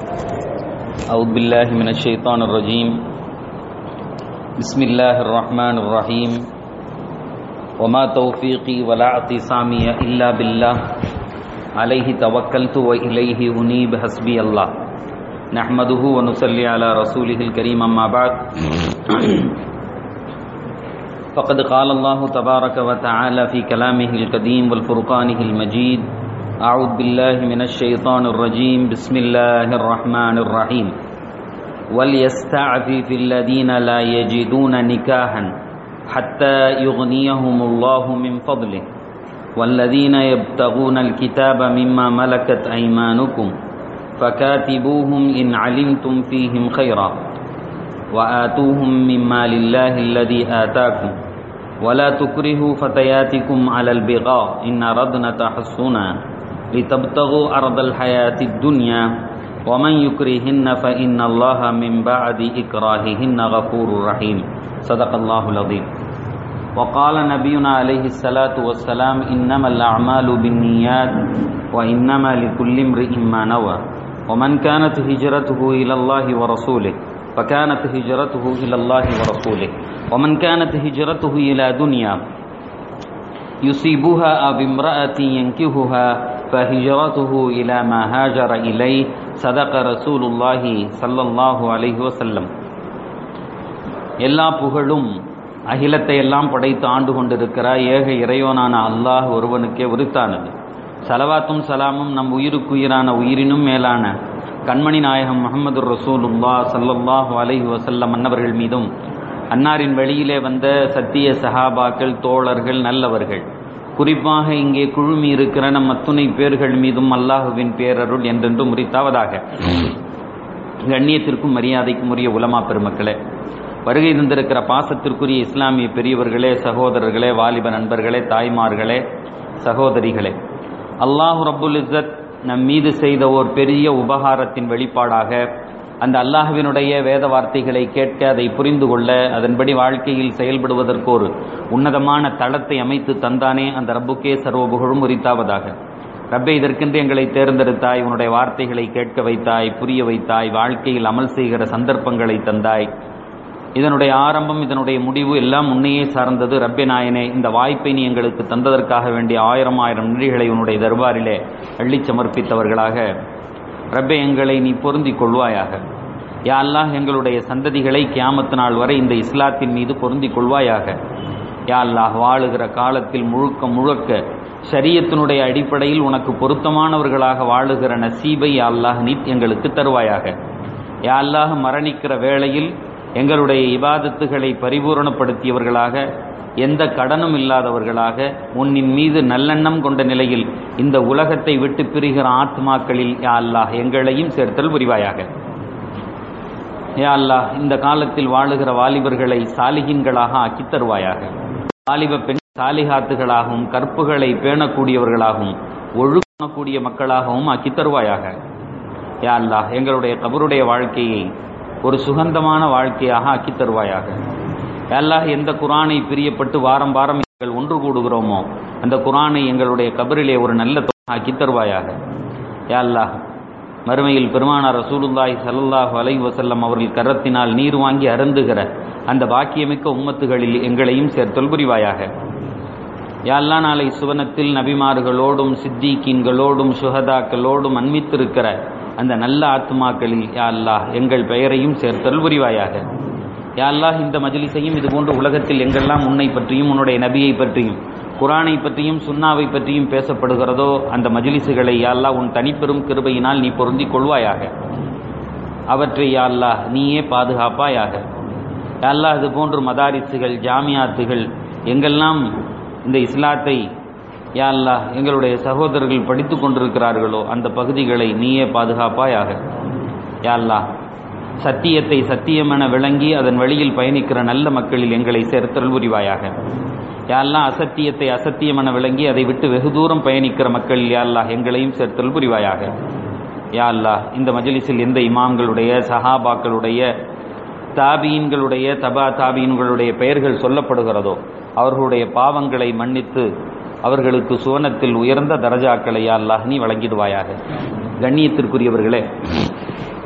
أعوذ بالله من الشيطان الرجيم بسم الله الرحمن الرحيم وما توفيقي ولا اعتصامي إلا بالله عليه توكلت وإليه أنيب حسبي الله نحمده ونصلي على رسوله الكريم أما بعد فقد قال الله تبارك وتعالى في كلامه القديم والفرقانه المجيد أعوذ بالله من الشيطان الرجيم بسم الله الرحمن الرحيم وليستعفف الذين لا يجدون نكاحا حتى يغنيهم الله من فضله والذين يبتغون الكتاب مما ملكت أيمانكم فكاتبوهم إن علمتم فيهم خيرا وآتوهم مما لله الذي آتاكم ولا تكرهوا فتياتكم على البغاء إن أردنا تحصنا لتبتغوا أرض الحياة الدنيا ومن يكرهن فإن الله من بعد إكراههن غفور رحيم صدق الله العظيم وقال نبينا عليه الصلاة والسلام إنما الأعمال بالنيات وإنما لكل امرئ ما نوى ومن كانت هجرته إلى الله ورسوله فكانت هجرته إلى الله ورسوله ومن كانت هجرته إلى دنيا يصيبها أو امرأة ينكهها فهجرته إلى ما هاجر إليه صدق رسول الله صلى الله عليه وسلم எல்லா புகழும் அகிலத்தை எல்லாம் படைத்து ஆண்டு கொண்டிருக்கிற ஏக இறைவனான அல்லாஹ் ஒருவனுக்கே உரித்தானது சலவாத்தும் சலாமும் நம் உயிருக்குயிரான உயிரினும் மேலான கண்மணி நாயகம் முகமது ரசூலுல்லா சல்லல்லாஹு அலைஹி வசல்லம் அன்னவர்கள் மீதும் அன்னாரின் வெளியிலே வந்த சத்திய சஹாபாக்கள் தோழர்கள் நல்லவர்கள் குறிப்பாக இங்கே குழுமி இருக்கிற நம் அத்துணை பேர்கள் மீதும் அல்லாஹுவின் பேரருள் என்றென்று முறித்தாவதாக கண்ணியத்திற்கும் மரியாதைக்கும் உரிய உலமா பெருமக்களே வருகை தந்திருக்கிற பாசத்திற்குரிய இஸ்லாமிய பெரியவர்களே சகோதரர்களே வாலிப நண்பர்களே தாய்மார்களே சகோதரிகளே அல்லாஹு ரபுல் இஸ்ஸத் நம் மீது செய்த ஓர் பெரிய உபகாரத்தின் வெளிப்பாடாக அந்த அல்லாஹுவினுடைய வேத வார்த்தைகளை கேட்க அதை புரிந்து கொள்ள அதன்படி வாழ்க்கையில் செயல்படுவதற்கு ஒரு உன்னதமான தளத்தை அமைத்து தந்தானே அந்த ரப்புக்கே சர்வ புகழும் உரித்தாவதாக ரப்பை இதற்கென்று எங்களை தேர்ந்தெடுத்தாய் உன்னுடைய வார்த்தைகளை கேட்க வைத்தாய் புரிய வைத்தாய் வாழ்க்கையில் அமல் செய்கிற சந்தர்ப்பங்களை தந்தாய் இதனுடைய ஆரம்பம் இதனுடைய முடிவு எல்லாம் உன்னையே சார்ந்தது ரப்பே நாயனே இந்த வாய்ப்பை நீ எங்களுக்கு தந்ததற்காக வேண்டிய ஆயிரம் ஆயிரம் நன்றிகளை உன்னுடைய தர்பாரிலே அள்ளி சமர்ப்பித்தவர்களாக ரப்பே எங்களை நீ பொருந்தி கொள்வாயாக யா அல்லாஹ் எங்களுடைய சந்ததிகளை கியாமத்து நாள் வரை இந்த இஸ்லாத்தின் மீது பொருந்தி கொள்வாயாக யா அல்லாஹ் வாழுகிற காலத்தில் முழுக்க முழுக்க ஷரியத்தினுடைய அடிப்படையில் உனக்கு பொருத்தமானவர்களாக வாழுகிற நசீபை யா அல்லாஹ் நீ எங்களுக்கு தருவாயாக யா அல்லாஹ் மரணிக்கிற வேளையில் எங்களுடைய இபாதத்துகளை பரிபூரணப்படுத்தியவர்களாக எந்த கடனும் இல்லாதவர்களாக உன்னின் மீது நல்லெண்ணம் கொண்ட நிலையில் இந்த உலகத்தை விட்டு பிரிகிற ஆத்மாக்களில் யா அல்லாஹ் எங்களையும் சேர்த்தல் புரிவாயாக யா அல்லாஹ் இந்த காலத்தில் வாழுகிற வாலிபர்களை சாலிகின்களாக ஆக்கித் தருவாயாக வாலிப பெண் சாலிகாத்துகளாகவும் கற்புகளை பேணக்கூடியவர்களாகவும் ஒழுக்கக்கூடிய மக்களாகவும் ஆக்கித் தருவாயாக யா அல்லாஹ் எங்களுடைய கபருடைய வாழ்க்கையை ஒரு சுகந்தமான வாழ்க்கையாக ஆக்கி தருவாயாக அல்லாஹ் எந்த குரானை பிரியப்பட்டு வாரம் வாரம் எங்கள் ஒன்று கூடுகிறோமோ அந்த குரானை எங்களுடைய கபரிலே ஒரு நல்ல ஆக்கி தருவாயாக யா அல்லாஹ் மறுமையில் பெருமானார் ரசூலுல்லாய் சல்லாஹு அலை வசல்லம் அவர்கள் கரத்தினால் நீர் வாங்கி அருந்துகிற அந்த பாக்கியமிக்க உம்மத்துகளில் எங்களையும் சேர்த்தல் புரிவாயாக யாழ்லா நாளை சுவனத்தில் நபிமார்களோடும் சித்திகீன்களோடும் சுகதாக்களோடும் அன்மித்திருக்கிற அந்த நல்ல ஆத்மாக்களில் யா அல்லாஹ் எங்கள் பெயரையும் சேர்த்தல் புரிவாயாக யா அல்லாஹ் இந்த மஜிலிசையும் இதுபோன்று உலகத்தில் எங்கெல்லாம் உன்னை பற்றியும் உன்னுடைய நபியை பற்றியும் குரானை பற்றியும் சுன்னாவை பற்றியும் பேசப்படுகிறதோ அந்த மஜிலிசுகளை யா அல்லாஹ் உன் தனிப்பெரும் கிருபையினால் நீ பொருந்தி கொள்வாயாக அவற்றை யா அல்லாஹ் நீயே பாதுகாப்பாயாக யா அல்லாஹ் இது போன்று மதாரிசுகள் ஜாமியாத்துகள் எங்கெல்லாம் இந்த இஸ்லாத்தை யா அல்லாஹ் எங்களுடைய சகோதரர்கள் படித்து கொண்டிருக்கிறார்களோ அந்த பகுதிகளை நீயே பாதுகாப்பாயாக யா அல்லாஹ் சத்தியத்தை சத்தியமென விளங்கி அதன் வழியில் பயணிக்கிற நல்ல மக்களில் எங்களை சேர்த்தல் புரிவாயாக யாரெல்லாம் அசத்தியத்தை அசத்தியமென விளங்கி அதை விட்டு வெகு தூரம் பயணிக்கிற மக்கள் யாரெல்லாம் எங்களையும் சேர்த்தல் புரிவாயாக யா அல்லாஹ் இந்த மஜலிஸில் எந்த இமாம்களுடைய சஹாபாக்களுடைய தாபீன்களுடைய தபா தாபீன்களுடைய பெயர்கள் சொல்லப்படுகிறதோ அவர்களுடைய பாவங்களை மன்னித்து அவர்களுக்கு சுவனத்தில் உயர்ந்த தரஜாக்களை யா அல்லாஹ் நீ வழங்கிடுவாயாக கண்ணியத்திற்குரியவர்களே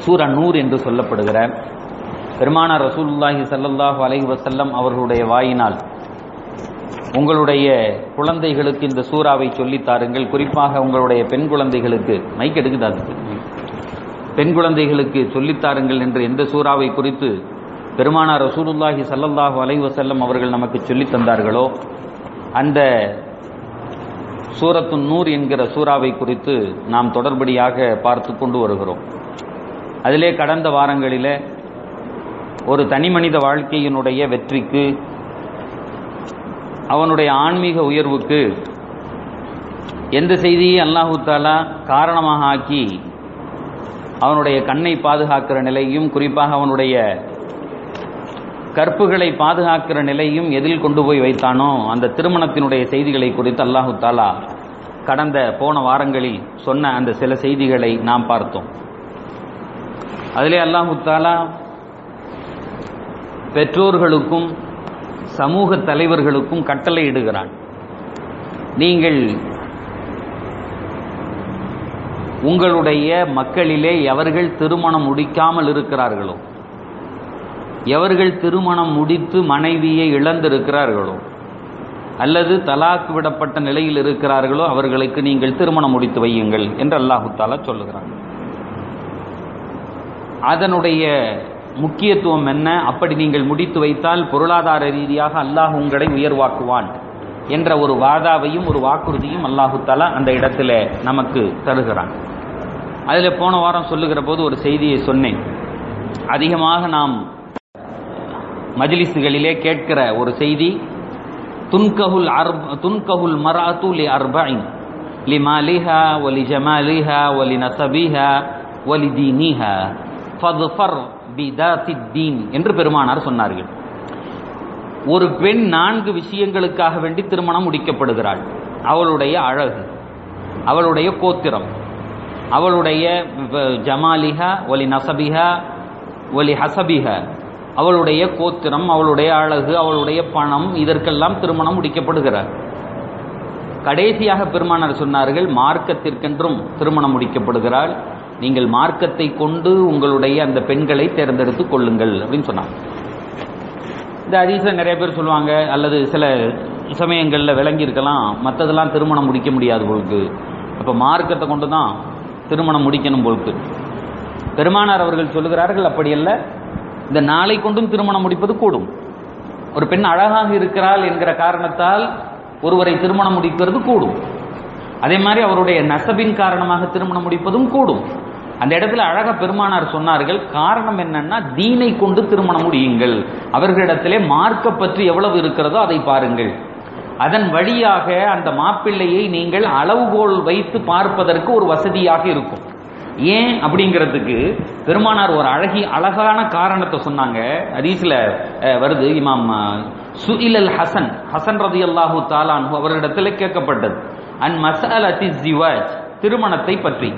சூரா நூர் என்று சொல்லப்படுகிற பெருமானார் ரசூலுல்லாஹி ஸல்லல்லாஹு அலைஹி வஸல்லம் அவர்களுடைய வாயினால் உங்களுடைய குழந்தைகளுக்கு இந்த சூறாவை சொல்லித் தாருங்கள் குறிப்பாக உங்களுடைய பெண் குழந்தைகளுக்கு மைக் எடுக்குது அதுக்கு பெண் குழந்தைகளுக்கு சொல்லித் தாருங்கள் என்று எந்த சூறாவை குறித்து பெருமானார் ரசூலுல்லாஹி ஸல்லல்லாஹு அலைஹி வஸல்லம் அவர்கள் நமக்கு சொல்லித் தந்தார்களோ அந்த சூரத்து நூர் என்கிற சூறாவை குறித்து நாம் தொடர்படியாக பார்த்து கொண்டு வருகிறோம் அதிலே கடந்த வாரங்களிலே ஒரு தனிமனித வாழ்க்கையினுடைய வெற்றிக்கு அவனுடைய ஆன்மீக உயர்வுக்கு எந்த செய்தியை அல்லாஹு தாலா காரணமாக ஆக்கி அவனுடைய கண்ணை பாதுகாக்கிற நிலையும் குறிப்பாக அவனுடைய கற்புகளை பாதுகாக்கிற நிலையும் எதில் கொண்டு போய் வைத்தானோ அந்த திருமணத்தினுடைய செய்திகளை குறித்து அல்லாஹு தாலா கடந்த போன வாரங்களில் சொன்ன அந்த சில செய்திகளை நாம் பார்த்தோம் அதிலே அல்லாஹு தாலா பெற்றோர்களுக்கும் சமூக தலைவர்களுக்கும் கட்டளை இடுகிறான் நீங்கள் உங்களுடைய மக்களிலே எவர்கள் திருமணம் முடிக்காமல் இருக்கிறார்களோ எவர்கள் திருமணம் முடித்து மனைவியை இழந்திருக்கிறார்களோ அல்லது தலாக் விடப்பட்ட நிலையில் இருக்கிறார்களோ அவர்களுக்கு நீங்கள் திருமணம் முடித்து வையுங்கள் என்று அல்லாஹு தாலா சொல்லுகிறான் அதனுடைய முக்கியத்துவம் என்ன அப்படி நீங்கள் முடித்து வைத்தால் பொருளாதார ரீதியாக அல்லாஹ் உங்களை உயர்வாக்குவான் என்ற ஒரு வாதாவையும் ஒரு வாக்குறுதியும் அல்லாஹு தாலா அந்த இடத்துல நமக்கு தருகிறான் அதில் போன வாரம் சொல்லுகிற போது ஒரு செய்தியை சொன்னேன் அதிகமாக நாம் மஜ்லிஸுகளிலே கேட்கிற ஒரு செய்தி துன்கஹுல் அர்ப் துன்கஹுல் மராத்து லி அர்பைன் லி மாலிஹா ஒலி ஜமாலிஹா ஒலி நசபிஹா ஒலி தீனிஹா ஃபதுஃபர் பிதாத்தித்தீன் என்று பெருமானார் சொன்னார்கள் ஒரு பெண் நான்கு விஷயங்களுக்காக வேண்டி திருமணம் முடிக்கப்படுகிறாள் அவளுடைய அழகு அவளுடைய கோத்திரம் அவளுடைய ஜமாலிஹா ஒலி நசபிஹா ஒலி ஹசபிஹா அவளுடைய கோத்திரம் அவளுடைய அழகு அவளுடைய பணம் இதற்கெல்லாம் திருமணம் முடிக்கப்படுகிறார் கடைசியாக பெருமானார் சொன்னார்கள் மார்க்கத்திற்கென்றும் திருமணம் முடிக்கப்படுகிறாள் நீங்கள் மார்க்கத்தை கொண்டு உங்களுடைய அந்த பெண்களை தேர்ந்தெடுத்து கொள்ளுங்கள் அப்படின்னு சொன்னாங்க இந்த அதிசயம் நிறைய பேர் சொல்லுவாங்க அல்லது சில சமயங்களில் விளங்கி இருக்கலாம் மற்றதெல்லாம் திருமணம் முடிக்க முடியாது போலுக்கு அப்போ மார்க்கத்தை கொண்டு தான் திருமணம் முடிக்கணும் போலுக்கு பெருமானார் அவர்கள் சொல்லுகிறார்கள் அப்படி அல்ல இந்த நாளை கொண்டும் திருமணம் முடிப்பது கூடும் ஒரு பெண் அழகாக இருக்கிறாள் என்கிற காரணத்தால் ஒருவரை திருமணம் முடிக்கிறது கூடும் அதே மாதிரி அவருடைய நசபின் காரணமாக திருமணம் முடிப்பதும் கூடும் அந்த இடத்துல அழக பெருமானார் சொன்னார்கள் காரணம் என்னன்னா தீனை கொண்டு திருமணம் முடியுங்கள் அவர்களிடத்திலே மார்க்க பற்றி எவ்வளவு இருக்கிறதோ அதை பாருங்கள் அதன் வழியாக அந்த மாப்பிள்ளையை நீங்கள் அளவுகோல் வைத்து பார்ப்பதற்கு ஒரு வசதியாக இருக்கும் ஏன் அப்படிங்கிறதுக்கு பெருமானார் ஒரு அழகி அழகான காரணத்தை சொன்னாங்க ஹதீஸ்ல வருது இமாம் சுஇலல் ஹசன் ஹசன் ரதி அல்லாஹூ தாலான் அவரிடத்துல கேட்கப்பட்டது அன் மசால் அதி ஜிவாஜ் திருமணத்தை பற்றி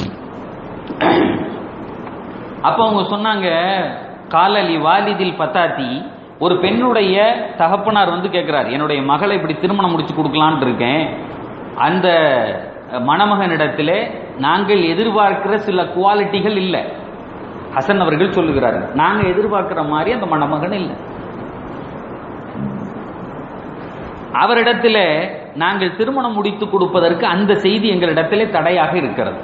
அப்ப அவங்க சொன்னாங்க காலலி வாலிதில் பத்தாத்தி ஒரு பெண்ணுடைய தகப்பனார் வந்து கேட்கிறார் என்னுடைய மகளை இப்படி திருமணம் முடிச்சு கொடுக்கலான் இருக்கேன் அந்த மணமகனிடத்திலே நாங்கள் எதிர்பார்க்கிற சில குவாலிட்டிகள் இல்லை ஹசன் அவர்கள் சொல்லுகிறார்கள் நாங்கள் எதிர்பார்க்கிற மாதிரி அந்த மணமகன் இல்லை அவரிடத்துல நாங்கள் திருமணம் முடித்து கொடுப்பதற்கு அந்த செய்தி எங்களிடத்திலே தடையாக இருக்கிறது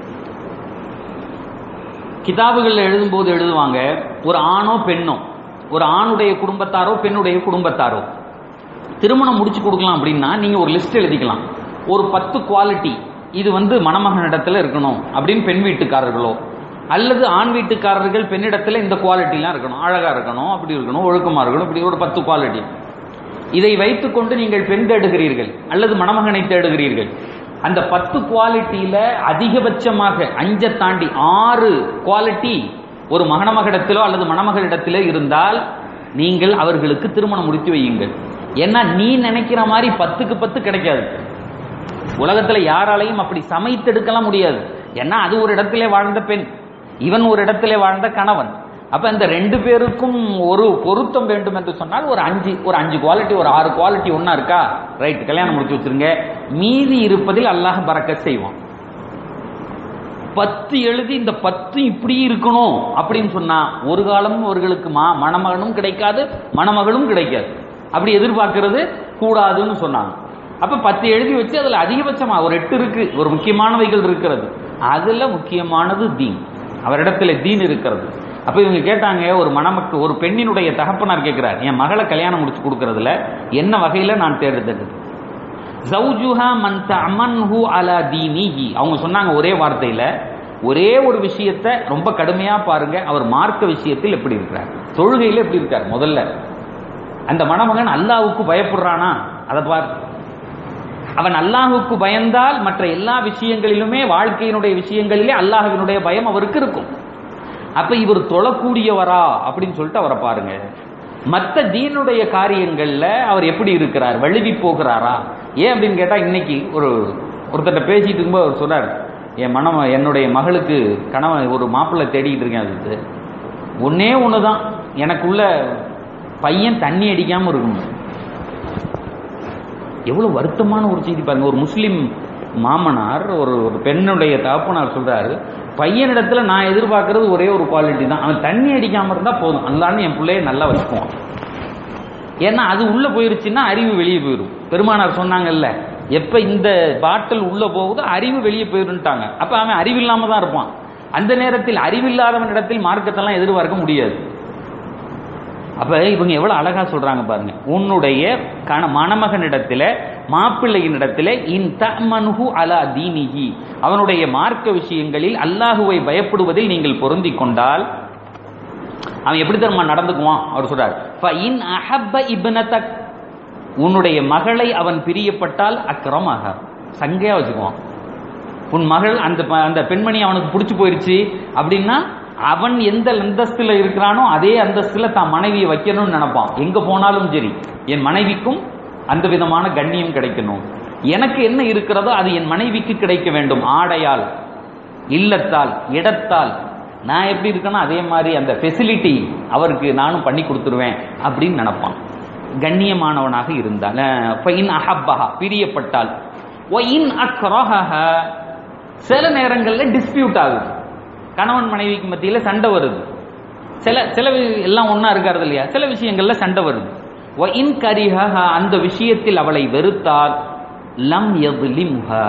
கிதாபுகளில் எழுதும்போது எழுதுவாங்க ஒரு ஆணோ பெண்ணோ ஒரு ஆணுடைய குடும்பத்தாரோ பெண்ணுடைய குடும்பத்தாரோ திருமணம் முடிச்சு கொடுக்கலாம் அப்படின்னா நீங்க ஒரு லிஸ்ட் எழுதிக்கலாம் ஒரு பத்து குவாலிட்டி இது வந்து மணமகனிடத்துல இருக்கணும் அப்படின்னு பெண் வீட்டுக்காரர்களோ அல்லது ஆண் வீட்டுக்காரர்கள் பெண்ணிடத்துல இந்த குவாலிட்டிலாம் இருக்கணும் அழகா இருக்கணும் அப்படி இருக்கணும் ஒழுக்கமா இருக்கணும் இப்படி ஒரு பத்து குவாலிட்டி இதை வைத்துக்கொண்டு நீங்கள் பெண் தேடுகிறீர்கள் அல்லது மணமகனை தேடுகிறீர்கள் அந்த பத்து குவாலிட்டியில அதிகபட்சமாக அஞ்ச தாண்டி ஆறு குவாலிட்டி ஒரு மகனமகளிடத்திலோ அல்லது மணமகளிடத்திலோ இருந்தால் நீங்கள் அவர்களுக்கு திருமணம் முடித்து வையுங்கள் ஏன்னா நீ நினைக்கிற மாதிரி பத்துக்கு பத்து கிடைக்காது உலகத்துல யாராலையும் அப்படி சமைத்தெடுக்கலாம் முடியாது ஏன்னா அது ஒரு இடத்திலே வாழ்ந்த பெண் இவன் ஒரு இடத்திலே வாழ்ந்த கணவன் அப்ப இந்த ரெண்டு பேருக்கும் ஒரு பொருத்தம் வேண்டும் என்று சொன்னால் ஒரு அஞ்சு ஒரு அஞ்சு குவாலிட்டி ஒரு ஆறு குவாலிட்டி ஒன்னா இருக்கா ரைட் கல்யாணம் முடிச்சு வச்சிருங்க மீதி இருப்பதில் அல்லாஹ் பறக்க செய்வான் பத்து எழுதி இந்த பத்து இப்படி இருக்கணும் அப்படின்னு சொன்னா ஒரு காலமும் அவர்களுக்கு மா மணமகனும் கிடைக்காது மணமகளும் கிடைக்காது அப்படி எதிர்பார்க்கிறது கூடாதுன்னு சொன்னாங்க அப்ப பத்து எழுதி வச்சு அதுல அதிகபட்சமா ஒரு எட்டு இருக்கு ஒரு முக்கியமானவைகள் இருக்கிறது அதுல முக்கியமானது தீன் அவரிடத்துல தீன் இருக்கிறது அப்ப இவங்க கேட்டாங்க ஒரு மணமக்கு ஒரு பெண்ணினுடைய தகப்பனார் கேட்கிறார் என் மகளை கல்யாணம் முடிச்சு கொடுக்கறதுல என்ன வகையில நான் தேர்ந்தெடுத்து ஜவுஜுஹா மன் தமன்ஹு அலா தீனிஹி அவங்க சொன்னாங்க ஒரே வார்த்தையில ஒரே ஒரு விஷயத்தை ரொம்ப கடுமையா பாருங்க அவர் மார்க்க விஷயத்தில் எப்படி இருக்கிறார் தொழுகையில எப்படி இருக்கார் முதல்ல அந்த மணமகன் அல்லாஹ்வுக்கு பயப்படுறானா அதை பார் அவன் அல்லாஹ்வுக்கு பயந்தால் மற்ற எல்லா விஷயங்களிலுமே வாழ்க்கையினுடைய விஷயங்களிலே அல்லாஹ்வினுடைய பயம் அவருக்கு இருக்கும் அப்ப இவர் தொழக்கூடியவரா அப்படின்னு சொல்லிட்டு அவரை பாருங்க மற்ற தீனுடைய காரியங்கள்ல அவர் எப்படி இருக்கிறார் வழுவி போகிறாரா ஏன் அப்படின்னு கேட்டா இன்னைக்கு ஒரு ஒருத்தர்ட்ட பேசிட்டு இருக்கும்போது அவர் சொன்னார் என் மனம் என்னுடைய மகளுக்கு கணவன் ஒரு மாப்பிள்ளை தேடிக்கிட்டு இருக்கேன் அதுக்கு ஒன்னே ஒண்ணுதான் எனக்குள்ள பையன் தண்ணி அடிக்காம இருக்கணும் எவ்வளவு வருத்தமான ஒரு செய்தி பாருங்க ஒரு முஸ்லிம் மாமனார் ஒரு ஒரு பெண்ணுடைய தகப்பனார் சொல்றாரு பையனிடத்துல நான் எதிர்பார்க்கறது ஒரே ஒரு குவாலிட்டி தான் அவன் தண்ணி அடிக்காம இருந்தா போதும் அந்தான்னு என் பிள்ளைய நல்லா வச்சுக்குவான் ஏன்னா அது உள்ள போயிருச்சுன்னா அறிவு வெளியே போயிடும் பெருமானார் சொன்னாங்கல்ல எப்ப இந்த பாட்டில் உள்ள போகுதோ அறிவு வெளியே போயிருன்ட்டாங்க அப்ப அவன் அறிவில்லாம தான் இருப்பான் அந்த நேரத்தில் அறிவில்லாதவன் இடத்தில் மார்க்கத்தெல்லாம் எதிர்பார்க்க முடியாது அப்ப இவங்க எவ்வளவு அழகா சொல்றாங்க பாருங்க உன்னுடைய கண மணமகனிடத்துல மாப்பிள்ளையினிடத்துல இன் தமனுஹு அலா தீனிஹி அவனுடைய மார்க்க விஷயங்களில் அல்லாஹுவை பயப்படுவதில் நீங்கள் பொருந்திக் கொண்டால் அவன் எப்படி தெரியுமா நடந்துக்குவான் அவர் சொல்றார் "ஃப இன் அஹப்ப இப்னதக் உன்னுடைய மகளை அவன் பிரியப்பட்டால் அக்ரமாக சங்கையா வச்சுக்குவான் உன் மகள் அந்த ப- அந்த பெண்மணி அவனுக்கு பிடிச்சு போயிருச்சு அப்படின்னா அவன் எந்த அந்தஸ்துல இருக்கிறானோ அதே அந்தஸ்துல தான் மனைவியை வைக்கணும்னு நினைப்பான் எங்க போனாலும் சரி என் மனைவிக்கும் அந்த விதமான கண்ணியம் கிடைக்கணும் எனக்கு என்ன இருக்கிறதோ அது என் மனைவிக்கு கிடைக்க வேண்டும் ஆடையால் இல்லத்தால் இடத்தால் நான் எப்படி இருக்கேனோ அதே மாதிரி அந்த ஃபெசிலிட்டி அவருக்கு நானும் பண்ணி கொடுத்துருவேன் அப்படின்னு நினைப்பான் கண்ணியமானவனாக இருந்தால் ஃபைன் அஹப்பஹா பிரியப்பட்டால் ஒயின் அக்ரஹஹ சில நேரங்களில் டிஸ்பியூட் ஆகுது கணவன் மனைவிக்கு மத்தியில சண்டை வருது சில சில வி- எல்லாம் ஒண்ணா இருக்காது இல்லையா சில விஷயங்கள்ல சண்டை வருது ஒயின் கரிஹஹ அந்த விஷயத்தில் அவளை வெறுத்தால் லம் யதுலிம்ஹா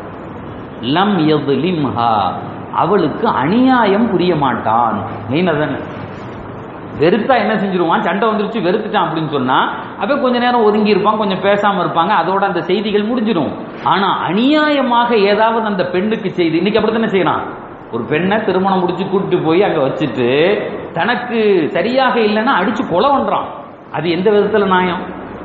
லம் யதுலிம்ஹா அவளுக்கு அநியாயம் புரிய மாட்டான் மெயின் அதானே வெறுத்தா என்ன செஞ்சிருவான் சண்டை வந்துருச்சு வெறுத்துட்டான் அப்படின்னு சொன்னா அப்ப கொஞ்ச நேரம் ஒதுங்கி இருப்பான் கொஞ்சம் பேசாம இருப்பாங்க அதோட அந்த செய்திகள் முடிஞ்சிடும் ஆனா அநியாயமாக ஏதாவது அந்த பெண்ணுக்கு செய்தி இன்னைக்கு அப்படித்தானே செய்யறான் ஒரு பெண்ணை திருமணம் முடிச்சு கூட்டிட்டு போய் அங்க வச்சுட்டு தனக்கு சரியாக இல்லைன்னா அடிச்சு கொலை பண்றான் அது எந்த விதத்துல நியாயம்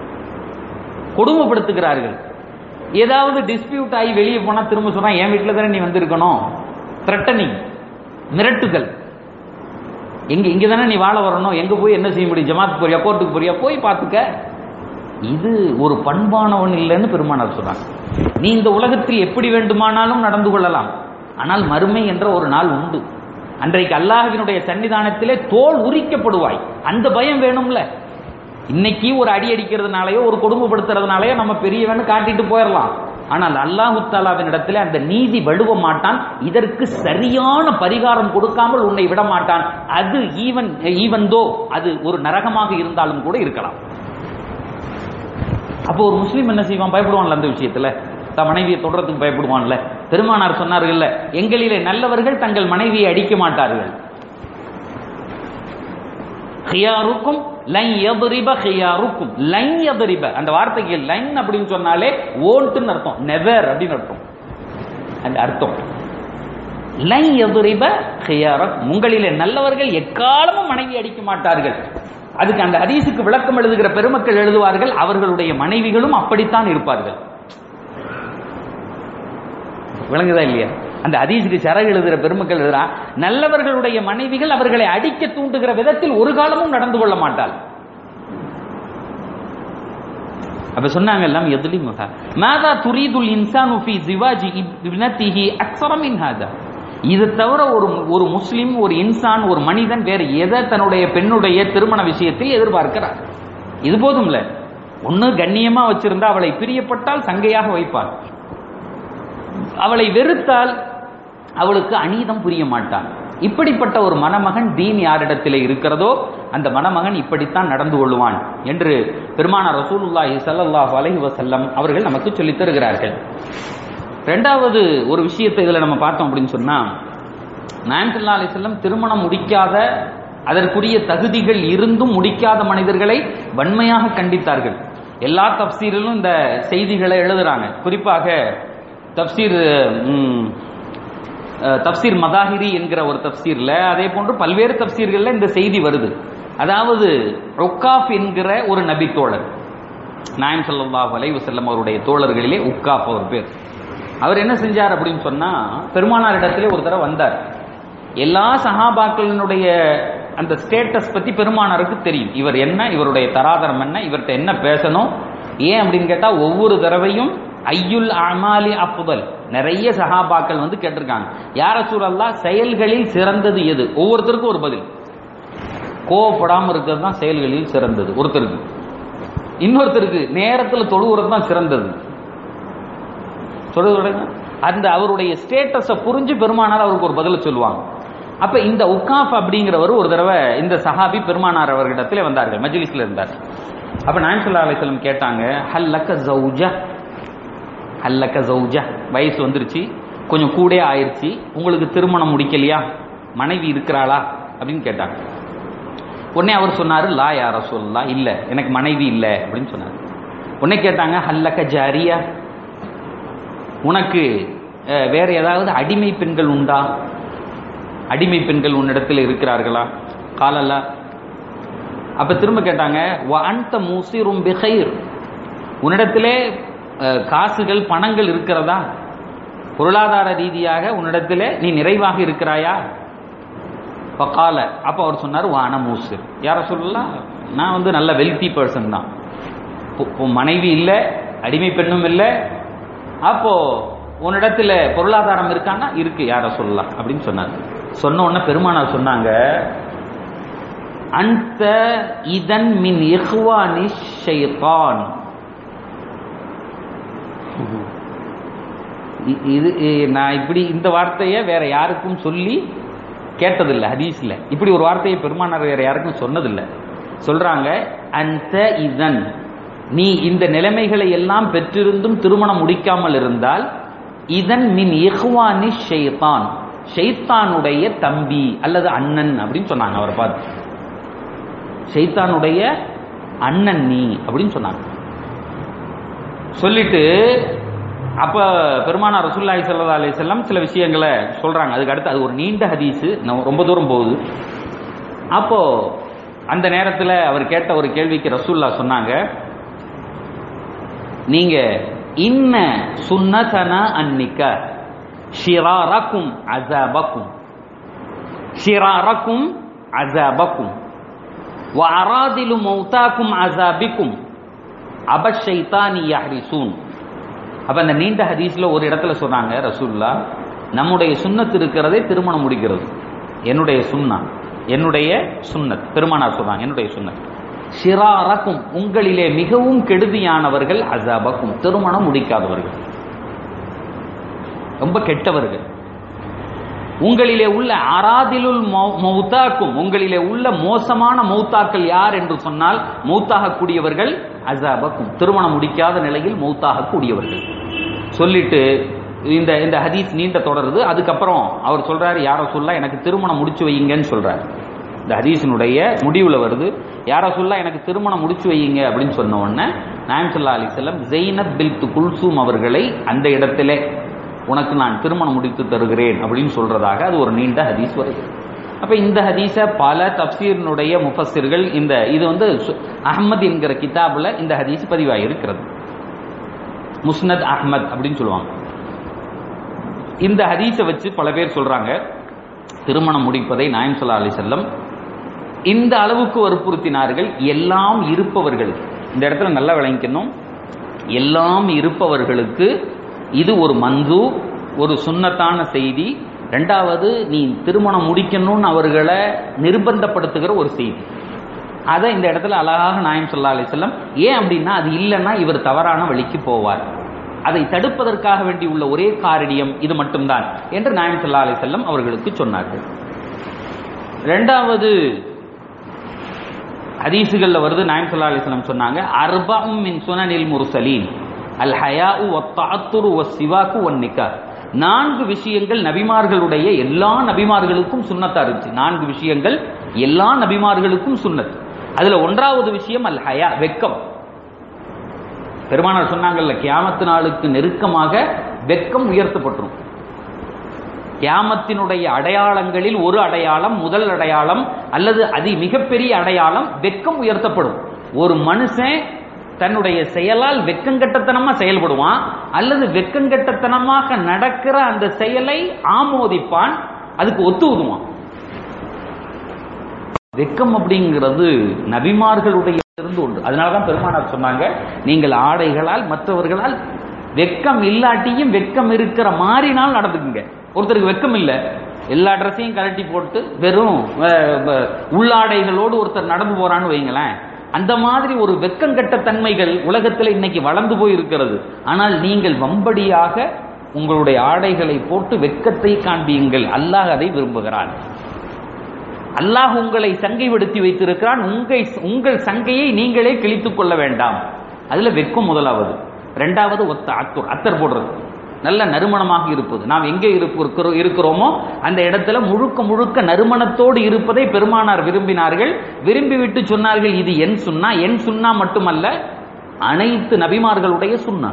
கொடுமைப்படுத்துகிறார்கள் ஏதாவது டிஸ்பியூட் ஆகி வெளியே போனா திரும்ப சொல்றான் என் வீட்டுல தானே நீ வந்திருக்கணும் த்ரெட்டனிங் மிரட்டுதல் எங்க இங்க தானே நீ வாழ வரணும் எங்க போய் என்ன செய்ய முடியும் ஜமாத் போறியா கோர்ட்டுக்கு போறியா போய் பார்த்துக்க இது ஒரு பண்பானவன் இல்லைன்னு பெருமானார் சொல்றாங்க நீ இந்த உலகத்தில் எப்படி வேண்டுமானாலும் நடந்து கொள்ளலாம் ஆனால் மறுமை என்ற ஒரு நாள் உண்டு அன்றைக்கு அல்லாஹ்வினுடைய சன்னிதானத்திலே தோல் உரிக்கப்படுவாய் அந்த பயம் வேணும்ல இன்னைக்கு ஒரு அடி அடிக்கிறதுனாலயோ ஒரு கொடுமைப்படுத்துறதுனாலயோ நம்ம பெரியவன்னு காட்டிட்டு போயிடலாம் ஆனால் அல்லாஹு தாலாவின் இடத்துல அந்த நீதி வழுவ மாட்டான் இதற்கு சரியான பரிகாரம் கொடுக்காமல் உன்னை விட மாட்டான் அது ஈவன் ஈவன்தோ அது ஒரு நரகமாக இருந்தாலும் கூட இருக்கலாம் அப்போ ஒரு முஸ்லீம் என்ன செய்வான் பயப்படுவான்ல அந்த விஷயத்துல தன் மனைவியை தொடரத்துக்கு பயப்படுவான்ல பெருமானார் சொன்னார்கள்ல எங்களிலே நல்லவர்கள் தங்கள் மனைவியை அடிக்க மாட்டார்கள் ஹியாருக்கும் லைன் எதிரிப ஹியாருக்கும் லைன் எதிரிப அந்த வார்த்தைக்கு லைன் அப்படின்னு சொன்னாலே ஓன்ட்டுன்னு அர்த்தம் நெவர் அப்படின்னு அர்த்தம் அந்த அர்த்தம் லைன் எதிரிப ஹியாரக் உங்களிலே நல்லவர்கள் எக்காலமும் மனைவி அடிக்க மாட்டார்கள் அதுக்கு அந்த ஹதீஸுக்கு விளக்கம் எழுதுகிற பெருமக்கள் எழுதுவார்கள் அவர்களுடைய மனைவிகளும் அப்படித்தான் இருப்பார்கள் விளங்குதா இல்லையா அந்த ஹதீஸுக்கு சரகு எழுதுகிற பெருமக்கள் எழுதுறா நல்லவர்களுடைய மனைவிகள் அவர்களை அடிக்க தூண்டுகிற விதத்தில் ஒரு காலமும் நடந்து கொள்ள மாட்டாள் அப்ப சொன்னாங்க எல்லாம் எதுலி முகா மாதா துரீதுல் இன்சானு ஃபி ஜிவாஜி இப்னதிஹி அக்ஸர மின் ஹாதா இது தவிர ஒரு ஒரு முஸ்லிம் ஒரு இன்சான் ஒரு மனிதன் வேற எதை தன்னுடைய பெண்ணுடைய திருமண விஷயத்தில் எதிர்பார்க்கிறார் இது போதும்ல ஒண்ணு கண்ணியமா வச்சிருந்தா அவளை பிரியப்பட்டால் சங்கையாக வைப்பார் அவளை வெறுத்தால் அவளுக்கு அநீதம் புரிய மாட்டான் இப்படிப்பட்ட ஒரு மணமகன் தீன் யாரிடத்தில் இருக்கிறதோ அந்த மணமகன் இப்படித்தான் நடந்து கொள்வான் என்று பெருமான ரசூலுல்லாஹி ஸல்லல்லாஹு அலைஹி வஸல்லம் அவர்கள் நமக்கு சொல்லித் தருகிறார்கள் ரெண்டாவது ஒரு விஷயத்தை இதுல நம்ம பார்த்தோம் அப்படின்னு சொன்னா நாயன்சல்லா அலிசல்லம் திருமணம் முடிக்காத அதற்குரிய தகுதிகள் இருந்தும் முடிக்காத மனிதர்களை வன்மையாக கண்டித்தார்கள் எல்லா தப்சீரிலும் இந்த செய்திகளை எழுதுறாங்க குறிப்பாக தப்சீர் ம், அஹ், தப்சீர் மதாஹிரி என்கிற ஒரு தப்சீர்ல அதே போன்று பல்வேறு தப்சீர்கள்ல இந்த செய்தி வருது அதாவது ருக்காஃப் என்கிற ஒரு நபி தோழர் நாயம் ஸல்லல்லாஹு அலைஹி வஸல்லம் அவருடைய தோழர்களிலே உக்காஃப் அவர் பேர் அவர் என்ன செஞ்சார் அப்படின்னு சொன்னா பெருமானார் இடத்திலே ஒரு தடவை வந்தார் எல்லா சஹாபாக்களினுடைய அந்த ஸ்டேட்டஸ் பத்தி பெருமானாருக்கு தெரியும் இவர் என்ன இவருடைய தராதரம் என்ன இவர்கிட்ட என்ன பேசணும் ஏன் அப்படின்னு கேட்டா ஒவ்வொரு தடவையும் ஐயுல் அமாலி அப்புதல் நிறைய சஹாபாக்கள் வந்து கேட்டிருக்காங்க யார சூழல்லா செயல்களில் சிறந்தது எது ஒவ்வொருத்தருக்கும் ஒரு பதில் கோவப்படாம இருக்கிறது தான் செயல்களில் சிறந்தது ஒருத்தருக்கு இன்னொருத்தருக்கு நேரத்துல தொழுவுறது தான் சிறந்தது சொல்றது அந்த அவருடைய ஸ்டேட்டஸை புரிஞ்சு பெருமானார் அவருக்கு ஒரு பதில சொல்லுவாங்க அப்ப இந்த உக்காஃப் அப்படிங்கிறவர் ஒரு தடவை இந்த சஹாபி பெருமானார் அவர்களிடத்துல வந்தார்கள் மஜ்லிஸ்ல இருந்தார் அப்ப நாயன் ஸல்லல்லாஹு அலைஹி வஸல்லம் கேட்டாங்க ஹல்லக்க ஜௌஜா ஹல்லக்க ஜௌஜா வயசு வந்துருச்சு கொஞ்சம் கூட ஆயிருச்சு உங்களுக்கு திருமணம் முடிக்கலையா மனைவி இருக்கிறாளா அப்படின்னு கேட்டாங்க உடனே அவர் சொன்னாரு லா யார சொல்லலாம் இல்ல எனக்கு மனைவி இல்ல அப்படின்னு சொன்னார் உடனே கேட்டாங்க ஹல்லக்க ஜாரியா உனக்கு அஹ், வேற ஏதாவது அடிமை பெண்கள் உண்டா அடிமை பெண்கள் உன்னிடத்தில் இருக்கிறார்களா காலல்ல அப்ப திரும்ப கேட்டாங்க "வ அன்த மூசிரும் பிகைர் உன்னிடத்திலே அஹ், காசுகள் பணங்கள் இருக்கிறதா பொருளாதார ரீதியாக உன்னிடத்திலே நீ நிறைவாக இருக்கிறாயா பக்கால அப்ப அவர் சொன்னார் வான மூசிர் யார சொல்லலாம் நான் வந்து நல்ல வெல்தி பர்சன் தான் பொ- பொ- மனைவி இல்லை அடிமை பெண்ணும் இல்லை அப்போ உன்னிடத்துல பொருளாதாரம் இருக்கான்னா இருக்கு யார சொல்லலாம் அப்படின்னு சொன்னாங்க சொன்ன உடனே பெருமானார் சொன்னாங்க அந்த இதன் மின் இஹ்வானி ஷைத்தான் இ- இது இ- நான் இப்படி இந்த வார்த்தையை வேற யாருக்கும் சொல்லி கேட்டதில்லை ஹதீஸ்ல இப்படி ஒரு வார்த்தையை பெருமானார் வேற யாருக்கும் சொன்னதில்லை சொல்றாங்க அந்த இதன் நீ இந்த நிலைமைகளை எல்லாம் பெற்றிருந்தும் திருமணம் முடிக்காமல் இருந்தால் இதன் மின் இஹ்வானி ஷைத்தான் ஷைத்தானுடைய தம்பி அல்லது அண்ணன் அப்படின்னு சொன்னாங்க அவரை பார்த்து ஷைத்தானுடைய அண்ணன் நீ அப்படின்னு சொன்னாங்க சொல்லிட்டு அப்ப பெருமானார் ரசூலுல்லாஹி ஸல்லல்லாஹு அலைஹி வஸல்லம் சில விஷயங்களை சொல்றாங்க அதுக்கு அடுத்து அது ஒரு நீண்ட ஹதீஸ் ரொம்ப தூரம் போகுது அப்போ அந்த நேரத்தில் அவர் கேட்ட ஒரு கேள்விக்கு ரசூல்லா சொன்னாங்க நீங்க இன்ன சுன்னதனா அன்னிக்க ஷிராரக்கும் அஸாபக்கும் ஷிராரக்கும் அஸாபக்கும் وأرادل موتاكم عذابكم أبا الشيطان يحرسون அப்ப அந்த நீண்ட ஹதீஸ்ல ஒரு இடத்துல சொன்னாங்க ரசூல்லா நம்முடைய சுன்னத் இருக்கிறதே திருமணம் முடிக்கிறது என்னுடைய சுன்னா என்னுடைய சுன்னத் பெருமானார் சொல்றாங்க என்னுடைய சுன்னத் ஷிராரக்கும் உங்களிலே மிகவும் கெடுதியானவர்கள் அசாபக்கும் திருமணம் முடிக்காதவர்கள் ரொம்ப கெட்டவர்கள் உங்களிலே உள்ள அராதிலுல் மௌ- மௌத்தாக்கும் உங்களிலே உள்ள மோசமான மௌத்தாக்கள் யார் என்று சொன்னால் மௌத்தாகக்கூடியவர்கள் அசாபக்கும் திருமணம் முடிக்காத நிலையில் மௌத்தாகக்கூடியவர்கள் சொல்லிட்டு இந்த இந்த ஹதீஸ் நீண்ட தொடருது அதுக்கப்புறம் அவர் சொல்றாரு யார சொல்ல எனக்கு திருமணம் முடிச்சு வையுங்கன்னு சொல்றாரு இந்த ஹதீஸினுடைய முடிவுல வருது யார சொல்ல எனக்கு திருமணம் முடிச்சு வையுங்க அப்படின்னு சொன்ன உடனே நாயம் சல்லா அலிசல்லம் ஜெய்னப் பில் குல்சூம் அவர்களை அந்த இடத்திலே உனக்கு நான் திருமணம் முடித்து தருகிறேன் அப்படின்னு சொல்றதாக அது ஒரு நீண்ட ஹதீஸ் வருது அப்ப இந்த ஹதீஸ பல தப்சீரினுடைய முஃபஸிர்கள் இந்த இது வந்து சு- அஹ்மத் என்கிற கிதாபுல இந்த ஹதீஸ் பதிவாகி இருக்கிறது முஸ்னத் அஹ்மத் அப்படின்னு சொல்லுவாங்க இந்த ஹதீஸை வச்சு பல பேர் சொல்றாங்க திருமணம் முடிப்பதை நாயம் ஸல்லல்லாஹு அலைஹி செல்லம் இந்த அளவுக்கு வற்புறுத்தினார்கள் எல்லாம் இருப்பவர்கள் இந்த இடத்துல நல்லா விளங்கிக்கணும் எல்லாம் இருப்பவர்களுக்கு இது ஒரு மந்து ஒரு சுன்னத்தான செய்தி ரெண்டாவது நீ திருமணம் முடிக்கணும்னு அவர்களை நிர்பந்தப்படுத்துகிற ஒரு செய்தி அதை இந்த இடத்துல அழகாக நாயம் ஸல்லல்லாஹு அலைஹி வஸல்லம் ஏன் அப்படின்னா அது இல்லைன்னா இவர் தவறான வழிக்கு போவார் அதை தடுப்பதற்காக வேண்டி உள்ள ஒரே காரணியம் இது மட்டும்தான் என்று நாயம் சல்லா அலி செல்லம் அவர்களுக்கு சொன்னார்கள் இரண்டாவது ஹதீசுகள்ல வருது நாயம் சல்லா அலிஸ்லாம் சொன்னாங்க அர்பம் மின் சுனனில் முர்சலீன் அல் ஹயாஉ வத்தாத்துரு வசிவாக்கு ஒன் நிக்கா நான்கு விஷயங்கள் நபிமார்களுடைய எல்லா நபிமார்களுக்கும் சுண்ணத்தா இருந்துச்சு நான்கு விஷயங்கள் எல்லா நபிமார்களுக்கும் சுன்னத் அதுல ஒன்றாவது விஷயம் அல் ஹயா வெக்கம் பெருமானார் சொன்னாங்கல்ல கியாமத்து நாளுக்கு நெருக்கமாக வெக்கம் உயர்த்தப்பட்டுரும் கியாமத்தினுடைய அடையாளங்களில் ஒரு அடையாளம் முதல் அடையாளம் அல்லது அதி மிகப்பெரிய அடையாளம் வெக்கம் உயர்த்தப்படும் ஒரு மனுஷன் தன்னுடைய செயலால் வெக்கங்கட்டத்தனமா செயல்படுவான் அல்லது வெக்கங்கட்டத்தனமாக நடக்கிற அந்த செயலை ஆமோதிப்பான் அதுக்கு ஒத்து உதுவான் வெக்கம் அப்படிங்கிறது நபிமார்களுடைய இருந்து உண்டு அதனாலதான் பெருமானார் சொன்னாங்க நீங்கள் ஆடைகளால் மற்றவர்களால் வெக்கம் இல்லாட்டியும் வெக்கம் இருக்கிற மாறினால் நடந்துக்குங்க ஒருத்தருக்கு வெக்கம் இல்லை எல்லா ட்ரெஸ்ஸையும் கழட்டி போட்டு வெறும் உள்ளாடைகளோடு ஒருத்தர் நடந்து போறான்னு வைங்களேன் அந்த மாதிரி ஒரு வெக்கங்கட்ட தன்மைகள் உலகத்தில் இன்னைக்கு வளர்ந்து போய் இருக்கிறது ஆனால் நீங்கள் வம்படியாக உங்களுடைய ஆடைகளை போட்டு வெக்கத்தை காண்பியுங்கள் அல்லாஹ் அதை விரும்புகிறான் அல்லாஹ் உங்களை சங்கை விடுத்தி வைத்திருக்கிறான் உங்கள் உங்கள் சங்கையை நீங்களே கிழித்துக் கொள்ள வேண்டாம் அதுல வெக்கம் முதலாவது ரெண்டாவது ஒத்த அத்தூர் அத்தர் போடுறது நல்ல நறுமணமாக இருப்பது நாம் எங்கே இருப்பு இருக்கிறோமோ அந்த இடத்துல முழுக்க முழுக்க நறுமணத்தோடு இருப்பதை பெருமானார் விரும்பினார்கள் விரும்பிவிட்டு சொன்னார்கள் இது என் சுண்ணா என் சுண்ணா மட்டுமல்ல அனைத்து நபிமார்களுடைய சுண்ணா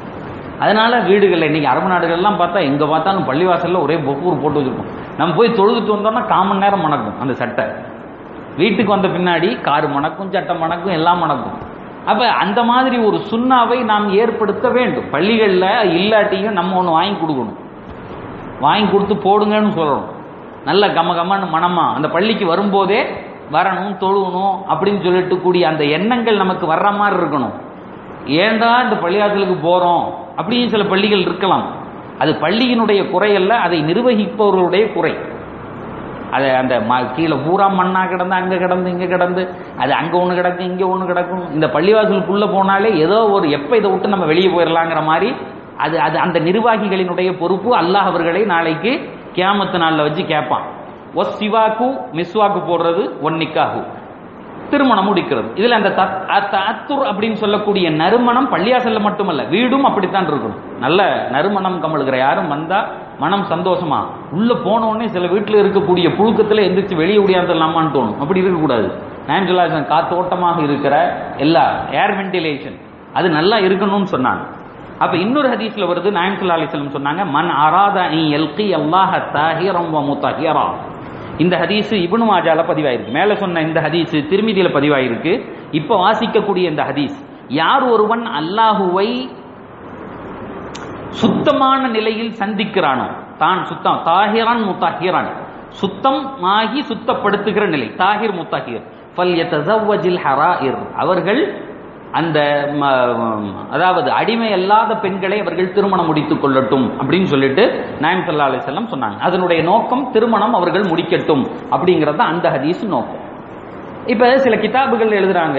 அதனால வீடுகளில் இன்னைக்கு அரபு நாடுகள்லாம் பார்த்தா எங்க பார்த்தாலும் பள்ளிவாசல்ல ஒரே பொக்கூர் போட்டு வச்சிருப்போம் நம்ம போய் தொழுதுட்டு வந்தோம்னா காமன் நேரம் மணக்கும் அந்த சட்டை வீட்டுக்கு வந்த பின்னாடி காரு மணக்கும் சட்டை மணக்கும் எல்லாம் மணக்கும் அப்ப அந்த மாதிரி ஒரு சுண்ணாவை நாம் ஏற்படுத்த வேண்டும் பள்ளிகளில் இல்லாட்டியும் நம்ம ஒன்று வாங்கி கொடுக்கணும் வாங்கி கொடுத்து போடுங்கன்னு சொல்லணும் நல்ல கம கமன்னு மனமா அந்த பள்ளிக்கு வரும்போதே வரணும் தொழுகணும் அப்படின்னு சொல்லிட்டு கூடிய அந்த எண்ணங்கள் நமக்கு வர்ற மாதிரி இருக்கணும் ஏண்டா இந்த பள்ளியாசலுக்கு போறோம் அப்படின்னு சில பள்ளிகள் இருக்கலாம் அது பள்ளியினுடைய குறை அல்ல அதை நிர்வகிப்பவர்களுடைய குறை அது அந்த கீழே பூரா மண்ணா கிடந்து அங்க கிடந்து இங்க கிடந்து அது அங்க ஒண்ணு கிடக்கும் இங்க ஒண்ணு கிடக்கும் இந்த பள்ளிவாசலுக்குள்ள போனாலே ஏதோ ஒரு எப்ப இதை விட்டு நம்ம வெளியே போயிடலாங்கிற மாதிரி அது அது அந்த நிர்வாகிகளினுடைய பொறுப்பு அல்லாஹ் அவர்களை நாளைக்கு கியாமத்து நாளில் வச்சு கேட்பான் ஒஸ் சிவாக்கு மிஸ்வாக்கு போடுறது ஒன்னிக்காகு திருமணம் முடிக்கிறது இதுல அந்த அத்துர் அப்படின்னு சொல்லக்கூடிய நறுமணம் பள்ளியாசல்ல மட்டுமல்ல வீடும் அப்படித்தான் இருக்கணும் நல்ல நறுமணம் கமழுகிற யாரும் வந்தா மனம் சந்தோஷமா உள்ள போன உடனே சில வீட்டில் இருக்கக்கூடிய புழுக்கத்துல எந்திரிச்சு வெளியே முடியாதலாமான்னு தோணும் அப்படி இருக்கக்கூடாது நான் சொல்லாசன் காத்தோட்டமாக இருக்கிற எல்லா ஏர் வென்டிலேஷன் அது நல்லா இருக்கணும்னு சொன்னாங்க அப்ப இன்னொரு ஹதீஸ்ல வருது நாயம் சொல்லா அலிஸ்லம் சொன்னாங்க மன் அராத எல்கி அல்லாஹ தாஹிரம் முத்தஹிரா இந்த ஹதீஸ் இப்னு மாஜால பதிவாயிருக்கு மேல சொன்ன இந்த ஹதீஸ் திருமிதியில பதிவாயிருக்கு இப்ப வாசிக்கக்கூடிய இந்த ஹதீஸ் யார் ஒருவன் அல்லாஹுவை சுத்தமான நிலையில் சந்திக்கிறானோ தான் சுத்தம் தாஹிரான் முத்தாஹிரான் சுத்தம் ஆகி சுத்தப்படுத்துகிற நிலை தாஹிர் முத்தாஹிர் ஃபல் யதஸவ்வஜில் ஹராயிர் அவர்கள் அந்த அதாவது அடிமை அல்லாத பெண்களை அவர்கள் திருமணம் முடித்துக் கொள்ளட்டும் அப்படின்னு சொல்லிட்டு நாயம் சல்லா அலிசல்லாம் சொன்னாங்க அதனுடைய நோக்கம் திருமணம் அவர்கள் முடிக்கட்டும் அப்படிங்கிறது அந்த ஹதீஸ் நோக்கம் இப்ப சில கிதாபுகள் எழுதுறாங்க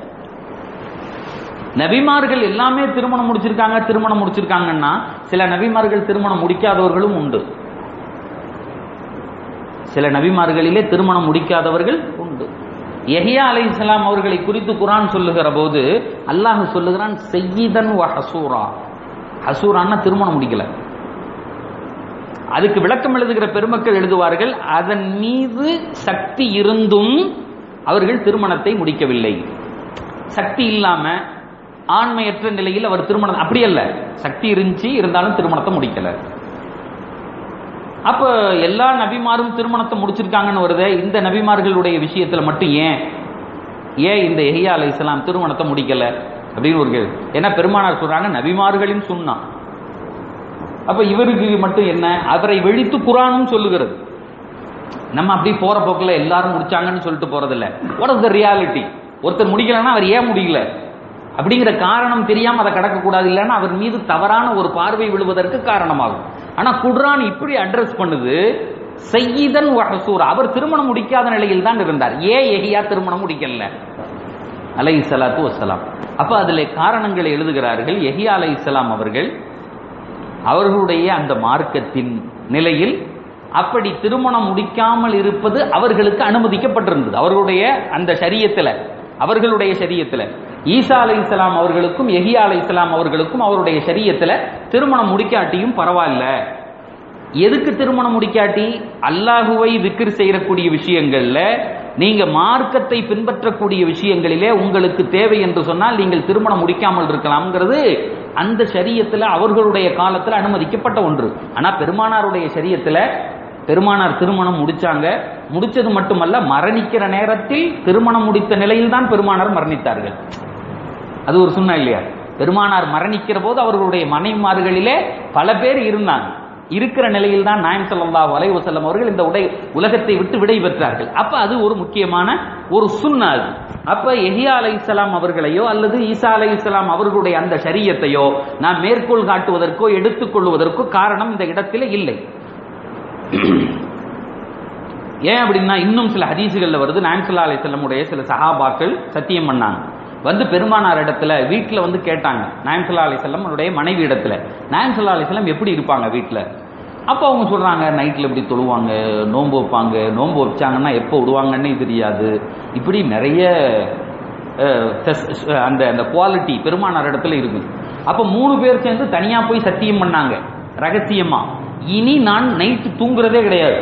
நபிமார்கள் எல்லாமே திருமணம் முடிச்சிருக்காங்க திருமணம் முடிச்சிருக்காங்கன்னா சில நபிமார்கள் திருமணம் முடிக்காதவர்களும் உண்டு சில நபிமார்களிலே திருமணம் முடிக்காதவர்கள் உண்டு எஹியா அலை இஸ்லாம் அவர்களை குறித்து குரான் சொல்லுகிற போது அல்லாஹ் சொல்லுகிறான் செய்யிதன் வ ஹசூரா ஹசூரான்னா திருமணம் முடிக்கல அதுக்கு விளக்கம் எழுதுகிற பெருமக்கள் எழுதுவார்கள் அதன் மீது சக்தி இருந்தும் அவர்கள் திருமணத்தை முடிக்கவில்லை சக்தி இல்லாம ஆண்மையற்ற நிலையில் அவர் திருமணம் அப்படி அல்ல சக்தி இருந்துச்சு இருந்தாலும் திருமணத்தை முடிக்கல அப்ப எல்லா நபிமாரும் திருமணத்தை முடிச்சிருக்காங்கன்னு வருது இந்த நபிமார்களுடைய விஷயத்துல மட்டும் ஏன் ஏன் இந்த எஹியா அலை இஸ்லாம் திருமணத்தை முடிக்கல அப்படின்னு ஒரு கேள்வி ஏன்னா பெருமானார் சொல்றாங்க நபிமார்களின் சுண்ணா அப்ப இவருக்கு மட்டும் என்ன அவரை வெடித்து குரானும் சொல்லுகிறது நம்ம அப்படி போற போக்கில் எல்லாரும் முடிச்சாங்கன்னு சொல்லிட்டு போறதில்ல வாட் இஸ் த ரியாலிட்டி ஒருத்தர் முடிக்கலன்னா அவர் ஏன் முடியல அப்படிங்கிற காரணம் தெரியாம அதை கடக்கக்கூடாது இல்லைன்னா அவர் மீது தவறான ஒரு பார்வை விழுவதற்கு காரணமாகும் ஆனா குர்ஆன் இப்படி அட்ரஸ் பண்ணுது செய்யிதன் வஹசூர் அவர் திருமணம் முடிக்காத நிலையில் தான் இருந்தார் ஏன் எஹியா திருமணம் முடிக்கல அலை சலாத்து வசலாம் அப்ப அதில் காரணங்களை எழுதுகிறார்கள் எஹியா அலை இஸ்லாம் அவர்கள் அவர்களுடைய அந்த மார்க்கத்தின் நிலையில் அப்படி திருமணம் முடிக்காமல் இருப்பது அவர்களுக்கு அனுமதிக்கப்பட்டிருந்தது அவர்களுடைய அந்த சரியத்தில் அவர்களுடைய சரியத்தில் ஈசா அலை இஸ்லாம் அவர்களுக்கும் எஹியா அலை இஸ்லாம் அவர்களுக்கும் அவருடைய சரியத்தில் திருமணம் முடிக்காட்டியும் பரவாயில்ல எதுக்கு திருமணம் முடிக்காட்டி அல்லாஹுவை விக்கிர் செய்யக்கூடிய விஷயங்கள்ல நீங்க மார்க்கத்தை பின்பற்றக்கூடிய விஷயங்களிலே உங்களுக்கு தேவை என்று சொன்னால் நீங்கள் திருமணம் முடிக்காமல் இருக்கலாம்ங்கிறது அந்த சரியத்துல அவர்களுடைய காலத்துல அனுமதிக்கப்பட்ட ஒன்று ஆனா பெருமானாருடைய சரியத்துல பெருமானார் திருமணம் முடிச்சாங்க முடிச்சது மட்டுமல்ல மரணிக்கிற நேரத்தில் திருமணம் முடித்த நிலையில் தான் பெருமானார் மரணித்தார்கள் அது ஒரு சுண்ணா இல்லையா பெருமானார் மரணிக்கிற போது அவர்களுடைய மனைமார்களிலே பல பேர் இருந்தாங்க இருக்கிற நிலையில் தான் நாயம் ஸல்லல்லாஹு அலைஹி வஸல்லம் அவர்கள் இந்த உடை உலகத்தை விட்டு விடை பெற்றார்கள் அப்ப அது ஒரு முக்கியமான ஒரு சுன்னா அது அப்ப எஹியா அலைஹிஸ்ஸலாம் அவர்களையோ அல்லது ஈசா அலைஹிஸ்ஸலாம் அவர்களுடைய அந்த ஷரியத்தையோ நாம் மேற்கோள் காட்டுவதற்கோ எடுத்துக்கொள்வதற்கோ காரணம் இந்த இடத்துல இல்லை ஏன் அப்படின்னா இன்னும் சில ஹதீசுகள்ல வருது நாயன்சல்லா அலிசல்லமுடைய சில சஹாபாக்கள் சத்தியம் பண்ணாங்க வந்து பெருமானார் இடத்துல வீட்டில் வந்து கேட்டாங்க நாயன்சல்லா அலிசல்லம் அவருடைய மனைவி இடத்துல நாயன்சல்லா அலிசல்லம் எப்படி இருப்பாங்க வீட்டில் அப்போ அவங்க சொல்றாங்க நைட்டில் இப்படி தொழுவாங்க நோன்பு வைப்பாங்க நோன்பு வச்சாங்கன்னா எப்போ விடுவாங்கன்னே தெரியாது இப்படி நிறைய அஹ், test- அந்த அந்த குவாலிட்டி பெருமானார் இடத்துல இருக்கு அப்போ மூணு பேர் சேர்ந்து தனியா போய் சத்தியம் பண்ணாங்க ரகசியமா இனி நான் நைட்டு தூங்குறதே கிடையாது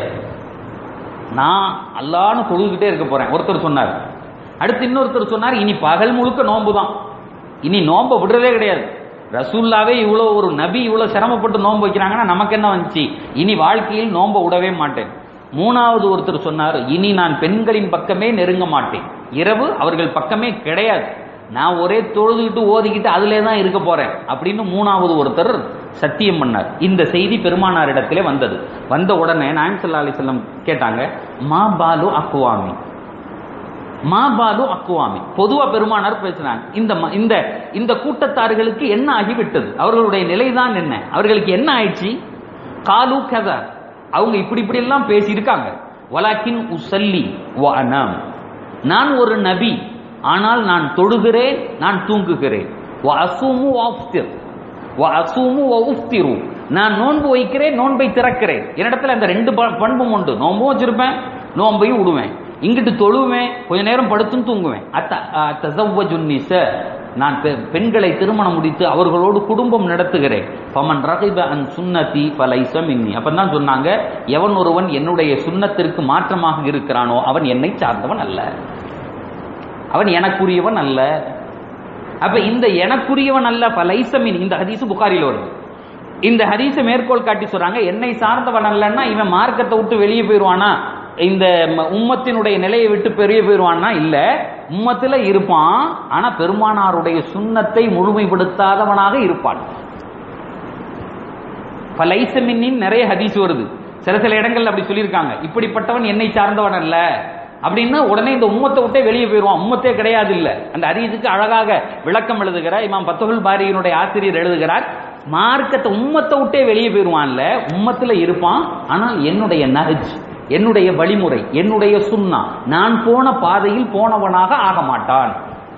நான் அல்லான்னு தொழுதுகிட்டே இருக்க போறேன் ஒருத்தர் சொன்னார் அடுத்து இன்னொருத்தர் சொன்னார் இனி பகல் முழுக்க நோன்பு தான் இனி நோன்பை விடுறதே கிடையாது ரசூல்லாவே இவ்வளோ ஒரு நபி இவ்வளோ சிரமப்பட்டு நோன்பு வைக்கிறாங்கன்னா நமக்கு என்ன வந்துச்சு இனி வாழ்க்கையில் நோன்பை விடவே மாட்டேன் மூணாவது ஒருத்தர் சொன்னார் இனி நான் பெண்களின் பக்கமே நெருங்க மாட்டேன் இரவு அவர்கள் பக்கமே கிடையாது நான் ஒரே தொழுதுகிட்டு ஓதிக்கிட்டு அதிலே தான் இருக்க போறேன் அப்படின்னு மூணாவது ஒருத்தர் சத்தியம் பண்ணார் இந்த செய்தி பெருமானாரிடத்திலே வந்தது வந்த உடனே நாயம் சல்லா அலிசல்லம் கேட்டாங்க மா பாலு அக்குவாமி மா பாலு அக்குவாமி பொதுவா பெருமானார் பேசினாங்க இந்த ம- இந்த இந்த கூட்டத்தார்களுக்கு என்ன ஆகிவிட்டது அவர்களுடைய நிலைதான் என்ன அவர்களுக்கு என்ன ஆயிடுச்சு காலு கதா அவங்க இப்படி இப்படி எல்லாம் பேசி இருக்காங்க வலாக்கின் உசல்லி வ அனாம் நான் ஒரு நபி ஆனால் நான் தொழுகிறேன் நான் தூங்குகிறேன் வ அசூமு வ அஃப்திர் வ அசூமு வ உஃப்திரு நான் நோன்பு வைக்கிறேன் நோன்பை திறக்கிறேன் என்னிடத்துல அந்த ரெண்டு ப- பண்பும் உண்டு நோன்பும் வச்சிருப்பேன் நோன்பையும் விடுவேன் இங்கிட்டு தொழுவேன் கொஞ்ச நேரம் படுத்தும் தூங்குவேன் அத்த தசவ்வஜுன் நிச நான் பெ- பெண்களை திருமணம் முடித்து அவர்களோடு குடும்பம் நடத்துகிறேன் பமன் ரகிப அன் சுன்னதி பலைச மின்னி அப்பதான் சொன்னாங்க எவன் ஒருவன் என்னுடைய சுன்னத்திற்கு மாற்றமாக இருக்கிறானோ அவன் என்னை சார்ந்தவன் அல்ல அவன் எனக்குரியவன் அல்ல அப்ப இந்த எனக்குரியவன் அல்ல பலைசமின் இந்த ஹதீஸ் புகாரில் வருது இந்த ஹதீஸை மேற்கோள் காட்டி சொல்றாங்க என்னை சார்ந்தவன் அல்லன்னா இவன் மார்க்கத்தை விட்டு வெளியே போயிடுவானா இந்த ம- உம்மத்தினுடைய நிலையை விட்டு பெரிய போயிடுவான்னா இல்ல உம்மத்துல இருப்பான் ஆனா பெருமானாருடைய சுண்ணத்தை முழுமைப்படுத்தாதவனாக இருப்பான் பலைசமின்னின் நிறைய ஹதீஸ் வருது சில சில இடங்கள்ல அப்படி சொல்லியிருக்காங்க இப்படிப்பட்டவன் என்னை சார்ந்தவன் அல்ல அப்படின்னா உடனே இந்த உம்மத்தை விட்டே வெளியே போயிடுவான் உம்மத்தே கிடையாது இல்ல அந்த ஹதீஸுக்கு அழகாக விளக்கம் எழுதுகிறார் இமாம் பத்துகுல் பாரியினுடைய ஆசிரியர் எழுதுகிறார் மார்க்கத்தை உம்மத்தை விட்டே வெளியே போயிடுவான்ல உம்மத்துல இருப்பான் ஆனால் என்னுடைய நஹஜ் என்னுடைய வழிமுறை என்னுடைய சுன்னா நான் போன பாதையில் போனவனாக ஆக மாட்டான்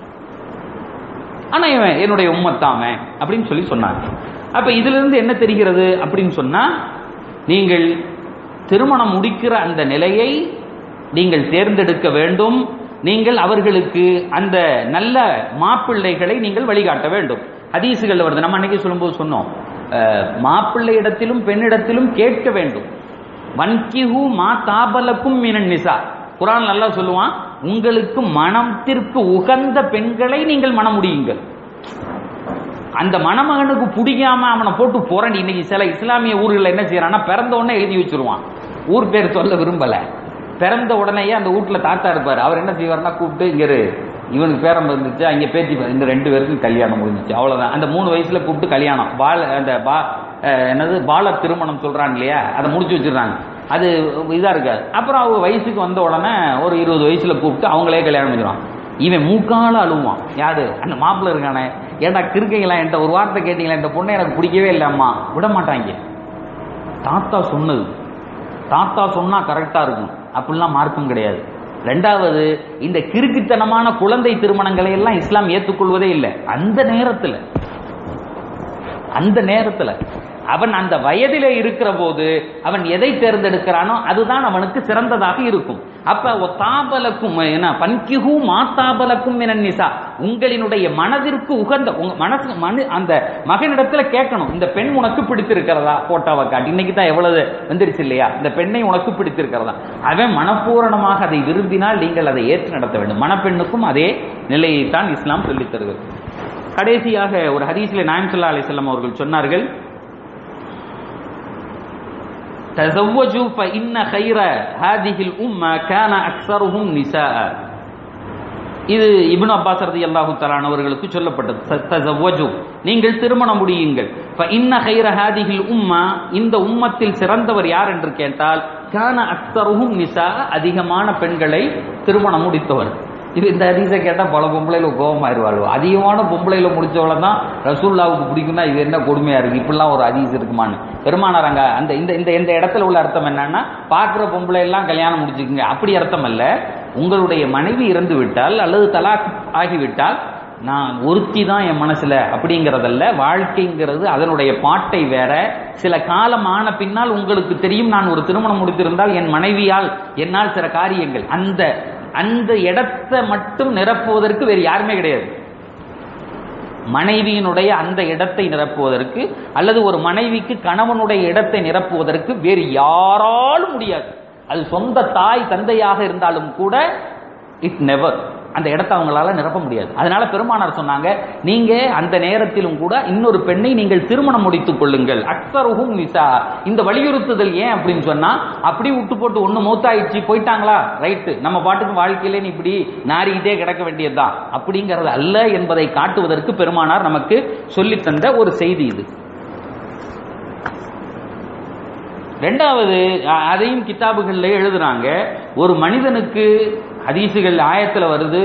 ஆனா இவன் என்னுடைய உம்மத்தாம அப்படின்னு சொல்லி சொன்னாங்க அப்ப இதுல இருந்து என்ன தெரிகிறது அப்படின்னு சொன்னா நீங்கள் திருமணம் முடிக்கிற அந்த நிலையை நீங்கள் தேர்ந்தெடுக்க வேண்டும் நீங்கள் அவர்களுக்கு அந்த நல்ல மாப்பிள்ளைகளை நீங்கள் வழிகாட்ட வேண்டும் ஹதீசுகள் வருது நம்ம அன்னைக்கு சொல்லும்போது சொன்னோம் அஹ், மாப்பிள்ளை இடத்திலும் பெண்ணிடத்திலும் கேட்க வேண்டும் வன்கிஹு மா தாபலக்கும் மினன் நிசா குரான் நல்லா சொல்லுவான் உங்களுக்கு மனத்திற்கு உகந்த பெண்களை நீங்கள் மனம் முடியுங்கள் அந்த மணமகனுக்கு பிடிக்காம அவனை போட்டு புரண்டி இன்னைக்கு சில இஸ்லாமிய ஊர்களில் என்ன செய்யறான்னா பிறந்த உடனே எழுதி வச்சிருவான் ஊர் பேர் சொல்ல விரும்பல பிறந்த உடனேயே அந்த வீட்டுல தாத்தா இருப்பார் அவர் என்ன செய்வார்னா கூப்பிட்டு இங்க இரு இவனுக்கு பேரம் இருந்துச்சு அங்க பேத்தி ப- இந்த ரெண்டு பேருக்கும் கல்யாணம் முடிஞ்சிச்சு அவ்வளவுதான் அந்த மூணு வயசுல கூப்பிட்டு கல்யாணம் பால அந்த பா அஹ், என்னது பால திருமணம் சொல்றாங்க இல்லையா அதை முடிச்சு வச்சிடுறாங்க அது இதா இருக்காது அப்புறம் அவங்க வயசுக்கு வந்த உடனே ஒரு இருபது வயசுல கூப்பிட்டு அவங்களே கல்யாணம் பண்ணிடுவான் இவன் மூக்கால அழுவான் யாரு அந்த மாப்பிள்ள இருக்கானே ஏன்டா கிருக்கீங்களா என்கிட்ட ஒரு வார்த்தை கேட்டீங்களா இந்த பொண்ணை எனக்கு பிடிக்கவே இல்லை அம்மா விட மாட்டாங்க தாத்தா சொன்னது தாத்தா சொன்னா கரெக்டா இருக்கும் அப்படிலாம் மார்க்கம் கிடையாது ரெண்டாவது இந்த கிறுக்குத்தனமான குழந்தை திருமணங்களை எல்லாம் இஸ்லாம் ஏற்றுக்கொள்வதே இல்லை அந்த நேரத்தில் அந்த நேரத்தில் அவன் அந்த வயதிலே இருக்கிற போது அவன் எதை தேர்ந்தெடுக்கிறானோ அதுதான் அவனுக்கு சிறந்ததாக இருக்கும் அப்ப ஒத்தாபலக்கும் என்ன பன்கிஹு மாத்தாபலக்கும் என நிசா உங்களினுடைய மனதிற்கு உகந்த உங்க மனசு மனு அந்த மகனிடத்துல கேட்கணும் இந்த பெண் உனக்கு பிடித்திருக்கிறதா போட்டோவை காட்டி இன்னைக்கு தான் எவ்வளவு வந்துருச்சு இல்லையா இந்த பெண்ணை உனக்கு பிடித்திருக்கிறதா அவன் மனப்பூரணமாக அதை விரும்பினால் நீங்கள் அதை ஏற்று நடத்த வேண்டும் மணப்பெண்ணுக்கும் அதே நிலையைத்தான் இஸ்லாம் சொல்லித் தருகிறது கடைசியாக ஒரு ஹதீஸ்ல நாயம் சல்லா அலிசல்லாம் அவர்கள் சொன்னார்கள் تزوجوا فإن خير هذه الأمة كان أكثرهم نساء இது இப்னு அப்பாஸ் ரதி அல்லாஹு அவர்களுக்கு சொல்லப்பட்டது தசவ்வஜு நீங்கள் திருமணம் முடியுங்கள் இன்ன ஹைர ஹாதிஹில் உம்மா இந்த உம்மத்தில் சிறந்தவர் யார் என்று கேட்டால் கான அக்தருகும் நிசா அதிகமான பெண்களை திருமணம் முடித்தவர் இது இந்த ஹதீஸை கேட்டால் பல பொம்பளையில கோபமாயிருவாள் அதிகமான பொம்பளையில முடிச்சவளை தான் ரசூல்லாவுக்கு பிடிக்கும்னா இது என்ன கொடுமையா இருக்கு இப்படிலாம் ஒரு ஹதீஸ் இருக்குமான்னு பெருமானாராங்க அந்த இந்த இந்த இந்த இடத்துல உள்ள அர்த்தம் என்னன்னா பார்க்குற பொம்பளை எல்லாம் கல்யாணம் முடிச்சுக்குங்க அப்படி அர்த்தம் அல்ல உங்களுடைய மனைவி இறந்து விட்டால் அல்லது தலாக் ஆகிவிட்டால் நான் ஒருத்தி தான் என் மனசுல அப்படிங்கிறதல்ல வாழ்க்கைங்கிறது அதனுடைய பாட்டை வேற சில காலம் ஆன பின்னால் உங்களுக்கு தெரியும் நான் ஒரு திருமணம் முடித்திருந்தால் என் மனைவியால் என்னால் சில காரியங்கள் அந்த அந்த இடத்தை மட்டும் நிரப்புவதற்கு வேறு யாருமே கிடையாது மனைவியினுடைய அந்த இடத்தை நிரப்புவதற்கு அல்லது ஒரு மனைவிக்கு கணவனுடைய இடத்தை நிரப்புவதற்கு வேறு யாராலும் முடியாது அது சொந்த தாய் தந்தையாக இருந்தாலும் கூட இட் நெவர் அந்த இடத்தை அவங்களால நிரப்ப முடியாது அதனால பெருமானார் சொன்னாங்க நீங்க அந்த நேரத்திலும் கூட இன்னொரு பெண்ணை நீங்கள் திருமணம் முடித்துக் கொள்ளுங்கள் அக்சருகும் நிசா இந்த வலியுறுத்துதல் ஏன் அப்படின்னு சொன்னா அப்படி விட்டு போட்டு ஒண்ணு மூத்தாயிடுச்சு போயிட்டாங்களா ரைட்டு நம்ம பாட்டுக்கு வாழ்க்கையில நீ இப்படி நாரிக்கிட்டே கிடக்க வேண்டியதுதான் அப்படிங்கறது அல்ல என்பதை காட்டுவதற்கு பெருமானார் நமக்கு சொல்லி தந்த ஒரு செய்தி இது ரெண்டாவது அதையும் கிதாபுகளில் எழுதுறாங்க ஒரு மனிதனுக்கு ஹதீசுகள் ஆயத்தில் வருது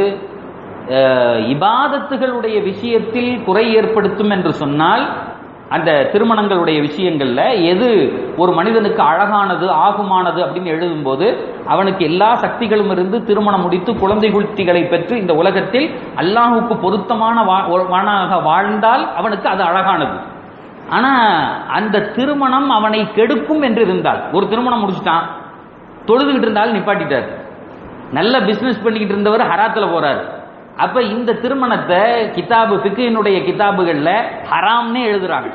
இபாதத்துகளுடைய விஷயத்தில் குறை ஏற்படுத்தும் என்று சொன்னால் அந்த திருமணங்களுடைய விஷயங்கள்ல எது ஒரு மனிதனுக்கு அழகானது ஆகுமானது அப்படின்னு எழுதும்போது அவனுக்கு எல்லா சக்திகளும் இருந்து திருமணம் முடித்து குழந்தை குழ்த்திகளை பெற்று இந்த உலகத்தில் அல்லாஹுக்கு பொருத்தமான வானாக வாழ்ந்தால் அவனுக்கு அது அழகானது ஆனா அந்த திருமணம் அவனை கெடுக்கும் என்று இருந்தால் ஒரு திருமணம் முடிச்சுட்டான் தொழுதுகிட்டு இருந்தாலும் நிப்பாட்டிட்டார் நல்ல பிசினஸ் பண்ணிக்கிட்டு இருந்தவர் ஹராத்துல போறாரு அப்ப இந்த திருமணத்தை கிதாபு பிக்கினுடைய கிதாபுகள்ல ஹராம்னே எழுதுறாங்க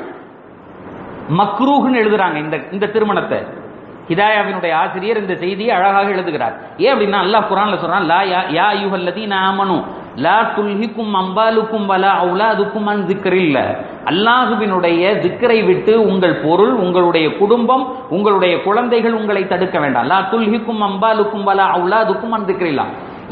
மக்ரூஹ்னு எழுதுறாங்க இந்த இந்த திருமணத்தை ஹிதாயாவினுடைய ஆசிரியர் இந்த செய்தியை அழகாக எழுதுகிறார் ஏன் அப்படின்னா அல்லாஹ் குரான்ல சொல்றான் லா யா யா யுஹல்லதீன ஆமனு லா துல்ஹிக்கும் அம்பாலுக்கும் வலா அவுலாதுக்கும் அன் திக்கரில்ல அல்லாஹுவினுடைய திக்கரை விட்டு உங்கள் பொருள் உங்களுடைய குடும்பம் உங்களுடைய குழந்தைகள் உங்களை தடுக்க வேண்டாம் லா துல்ஹிக்கும் அம்பாலுக்கும் வலா அவுலாதுக்கும் அன் திக்கரில்லா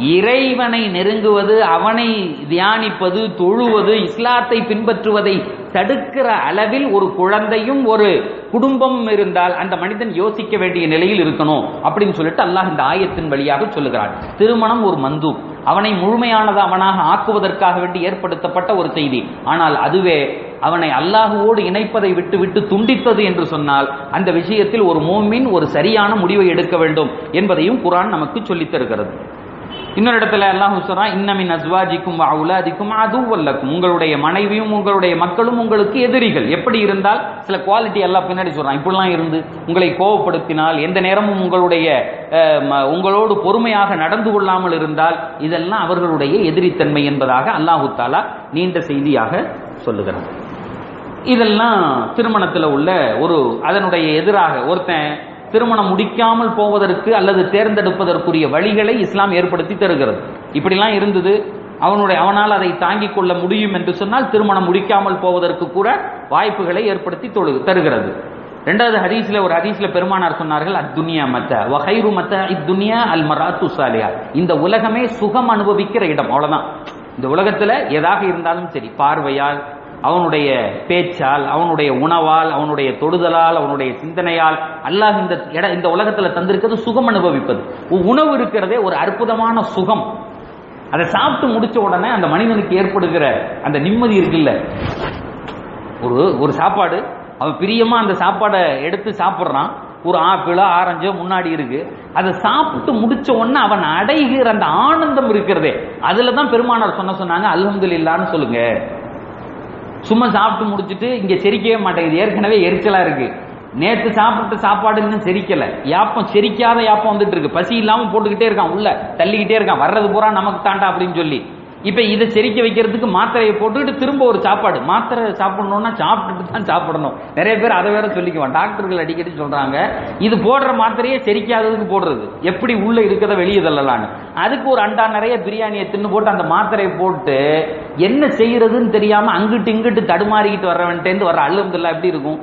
இறைவனை நெருங்குவது அவனை தியானிப்பது தொழுவது இஸ்லாத்தை பின்பற்றுவதை தடுக்கிற அளவில் ஒரு குழந்தையும் ஒரு குடும்பமும் இருந்தால் அந்த மனிதன் யோசிக்க வேண்டிய நிலையில் இருக்கணும் அப்படின்னு சொல்லிட்டு அல்லாஹ் இந்த ஆயத்தின் வழியாக சொல்லுகிறான் திருமணம் ஒரு மந்து அவனை முழுமையானது அவனாக ஆக்குவதற்காக வேண்டி ஏற்படுத்தப்பட்ட ஒரு செய்தி ஆனால் அதுவே அவனை அல்லாஹுவோடு இணைப்பதை விட்டு விட்டு துண்டித்தது என்று சொன்னால் அந்த விஷயத்தில் ஒரு மோமின் ஒரு சரியான முடிவை எடுக்க வேண்டும் என்பதையும் குரான் நமக்கு சொல்லித் தருகிறது இன்னொரு இடத்துல அல்லாஹ் சொல்றான் இன்னமின் அஸ்வாஜிக்கும் அவுலாதிக்கும் அதுவல்லக்கும் உங்களுடைய மனைவியும் உங்களுடைய மக்களும் உங்களுக்கு எதிரிகள் எப்படி இருந்தால் சில குவாலிட்டி எல்லாம் பின்னாடி சொல்றான் இப்படிலாம் இருந்து உங்களை கோவப்படுத்தினால் எந்த நேரமும் உங்களுடைய உங்களோடு பொறுமையாக நடந்து கொள்ளாமல் இருந்தால் இதெல்லாம் அவர்களுடைய எதிரித்தன்மை என்பதாக அல்லாஹு தாலா நீண்ட செய்தியாக சொல்லுகிறான் இதெல்லாம் திருமணத்தில் உள்ள ஒரு அதனுடைய எதிராக ஒருத்தன் திருமணம் முடிக்காமல் போவதற்கு அல்லது தேர்ந்தெடுப்பதற்குரிய வழிகளை இஸ்லாம் ஏற்படுத்தி தருகிறது இப்படிலாம் இருந்தது அவனுடைய அவனால் அதை தாங்கிக் கொள்ள முடியும் என்று சொன்னால் திருமணம் முடிக்காமல் போவதற்கு கூட வாய்ப்புகளை ஏற்படுத்தி தருகிறது ரெண்டாவது ஹதீஸ்ல ஒரு ஹதீஸ்ல பெருமானார் சொன்னார்கள் அத்துனியா மத்த வகைரு மத்த இத்துனியா அல் மராத்து சாலியா இந்த உலகமே சுகம் அனுபவிக்கிற இடம் அவ்வளவுதான் இந்த உலகத்துல எதாக இருந்தாலும் சரி பார்வையால் அவனுடைய பேச்சால் அவனுடைய உணவால் அவனுடைய தொடுதலால் அவனுடைய சிந்தனையால் அல்லாஹ் இந்த இட இந்த உலகத்தில் தந்திருக்கிறது சுகம் அனுபவிப்பது உணவு இருக்கிறதே ஒரு அற்புதமான சுகம் அதை சாப்பிட்டு முடிச்ச உடனே அந்த மனிதனுக்கு ஏற்படுகிற அந்த நிம்மதி இருக்குல்ல ஒரு ஒரு சாப்பாடு அவன் பிரியமா அந்த சாப்பாடை எடுத்து சாப்பிட்றான் ஒரு ஆப்பிளோ ஆரஞ்சோ முன்னாடி இருக்கு அதை சாப்பிட்டு முடிச்ச உடனே அவன் அடைகிற அந்த ஆனந்தம் இருக்கிறதே அதுல தான் பெருமானார் சொன்ன சொன்னாங்க அல்ஹம்துலில்லான்னு சொல்லுங்க சும்மா சாப்பிட்டு முடிச்சிட்டு இங்க செரிக்கவே மாட்டேங்குது ஏற்கனவே எரிச்சலா இருக்கு நேத்து சாப்பிட்ட சாப்பாடு இன்னும் செரிக்கல யாப்பம் செரிக்காத யாப்பம் வந்துட்டு இருக்கு பசி இல்லாம போட்டுக்கிட்டே இருக்கான் உள்ள தள்ளிக்கிட்டே இருக்கான் வர்றது பூரா நமக்கு தாண்டா அப்படின்னு சொல்லி இப்ப இதை செரிக்க வைக்கிறதுக்கு மாத்திரையை போட்டுக்கிட்டு திரும்ப ஒரு சாப்பாடு மாத்திரை சாப்பிடணும்னா சாப்பிட்டுட்டு தான் சாப்பிடணும் நிறைய பேர் அதை வேற சொல்லிக்குவான் டாக்டர்கள் அடிக்கடி சொல்றாங்க இது போடுற மாத்திரையே செரிக்காததுக்கு போடுறது எப்படி உள்ள இருக்கிறத வெளியே தள்ளலான்னு அதுக்கு ஒரு அண்டா நிறைய பிரியாணியை தின்னு போட்டு அந்த மாத்திரையை போட்டு என்ன செய்யறதுன்னு தெரியாம அங்கிட்டு இங்கிட்டு தடுமாறிக்கிட்டு வர்றவன்ட்டேந்து வர்ற அல்லுந்தெல்லாம் எப்படி இருக்கும்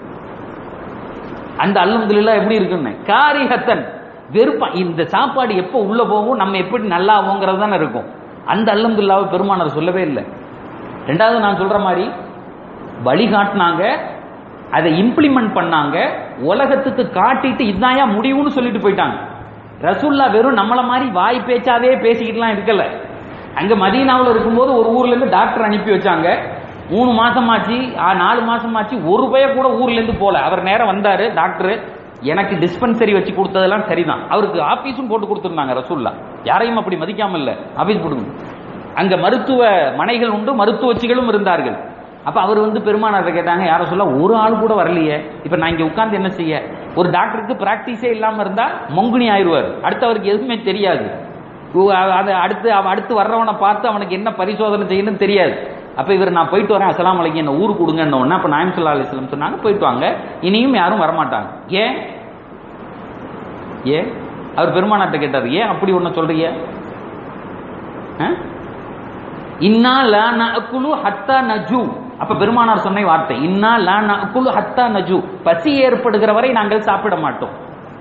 அந்த அல்லுந்தெல்லாம் எப்படி இருக்குன்னு காரிஹத்தன் வெறுப்பா இந்த சாப்பாடு எப்போ உள்ள போகும் நம்ம எப்படி நல்லா ஆகுங்கிறது தானே இருக்கும் அந்த அல்ஹம்துலில்லாஹ் பெருமானார் சொல்லவே இல்லை ரெண்டாவது நான் சொல்ற மாதிரி வழிகாட்டினாங்க அதை இம்ப்ளிமெண்ட் பண்ணாங்க உலகத்துக்கு காட்டிட்டு இதாயா முடிவுன்னு சொல்லிட்டு போயிட்டாங்க ரசூல்லா வெறும் நம்மள மாதிரி வாய் பேச்சாவே பேசிக்கிட்டுலாம் இருக்கல அங்க மதீனாவில் இருக்கும்போது ஒரு ஊர்ல இருந்து டாக்டர் அனுப்பி வச்சாங்க மூணு மாசம் ஆச்சு ஆ, நாலு மாசம் ஆச்சு ஒரு பைய கூட ஊர்ல இருந்து போல அவர் நேரம் வந்தாரு டாக்டர் எனக்கு டிஸ்பென்சரி வச்சு கொடுத்ததெல்லாம் சரிதான் அவருக்கு ஆபீஸும் போட்டு கொடுத்துருந்தாங்க ரசூல்லா யாரையும் அப்படி மதிக்காம இல்ல ஆபீஸ் போட்டு அங்க மருத்துவ மனைகள் உண்டு மருத்துவச்சிகளும் இருந்தார்கள் அப்ப அவர் வந்து பெருமானார் கேட்டாங்க யார சொல்ல ஒரு ஆள் கூட வரலையே இப்ப நான் இங்க உட்கார்ந்து என்ன செய்ய ஒரு டாக்டருக்கு பிராக்டிஸே இல்லாம இருந்தா மொங்குனி ஆயிடுவார் அடுத்தவருக்கு எதுவுமே தெரியாது ஓ, அ- அது அடுத்து அவன் அடுத்து வர்றவனை பார்த்து அவனுக்கு என்ன பரிசோதனை செய்யணும்னு தெரியாது அப்ப இவர் நான் போயிட்டு வரேன் அஸ்ஸலாமு அலைக்கும் என்ன ஊர் கொடுங்கன்னு உடனே அப்ப நாயம் சொல்லா அலிஸ்லம் சொன்னாங்க போயிட்டு வாங்க இனியும் யாரும் வரமாட்டாங்க ஏன் ஏன் அவர் பெருமானாட்ட கேட்டார் ஏன் அப்படி ஒண்ணு சொல்றீங்க ஆ? இன்னா லா நஅகுலு ஹத்தா நஜு அப்ப பெருமானார் சொன்ன வார்த்தை இன்னா லா நஅகுலு ஹத்தா நஜு பசி ஏற்படுகிற வரை நாங்கள் சாப்பிட மாட்டோம்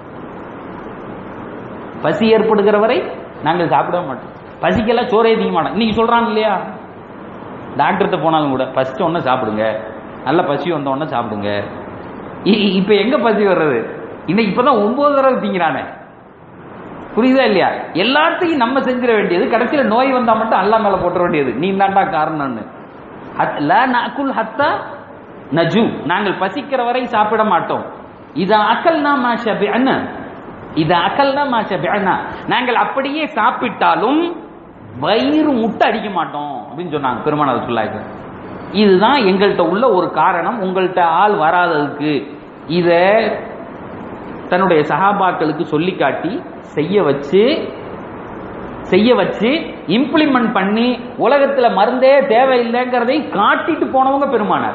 பசி ஏற்படுகிற வரை நாங்கள் சாப்பிட மாட்டோம் பசிக்கெல்லாம் சோறே தீங்க மாட்டோம் இன்னைக்கு சொல்றாங்க இல்லையா டாக்டர்கிட்ட போனாலும் கூட ஃபர்ஸ்ட் ஒன்று சாப்பிடுங்க நல்ல பசி வந்த உடனே சாப்பிடுங்க இ- இ- இப்ப எங்க பசி வர்றது இன்னைக்கு இப்பதான் ஒன்பது தடவை திங்கிறானே புரியுதா இல்லையா எல்லாத்தையும் நம்ம செஞ்சிட வேண்டியது கடைசியில நோய் வந்தா மட்டும் அல்லா மேல போட்டுற வேண்டியது நீ தாண்டா காரணம்னு ஹத்- லா நஅகுல் ஹத்தா நஜு நாங்கள் பசிக்கிற வரை சாப்பிட மாட்டோம் இதா அக்கல்னா மா ஷபிஅனா இதா அக்கல்னா மா ஷபிஅனா நாங்கள் அப்படியே சாப்பிட்டாலும் வயிறு முட்டை அடிக்க மாட்டோம் அப்படின்னு சொன்னாங்க பெருமானார் சொல்லாங்க இதுதான் எங்கள்கிட்ட உள்ள ஒரு காரணம் உங்கள்கிட்ட ஆள் வராததுக்கு இத தன்னுடைய சகாபாக்களுக்கு சொல்லி காட்டி செய்ய வச்சு செய்ய வச்சு இம்ப்ளிமெண்ட் பண்ணி உலகத்துல மருந்தே தேவையில்லைங்கிறதை காட்டிட்டு போனவங்க பெருமானார்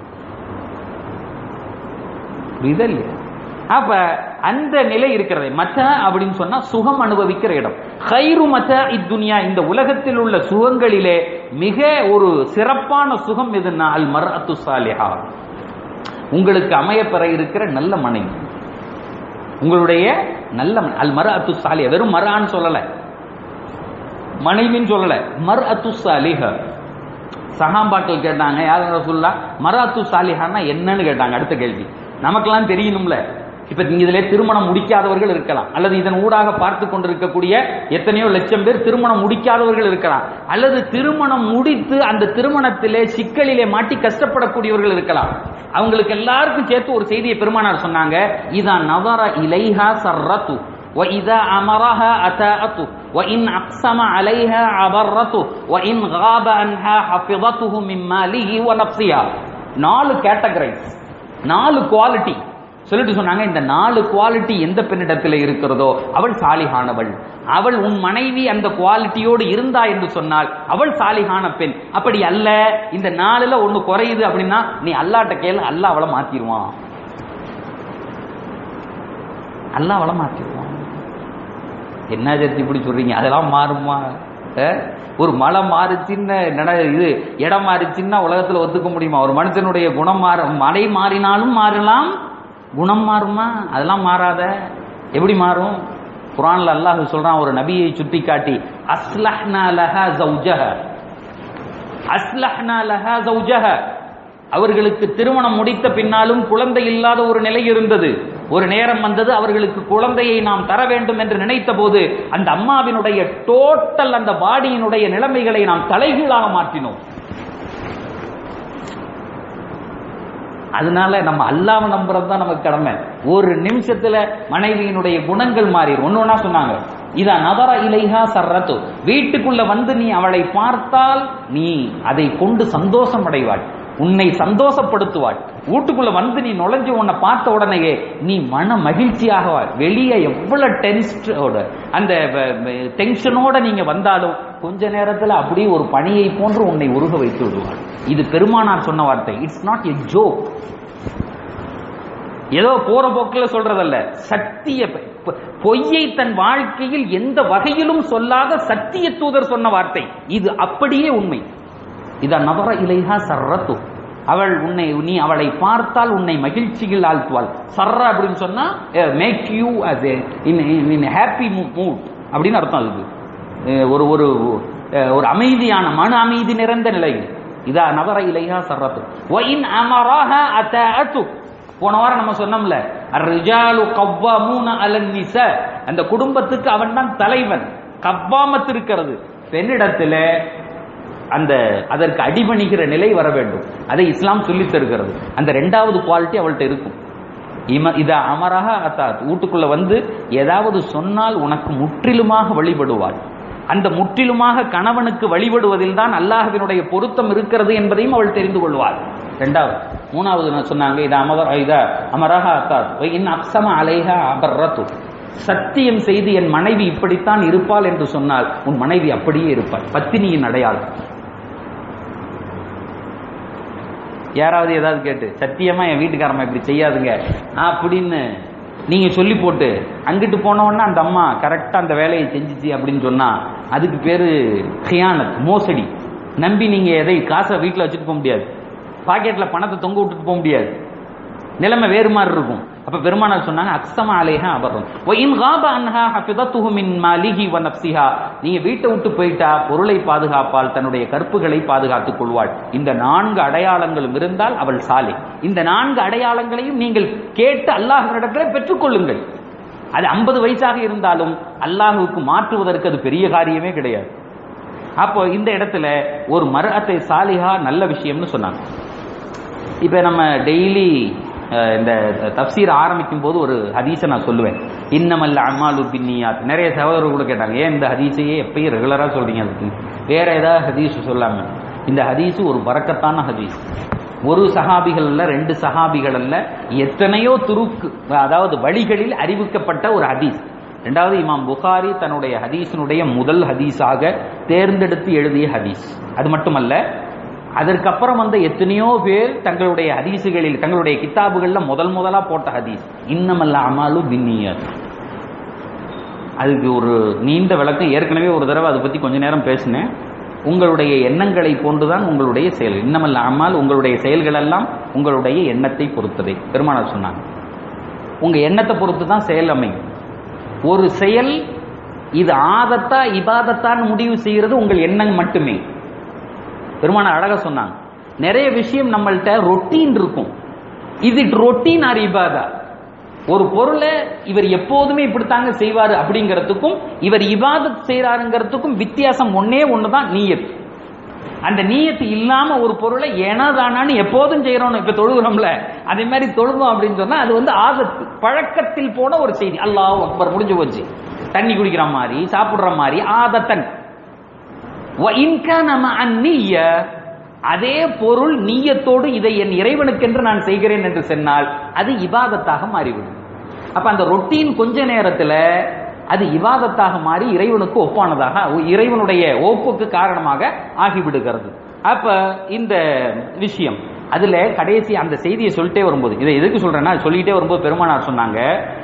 புரியுதா இல்லையா அப்ப அந்த நிலை இருக்கிறது மத்த அப்படின்னு சொன்னா சுகம் அனுபவிக்கிற இடம் ஹைரு மத்த இத்துனியா இந்த உலகத்தில் உள்ள சுகங்களிலே மிக ஒரு சிறப்பான சுகம் எதுன்னா அல் மர்அத்து சாலிஹா உங்களுக்கு அமையப்பெற இருக்கிற நல்ல மனைவி உங்களுடைய நல்ல ம- அல் மர அத்து சாலியா வெறும் மரான்னு சொல்லல மனைவின்னு சொல்லல மர் அத்து சாலிஹ சஹாபாக்கள் கேட்டாங்க யார் ரசூல்லா மர அத்து சாலிஹான்னா என்னன்னு கேட்டாங்க அடுத்த கேள்வி நமக்கெல்லாம் தெரியணும்ல இப்ப நீங்க இதுல திருமணம் முடிக்காதவர்கள் இருக்கலாம் அல்லது இதன் ஊடாக பார்த்து கொண்டிருக்கக்கூடிய எத்தனையோ லட்சம் பேர் திருமணம் முடிக்காதவர்கள் இருக்கலாம் அல்லது திருமணம் முடித்து அந்த திருமணத்திலே சிக்கலிலே மாட்டி கஷ்டப்படக்கூடியவர்கள் இருக்கலாம் அவங்களுக்கு எல்லாருக்கும் சேர்த்து ஒரு செய்தியை பெருமானார் சொன்னாங்க இதா நவர இலைஹா சர்ரத்து وإذا أمرها أتاءته وإن أقسم عليها عبرته وإن غاب عنها حفظته من ماله ونفسها நாலு கேட்டகரைஸ் நாலு குவாலிட்டி சொல்லிட்டு சொன்னாங்க இந்த நாலு குவாலிட்டி எந்த பெண்ணிடத்தில் இருக்கிறதோ அவள் சாலிகானவள் அவள் உன் மனைவி அந்த குவாலிட்டியோடு இருந்தா என்று சொன்னால் அவள் சாலிகான பெண் அப்படி அல்ல இந்த நாலுல ஒண்ணு குறையுது அப்படின்னா நீ அல்லாட்ட கேளு அல்லாஹ் அவளை மாத்திருவான் அல்லாஹ் அவளை மாத்திருவான் என்ன சேர்த்து இப்படி சொல்றீங்க அதெல்லாம் மாறுமா அஹ்? ஒரு மலை மாறுச்சுன்னு நட இது இடம் மாறிச்சுன்னா உலகத்துல ஒத்துக்க முடியுமா ஒரு மனுஷனுடைய குணம் மாற மலை மாறினாலும் மாறலாம் குணம் மாறுமா அதெல்லாம் மாறாத எப்படி மாறும் குரான்ல அல்லாஹ் சொல்றான் ஒரு நபியை சுட்டி காட்டி அஸ்லஹ்னா லஹா ஜௌஜஹ அஸ்லஹ்னா லஹா ஜௌஜஹ அவர்களுக்கு திருமணம் முடித்த பின்னாலும் குழந்தை இல்லாத ஒரு நிலை இருந்தது ஒரு நேரம் வந்தது அவர்களுக்கு குழந்தையை நாம் தர வேண்டும் என்று நினைத்த போது அந்த அம்மாவினுடைய டோட்டல் அந்த பாடியினுடைய நிலைமைகளை நாம் தலைகீழாக மாற்றினோம் அதனால நம்ம அல்லாம நம்புறது தான் நமக்கு கடமை ஒரு நிமிஷத்துல மனைவியினுடைய குணங்கள் மாறிடும் ஒன்னு ஒன்னா சொன்னாங்க இதா நவர இலைஹா சர்ரத்து வீட்டுக்குள்ள வந்து நீ அவளை பார்த்தால் நீ அதை கொண்டு சந்தோஷம் அடைவாள் உன்னை சந்தோஷப்படுத்துவாள் வீட்டுக்குள்ள வந்து நீ நுழைஞ்சு உன்னை பார்த்த உடனேயே நீ மன மகிழ்ச்சியாக வெளியே எவ்வளவு டென்ஸ்டோட அந்த டென்ஷனோட நீங்க வந்தாலும் கொஞ்ச நேரத்துல அப்படியே ஒரு பணியை போன்று உன்னை உருக வைத்து விடுவாள் இது பெருமானார் சொன்ன வார்த்தை இட்ஸ் நாட் எ ஜோக் ஏதோ போற போக்கில் சொல்றதல்ல சத்திய பொய்யை தன் வாழ்க்கையில் எந்த வகையிலும் சொல்லாத சத்திய தூதர் சொன்ன வார்த்தை இது அப்படியே உண்மை இதா நவர இலைஹா சர்ரத்து அவள் உன்னை நீ அவளை பார்த்தால் உன்னை மகிழ்ச்சியில் ஆழ்த்துவாள் சர்ற அப்படின்னு சொன்னா make you us in happy mood அப்படின்னு அர்த்தம் அதுக்கு ஒரு ஒரு ஒரு அமைதியான மன அமைதி நிறைந்த நிலை இதா நவர இலைஹா சர்ரத்து ஒயின் அமராக அத்து போன வாரம் நம்ம சொன்னோம்ல ரிஜாலு கவ்வாமூன அலன் நிச அந்த குடும்பத்துக்கு அவன் தான் தலைவன் கவ்வாமத்து இருக்கிறது பெண்ணிடத்துல அந்த அதற்கு அடிபணிகிற நிலை வர வேண்டும் அதை இஸ்லாம் சொல்லி தருகிறது அந்த ரெண்டாவது குவாலிட்டி அவள்கிட்ட இருக்கும் இம இத அமராக அத்தாத் வீட்டுக்குள்ள வந்து ஏதாவது சொன்னால் உனக்கு முற்றிலுமாக வழிபடுவாள் அந்த முற்றிலுமாக கணவனுக்கு வழிபடுவதில் தான் அல்லாஹினுடைய பொருத்தம் இருக்கிறது என்பதையும் அவள் தெரிந்து கொள்வாள் ரெண்டாவது மூணாவது சொன்னாங்க இது அமர இத அமராக அத்தாத் இன் அப்சம அலைஹா அபர்ரத்து சத்தியம் செய்து என் மனைவி இப்படித்தான் இருப்பாள் என்று சொன்னால் உன் மனைவி அப்படியே இருப்பாள் பத்தினியின் அடையாளம் யாராவது ஏதாவது கேட்டு சத்தியமா என் வீட்டுக்காரம்மா இப்படி செய்யாதுங்க அப்படின்னு நீங்க சொல்லி போட்டு அங்கிட்டு போனவொன்னா அந்த அம்மா கரெக்டா அந்த வேலையை செஞ்சுச்சு அப்படின்னு சொன்னா அதுக்கு பேரு ஹியானத் மோசடி நம்பி நீங்க எதை காசை வீட்டில் வச்சுட்டு போக முடியாது பாக்கெட்ல பணத்தை தொங்க விட்டுட்டு போக முடியாது நிலைமை வேறு மாதிரி இருக்கும் அப்ப பெருமானார் சொன்னாங்க அக்ஸம அலைஹா அபர்ரம் ஒயின் காப அன்ஹா ஹஃபிதத்துஹு மின் மாலிஹி வ நஃப்ஸிஹா நீங்க வீட்டை விட்டு போயிட்டா பொருளை பாதுகாப்பால் தன்னுடைய கற்புகளை பாதுகாத்துக் கொள்வாள் இந்த நான்கு அடையாளங்களும் இருந்தால் அவள் சாலை இந்த நான்கு அடையாளங்களையும் நீங்கள் கேட்டு அல்லாஹ்விடத்திலே பெற்றுக்கொள்ளுங்கள் அது ஐம்பது வயசாக இருந்தாலும் அல்லாஹுக்கு மாற்றுவதற்கு அது பெரிய காரியமே கிடையாது அப்போ இந்த இடத்துல ஒரு மரத்தை சாலிஹா நல்ல விஷயம்னு சொன்னாங்க இப்ப நம்ம டெய்லி இந்த தப்சீர் ஆரம்பிக்கும் போது ஒரு ஹதீஸை நான் சொல்லுவேன் இன்னமல்ல அம்மாலு பின்னியாத் நிறைய சகோதரர்கள் கூட கேட்டாங்க ஏன் இந்த ஹதீஸையே எப்பயும் ரெகுலரா சொல்றீங்க அதுக்கு வேற ஏதாவது ஹதீஸ் சொல்லாம இந்த ஹதீஸ் ஒரு வரக்கத்தான ஹதீஸ் ஒரு சஹாபிகள் அல்ல ரெண்டு சஹாபிகள் அல்ல எத்தனையோ துருக்கு அதாவது வழிகளில் அறிவிக்கப்பட்ட ஒரு ஹதீஸ் ரெண்டாவது இமாம் புகாரி தன்னுடைய ஹதீஸினுடைய முதல் ஹதீஸாக தேர்ந்தெடுத்து எழுதிய ஹதீஸ் அது மட்டுமல்ல அதற்கப்புறம் வந்த எத்தனையோ பேர் தங்களுடைய ஹதீசுகளில் தங்களுடைய கித்தாபுகள்ல முதல் முதலா போட்ட ஹதீஸ் இன்னமல்ல அமாலு பின்னியத் அதுக்கு ஒரு நீண்ட விளக்கம் ஏற்கனவே ஒரு தடவை அதை பத்தி கொஞ்ச நேரம் பேசினேன் உங்களுடைய எண்ணங்களை போன்றுதான் உங்களுடைய செயல் இன்னமல்ல அம்மால் உங்களுடைய செயல்கள் எல்லாம் உங்களுடைய எண்ணத்தை பொறுத்ததை பெருமானார் சொன்னாங்க உங்க எண்ணத்தை பொறுத்து தான் செயல் அமையும் ஒரு செயல் இது ஆதத்தா இபாதத்தான்னு முடிவு செய்யறது உங்கள் எண்ணம் மட்டுமே பெருமானார் அழகா சொன்னாங்க நிறைய விஷயம் நம்மள்ட்ட ரொட்டீன் இருக்கும் இது ரொட்டீன் ஆர் இபாதா ஒரு பொருளை இவர் எப்போதுமே இப்படித்தாங்க செய்வாரு அப்படிங்கிறதுக்கும் இவர் இபாதத் செய்யறாருங்கிறதுக்கும் வித்தியாசம் ஒன்னே ஒண்ணுதான் நீயத் அந்த நீயத்து இல்லாம ஒரு பொருளை ஏனாதானான்னு எப்போதும் செய்யறோம் இப்ப தொழுகிறோம்ல அதே மாதிரி தொழுதோம் அப்படின்னு சொன்னா அது வந்து ஆதத்து பழக்கத்தில் போன ஒரு செய்தி அல்லாஹ் அக்பர் முடிஞ்சு போச்சு தண்ணி குடிக்கிற மாதிரி சாப்பிடுற மாதிரி ஆதத்தன் அதே பொருள் நீயத்தோடு இதை என் இறைவனுக்கென்று நான் செய்கிறேன் என்று சொன்னால் அது இபாதத்தாக மாறிவிடும் அப்ப அந்த ரொட்டீன் கொஞ்ச நேரத்தில் அது இவாதத்தாக மாறி இறைவனுக்கு ஒப்பானதாக இறைவனுடைய ஒப்புக்கு காரணமாக ஆகிவிடுகிறது அப்ப இந்த விஷயம் அதுல கடைசி அந்த செய்தியை சொல்லிட்டே வரும்போது இதை எதுக்கு சொல்றேன்னா சொல்லிட்டே வரும்போது பெருமானார் சொன்னாங்க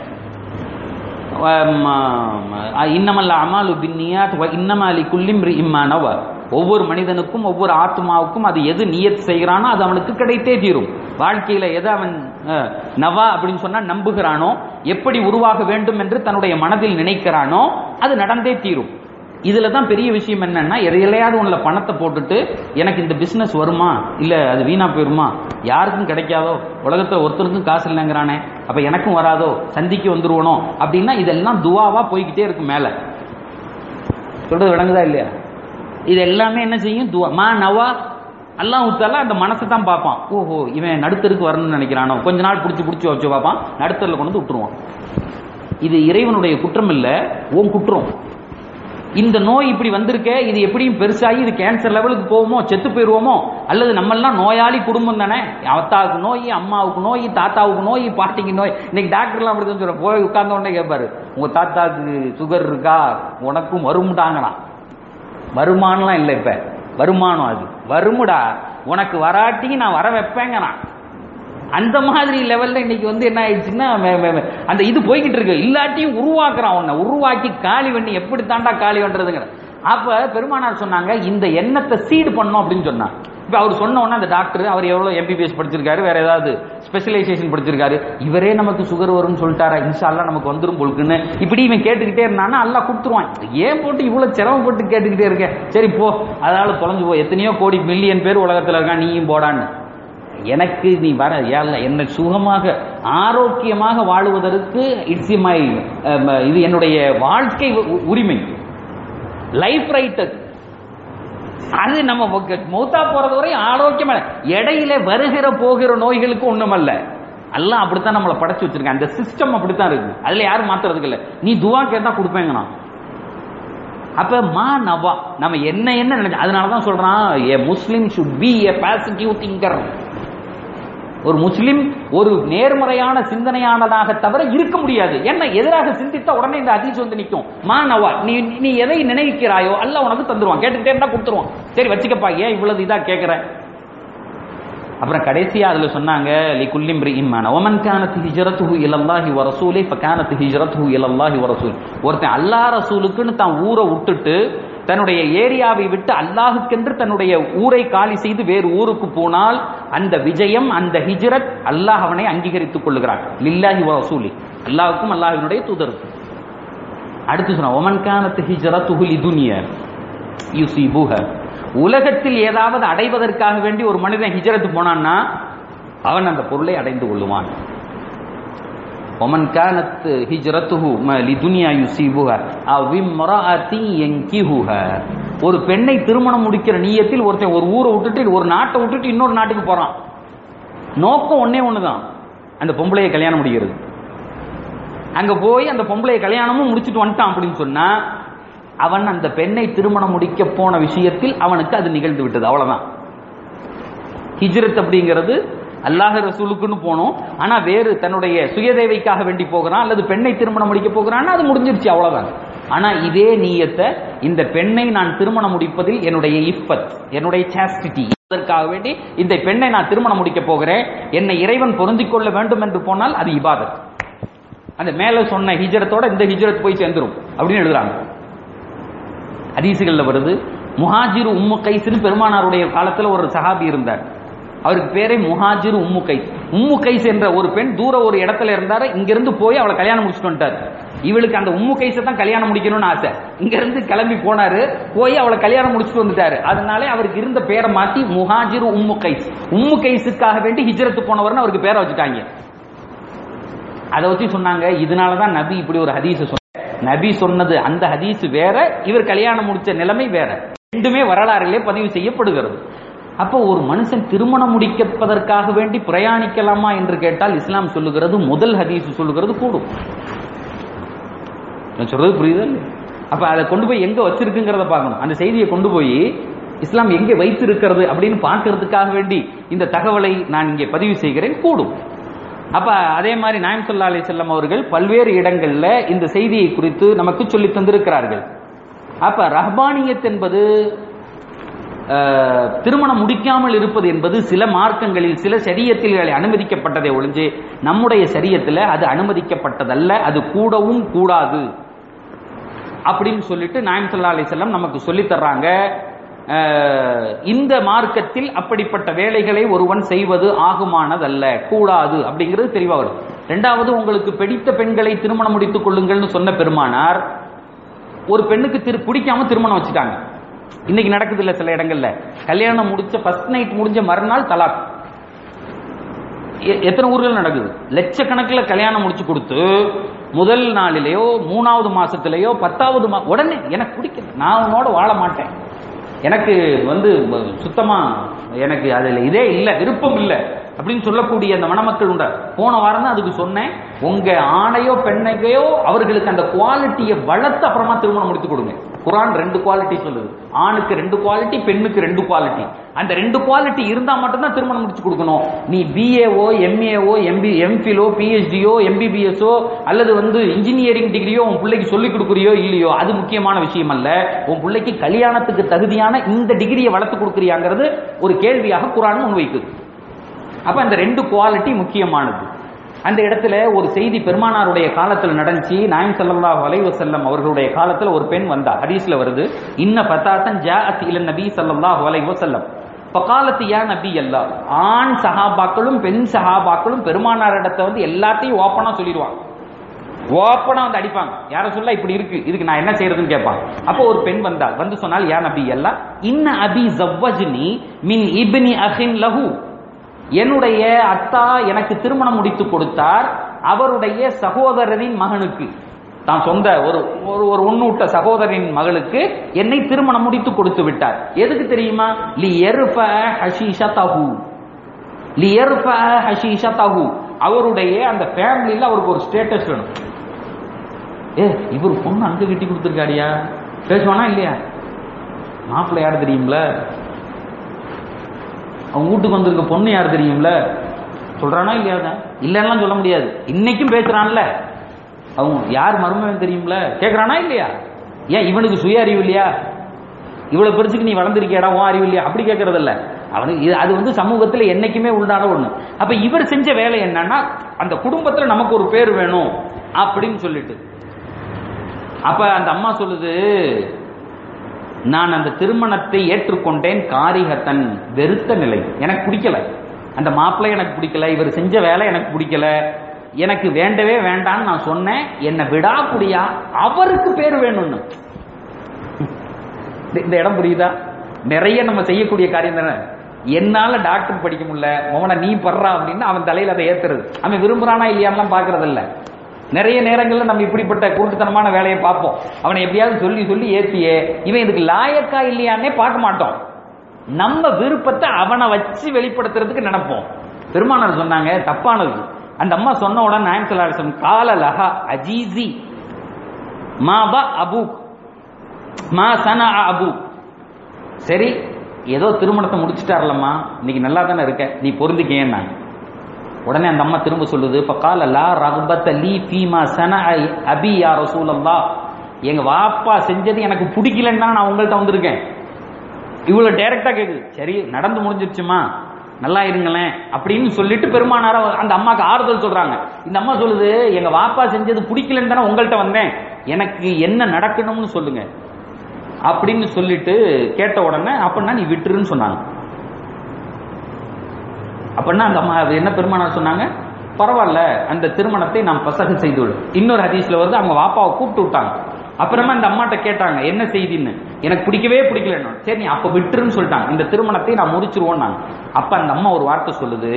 இன்னமல்ல அமாலு பின்னியாத் இன்னமாலி குல்லிம்ரி இம்மானவ ஒவ்வொரு மனிதனுக்கும் ஒவ்வொரு ஆத்மாவுக்கும் அது எது நியத் செய்கிறானோ அது அவனுக்கு கிடைத்தே தீரும் வாழ்க்கையில எதை அவன் நவா அப்படின்னு சொன்னா நம்புகிறானோ எப்படி உருவாக வேண்டும் என்று தன்னுடைய மனதில் நினைக்கிறானோ அது நடந்தே தீரும் இதுல தான் பெரிய விஷயம் என்னன்னா எதையிலையாவது உள்ள பணத்தை போட்டுட்டு எனக்கு இந்த பிசினஸ் வருமா இல்ல அது வீணா போயிருமா யாருக்கும் கிடைக்காதோ உலகத்துல ஒருத்தருக்கும் காசு இல்லைங்கிறானே அப்ப எனக்கும் வராதோ சந்திக்கு வந்துருவனோ அப்படின்னா இதெல்லாம் துவாவா போய்கிட்டே இருக்கும் மேல சொல்றது விளங்குதா இல்லையா இது எல்லாமே என்ன செய்யும் துவா மா நவா அல்லாஹ் தாலா அந்த மனசை தான் பார்ப்பான் ஓஹோ இவன் நடுத்தருக்கு வரணும்னு நினைக்கிறானோ கொஞ்ச நாள் பிடிச்சி பிடிச்சி வச்சு பார்ப்பான் நடுத்தரில் கொண்டு வந்து விட்டுருவான் இது இறைவனுடைய குற்றம் இல்லை உன் குற்றம் இந்த நோய் இப்படி வந்திருக்கே இது எப்படியும் பெருசாகி இது கேன்சர் லெவலுக்கு போவோமோ செத்து போயிடுவோமோ அல்லது நம்மெல்லாம் நோயாளி குடும்பம் தானே அத்தாவுக்கு நோய் அம்மாவுக்கு நோய் தாத்தாவுக்கு நோய் பாட்டிக்கு நோய் இன்னைக்கு டாக்டர்லாம் அப்படி தான் சொல்றேன் போய் உட்கார்ந்த உடனே கேட்பாரு உங்க தாத்தாவுக்கு சுகர் இருக்கா உனக்கும் வரும்ட்டாங்களாம் வருமானம்லாம் இல்லை இப்ப வருமானம் அது வருமுடா உனக்கு வராட்டி நான் வர வைப்பேங்கண்ணா அந்த மாதிரி லெவல்ல இன்னைக்கு வந்து என்ன ஆயிடுச்சுன்னா மே- மே- மே- அந்த இது போய்கிட்டு இருக்கு இல்லாட்டியும் உருவாக்குறான் உன்னை உருவாக்கி காலி பண்ணி எப்படி தாண்டா காலி பண்றதுங்கிற அப்ப பெருமானார் சொன்னாங்க இந்த எண்ணத்தை சீடு பண்ணோம் அப்படின்னு சொன்னாங்க இப்ப அவர் சொன்ன உடனே அந்த டாக்டர் அவர் எவ்வளவு எம்பிபிஎஸ் படிச்சிருக்காரு வேற ஏதாவது ஸ்பெஷலைசேஷன் படிச்சிருக்காரு இவரே நமக்கு சுகர் வரும்னு சொல்லிட்டாரா இன்ஷால்லா நமக்கு வந்துரும் பொழுக்குன்னு இப்படி இவன் கேட்டுக்கிட்டே இருந்தானா அல்லாஹ் கொடுத்துருவான் ஏன் போட்டு இவ்வளவு சிரமப்பட்டு கேட்டுக்கிட்டே இருக்க சரி போ அதனால தொலைஞ்சு போ எத்தனையோ கோடி மில்லியன் பேர் உலகத்துல இருக்கான் நீயும் போடான்னு எனக்கு நீ வர ஏல்ல என்னை சுகமாக ஆரோக்கியமாக வாழுவதற்கு இட்ஸ் மை இது என்னுடைய வாழ்க்கை உ- உரிமை லைஃப் ரைட் அது நம்ம மொக்க- மௌத்தா போறது வரை ஆரோக்கியமா இடையில வருகிற போகிற நோய்களுக்கு ஒண்ணுமல்ல எல்லாம் அப்படித்தான் நம்மளை படைச்சு வச்சிருக்காங்க அந்த சிஸ்டம் அப்படித்தான் இருக்கு அதுல யாரும் மாத்துறதுக்கு இல்ல நீ துவா கேட்டா கொடுப்பேங்க நான் அப்ப மா நவா நம்ம என்ன என்ன நினைச்சோம் அதனாலதான் சொல்றான் a Muslim should be a positive thinker ஒரு முஸ்லிம் ஒரு நேர்மறையான சிந்தனையானதாக தவிர இருக்க முடியாது என்ன எதிராக சிந்தித்த உடனே இந்த ஹதீஸ் வந்து நிற்கும் மா நவா நீ நீ எதை நினைக்கிறாயோ அல்லாஹ் உனக்கு தந்துருவான் கேட்டுக்கிட்டே இருந்தா கொடுத்துருவான் சரி வச்சுக்கப்பா ஏன் இவ்வளவு இதா கேட்கிற அப்புறம் கடைசியா அதுல சொன்னாங்க லி குல்லிம் இம்மான ஒமன் கானத் ஹிஜ்ரத்துஹு இலல்லாஹி வ ரசூலி ஃப கானத் ஹிஜ்ரத்துஹு இலல்லாஹி வ ரசூல் ஒருத்தன் அல்லாஹ் ரசூலுக்குன்னு தான் ஊரை விட்டுட்டு தன்னுடைய ஏரியாவை விட்டு அல்லாஹுக்கென்று தன்னுடைய ஊரை காலி செய்து வேறு ஊருக்கு போனால் அந்த விஜயம் அந்த ஹிஜ்ரத் அல்லாஹ் அவனை அங்கீகரித்துக் கொள்ளுகிறான் லில்லாஹி வ ரசூலி அல்லாஹ்வுக்கும் அல்லாஹ்வினுடைய தூதருக்கும் அடுத்து சொன்னா ஒமன் கானத் ஹிஜ்ரத்துஹு லிதுனியா யுசிபுஹ உலகத்தில் ஏதாவது அடைவதற்காக வேண்டி ஒரு மனிதன் ஹிஜ்ரத் போனான்னா அவன் அந்த பொருளை அடைந்து கொள்ளுவான் ஒமன் கானத் ஹிஜ்ரத்துஹு ம- லிதுனியா யுசிபுஹ அவ் இம்ரஅத்தி யன்கிஹுஹ ஒரு பெண்ணை திருமணம் முடிக்கிற நீயத்தில் ஒருத்தன் ஒரு ஊரை விட்டுட்டு ஒரு நாட்டை விட்டுட்டு இன்னொரு நாட்டுக்கு போறான் நோக்கம் ஒண்ணே ஒண்ணுதான் அந்த பொம்பளையை கல்யாணம் முடிக்கிறது அங்க போய் அந்த பொம்பளையை கல்யாணமும் முடிச்சுட்டு வந்துட்டான் அப்படின்னு சொன்னா அவன் அந்த பெண்ணை திருமணம் முடிக்க போன விஷயத்தில் அவனுக்கு அது நிகழ்ந்து விட்டது அவ்வளவுதான் ஹிஜ்ரத் அப்படிங்கிறது அல்லாஹ் ரசூலுக்குன்னு போனோம் ஆனா வேறு தன்னுடைய சுயதேவைக்காக வேண்டி போகிறான் அல்லது பெண்ணை திருமணம் முடிக்க போகிறான்னா அது முடிஞ்சிருச்சு அவ்வளவுதான் ஆனா இதே நீயத்தை இந்த பெண்ணை நான் திருமணம் முடிப்பதில் என்னுடைய இஃபத் என்னுடைய சாஸ்டிட்டி அதற்காக வேண்டி இந்த பெண்ணை நான் திருமணம் முடிக்க போகிறேன் என்னை இறைவன் பொருந்திக் கொள்ள வேண்டும் என்று போனால் அது இபாதத் அந்த மேல சொன்ன ஹிஜரத்தோட இந்த ஹிஜரத் போய் சேர்ந்துரும் அப்படின்னு எழுதுறாங்க ஹதீசுகள்ல வருது முஹாஜிர் உம்மு கைஸ்னு பெருமானாருடைய காலத்துல ஒரு சஹாபி இருந்தார் அவருக்கு பேரே முஹாஜிர் உம்மு கைஸ் உம்மு கைஸ் என்ற ஒரு பெண் தூர ஒரு இடத்துல இருந்தாரு இங்கிருந்து போய் அவளை கல்யாணம் முடிச்சுட்டு வந்துட்டார் இவளுக்கு அந்த உம்மு கைஸை தான் கல்யாணம் முடிக்கணும்னு ஆசை இங்க இருந்து கிளம்பி போனாரு போய் அவளை கல்யாணம் முடிச்சுட்டு வந்துட்டாரு அதனாலே அவருக்கு இருந்த பேரை மாத்தி முஹாஜிர் உம்மு கைஸ் உம்மு கைஸுக்காக வேண்டி ஹிஜ்ரத்து போனவர்னு அவருக்கு பேரை வச்சுட்டாங்க அதை வச்சு சொன்னாங்க இதனாலதான் நபி இப்படி ஒரு ஹதீஸ் சொன்ன நபி சொன்னது அந்த ஹதீஸ் வேற இவர் கல்யாணம் முடிச்ச நிலைமை வேற ரெண்டுமே வரலாறிலே பதிவு செய்யப்படுகிறது அப்போ ஒரு மனுஷன் திருமணம் முடிக்கப்பதற்காக வேண்டி பிரயாணிக்கலாமா என்று கேட்டால் இஸ்லாம் சொல்லுகிறது முதல் ஹதீஸ் சொல்லுகிறது கூடும் நான் சொல்றது புரியுதா இல்லையா? அப்ப அதை கொண்டு போய் எங்க வச்சிருக்குங்கிறத பார்க்கணும் அந்த செய்தியை கொண்டு போய் இஸ்லாம் எங்கே வைத்திருக்கிறது அப்படின்னு பார்க்கறதுக்காக வேண்டி இந்த தகவலை நான் இங்கே பதிவு செய்கிறேன் கூடும் அப்ப அதே மாதிரி நாயம் சொல்லா அலி செல்லம் அவர்கள் பல்வேறு இடங்கள்ல இந்த செய்தியை குறித்து நமக்கு சொல்லி தந்திருக்கிறார்கள் அப்ப ரஹ்பானியத் என்பது அஹ், திருமணம் முடிக்காமல் இருப்பது என்பது சில மார்க்கங்களில் சில சரியத்தில் அனுமதிக்கப்பட்டதை ஒழிஞ்சு நம்முடைய சரியத்தில் அது அனுமதிக்கப்பட்டதல்ல அது கூடவும் கூடாது அப்படின்னு சொல்லிட்டு நாயம் சல்லா அலிசல்லாம் நமக்கு சொல்லித் தர்றாங்க அஹ், இந்த மார்க்கத்தில் அப்படிப்பட்ட வேலைகளை ஒருவன் செய்வது ஆகுமானதல்ல கூடாது அப்படிங்கிறது தெளிவா வரும் ரெண்டாவது உங்களுக்கு பிடித்த பெண்களை திருமணம் முடித்துக் கொள்ளுங்கள்னு சொன்ன பெருமானார் ஒரு பெண்ணுக்கு திரு பிடிக்காம திருமணம் வச்சுட்டாங்க இன்னைக்கு நடக்குது இல்ல சில இடங்கள்ல கல்யாணம் முடிச்ச ஃபர்ஸ்ட் நைட் முடிஞ்ச மறுநாள் தலாக் எ- எத்தனை ஊர்கள் நடக்குது லட்சக்கணக்கில் கல்யாணம் முடிச்சு கொடுத்து முதல் நாளிலேயோ மூணாவது மாசத்திலேயோ பத்தாவது மா உடனே எனக்கு பிடிக்கல நான் உன்னோட வாழ மாட்டேன் எனக்கு வந்து சுத்தமா எனக்கு அதுல இதே இல்லை விருப்பம் இல்லை அப்படின்னு சொல்லக்கூடிய அந்த மணமக்கள் உண்டா போன வாரம் தான் அதுக்கு சொன்னேன் உங்க ஆணையோ பெண்ணையோ அவர்களுக்கு அந்த குவாலிட்டியை வளர்த்து அப்புறமா திருமணம் முடித்து கொடுங்க குரான் ரெண்டு குவாலிட்டி சொல்லுது ஆணுக்கு ரெண்டு குவாலிட்டி பெண்ணுக்கு ரெண்டு குவாலிட்டி அந்த ரெண்டு குவாலிட்டி இருந்தா மட்டும்தான் திருமணம் முடிச்சு கொடுக்கணும் நீ பிஏஓ எம்ஏஓ எம்பி எம்ஃபிலோ பிஹெச்டியோ எம்பிபிஎஸ்ஓ அல்லது வந்து இன்ஜினியரிங் டிகிரியோ உன் பிள்ளைக்கு சொல்லிக் கொடுக்குறியோ இல்லையோ அது முக்கியமான விஷயம் அல்ல உன் பிள்ளைக்கு கல்யாணத்துக்கு தகுதியான இந்த டிகிரியை வளர்த்து கொடுக்குறியாங்கிறது ஒரு கேள்வியாக குரான் முன்வைக்குது அப்ப அந்த ரெண்டு குவாலிட்டி முக்கியமானது அந்த இடத்துல ஒரு செய்தி பெருமானாருடைய காலத்தில் நடந்துச்சு நாயம் ஸல்லல்லாஹு அலைஹி வஸல்லம் அவர்களுடைய காலத்துல ஒரு பெண் வந்தா ஹதீஸ்ல வருது இன்ன ஃபதாத்தன் ஜாஅத் இல நபி ஸல்லல்லாஹு அலைஹி வஸல்லம் பகாலத்து யா நபி அல்லா ஆண் சஹாபாக்களும் பெண் சஹாபாக்களும் பெருமானார் இடத்த வந்து எல்லாத்தையும் ஓப்பனா சொல்லிடுவாங்க ஓப்பனா வந்து அடிப்பாங்க யார சொல்ல இப்படி இருக்கு இதுக்கு நான் என்ன செய்யறதுன்னு கேட்பாங்க அப்போ ஒரு பெண் வந்தாள் வந்து சொன்னால் யா நபி அல்லா இன்ன அபி ஜவ்வஜ்னி மின் இப்னி அஹின் லஹு என்னுடைய அத்தா எனக்கு திருமணம் முடித்து கொடுத்தார் அவருடைய சகோதரரின் மகனுக்கு தான் சொந்த ஒரு ஒரு ஒரு உன்னூட்ட சகோதரின் மகளுக்கு என்னை திருமணம் முடித்து கொடுத்து விட்டார் எதுக்கு தெரியுமா லி எருஃப ஹஷீஷதஹு லி எருஃப ஹஷீஷதஹு அவருடைய அந்த ஃபேமிலியில் அவருக்கு ஒரு ஸ்டேட்டஸ் வேணும் ஏ இவர் பொண்ணு அங்க கட்டி கொடுத்துருக்காடியா பேசுவானா இல்லையா மாப்பிள்ளை யார் தெரியும்ல அவன் வீட்டுக்கு வந்திருக்க பொண்ணு யார் தெரியும்ல சொல்றானா இல்லையா இல்லைன்னா சொல்ல முடியாது இன்னைக்கும் பேசுறான்ல அவன் யார் மருமகன் தெரியும்ல கேட்கறானா இல்லையா ஏன் இவனுக்கு சுய அறிவு இல்லையா இவ்வளவு பெருசுக்கு நீ வளர்ந்துருக்கியடா உன் அறிவு இல்லையா அப்படி கேட்கறது இல்ல அவனுக்கு இது- அது வந்து சமூகத்துல என்னைக்குமே உண்டான ஒண்ணு அப்ப இவர் செஞ்ச வேலை என்னன்னா அந்த குடும்பத்துல நமக்கு ஒரு பேர் வேணும் அப்படின்னு சொல்லிட்டு அப்ப அந்த அம்மா சொல்லுது நான் அந்த திருமணத்தை ஏற்றுக்கொண்டேன் காரிகத்தன் வெறுத்த நிலை எனக்கு பிடிக்கல அந்த மாப்பிள்ளை எனக்கு பிடிக்கல இவர் செஞ்ச வேலை எனக்கு பிடிக்கல எனக்கு வேண்டவே வேண்டான்னு நான் சொன்னேன் என்னை விடாக்குடியா அவருக்கு பேர் வேணும்னு இந்த- இந்த இடம் புரியுதா நிறைய நம்ம செய்யக்கூடிய காரியம் தானே என்னால டாக்டர் படிக்க முடியல மோன நீ படுறா அப்படின்னு அவன் தலையில அதை ஏத்துறது அவன் விரும்புறானா இல்லையான்லாம் பாக்குறது இல்ல நிறைய நேரங்கள்ல நம்ம இப்படிப்பட்ட குருட்டுத்தனமான வேலையை பார்ப்போம் அவனை எப்படியாவது சொல்லி சொல்லி ஏத்தியே இவன் இதுக்கு லாயக்கா இல்லையான்னே பார்க்க மாட்டோம் நம்ம விருப்பத்தை அவனை வச்சு வெளிப்படுத்துறதுக்கு நினைப்போம் பெருமானார் சொன்னாங்க தப்பானது அந்த அம்மா சொன்ன உடனே நாயம் சொல்லாசம் கால லஹா அஜீசி மாபா அபூக் மா சனா அபு சரி ஏதோ திருமணத்தை முடிச்சிட்டார்லம்மா இன்னைக்கு நல்லா தானே இருக்க நீ பொருந்திக்கேன்னா உடனே அந்த அம்மா திரும்ப சொல்லுது பக்கால லா ரகுபத்த லீ ஃபீமா சன அபி யா ரசூலல்லா எங்க வாப்பா செஞ்சது எனக்கு பிடிக்கலன்னு தான் நான் உங்கள்கிட்ட வந்திருக்கேன் இவ்வளவு டைரக்டா கேக்குது சரி நடந்து முடிஞ்சிருச்சுமா நல்லா இருங்களேன் அப்படின்னு சொல்லிட்டு பெருமானார அந்த அம்மாக்கு ஆறுதல் சொல்றாங்க இந்த அம்மா சொல்லுது எங்க வாப்பா செஞ்சது பிடிக்கலன்னு தானே உங்கள்கிட்ட வந்தேன் எனக்கு என்ன நடக்கணும்னு சொல்லுங்க அப்படின்னு சொல்லிட்டு கேட்ட உடனே அப்படின்னா நீ விட்டுருன்னு சொன்னாங்க அப்படின்னா அந்த அம்மா அது என்ன பெருமானார் சொன்னாங்க பரவாயில்ல அந்த திருமணத்தை நாம் பசக செய்து விடு இன்னொரு ஹதீஸ்ல வருது அவங்க வாப்பாவை கூப்பிட்டு விட்டாங்க அப்புறமா அந்த அம்மாட்ட கேட்டாங்க என்ன செய்தின்னு எனக்கு பிடிக்கவே பிடிக்கலன்னு சரி நீ அப்ப விட்டுருன்னு சொல்லிட்டாங்க இந்த திருமணத்தை நான் முடிச்சிருவோம் நாங்க அப்ப அந்த அம்மா ஒரு வார்த்தை சொல்லுது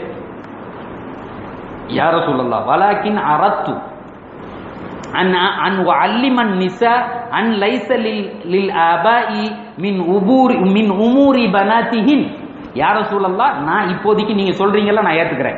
யார சொல்லலாம் வலாக்கின் அரத்து அன் அன் அல்லிமன் நிசா அன் லைச லில் லில் ஆபாஇ மின் உபூரி மின் உமூரி பனாத்திஹின் யார சூழல்லாம் நான் இப்போதைக்கு நீங்க சொல்றீங்கல்ல நான் ஏத்துக்கிறேன்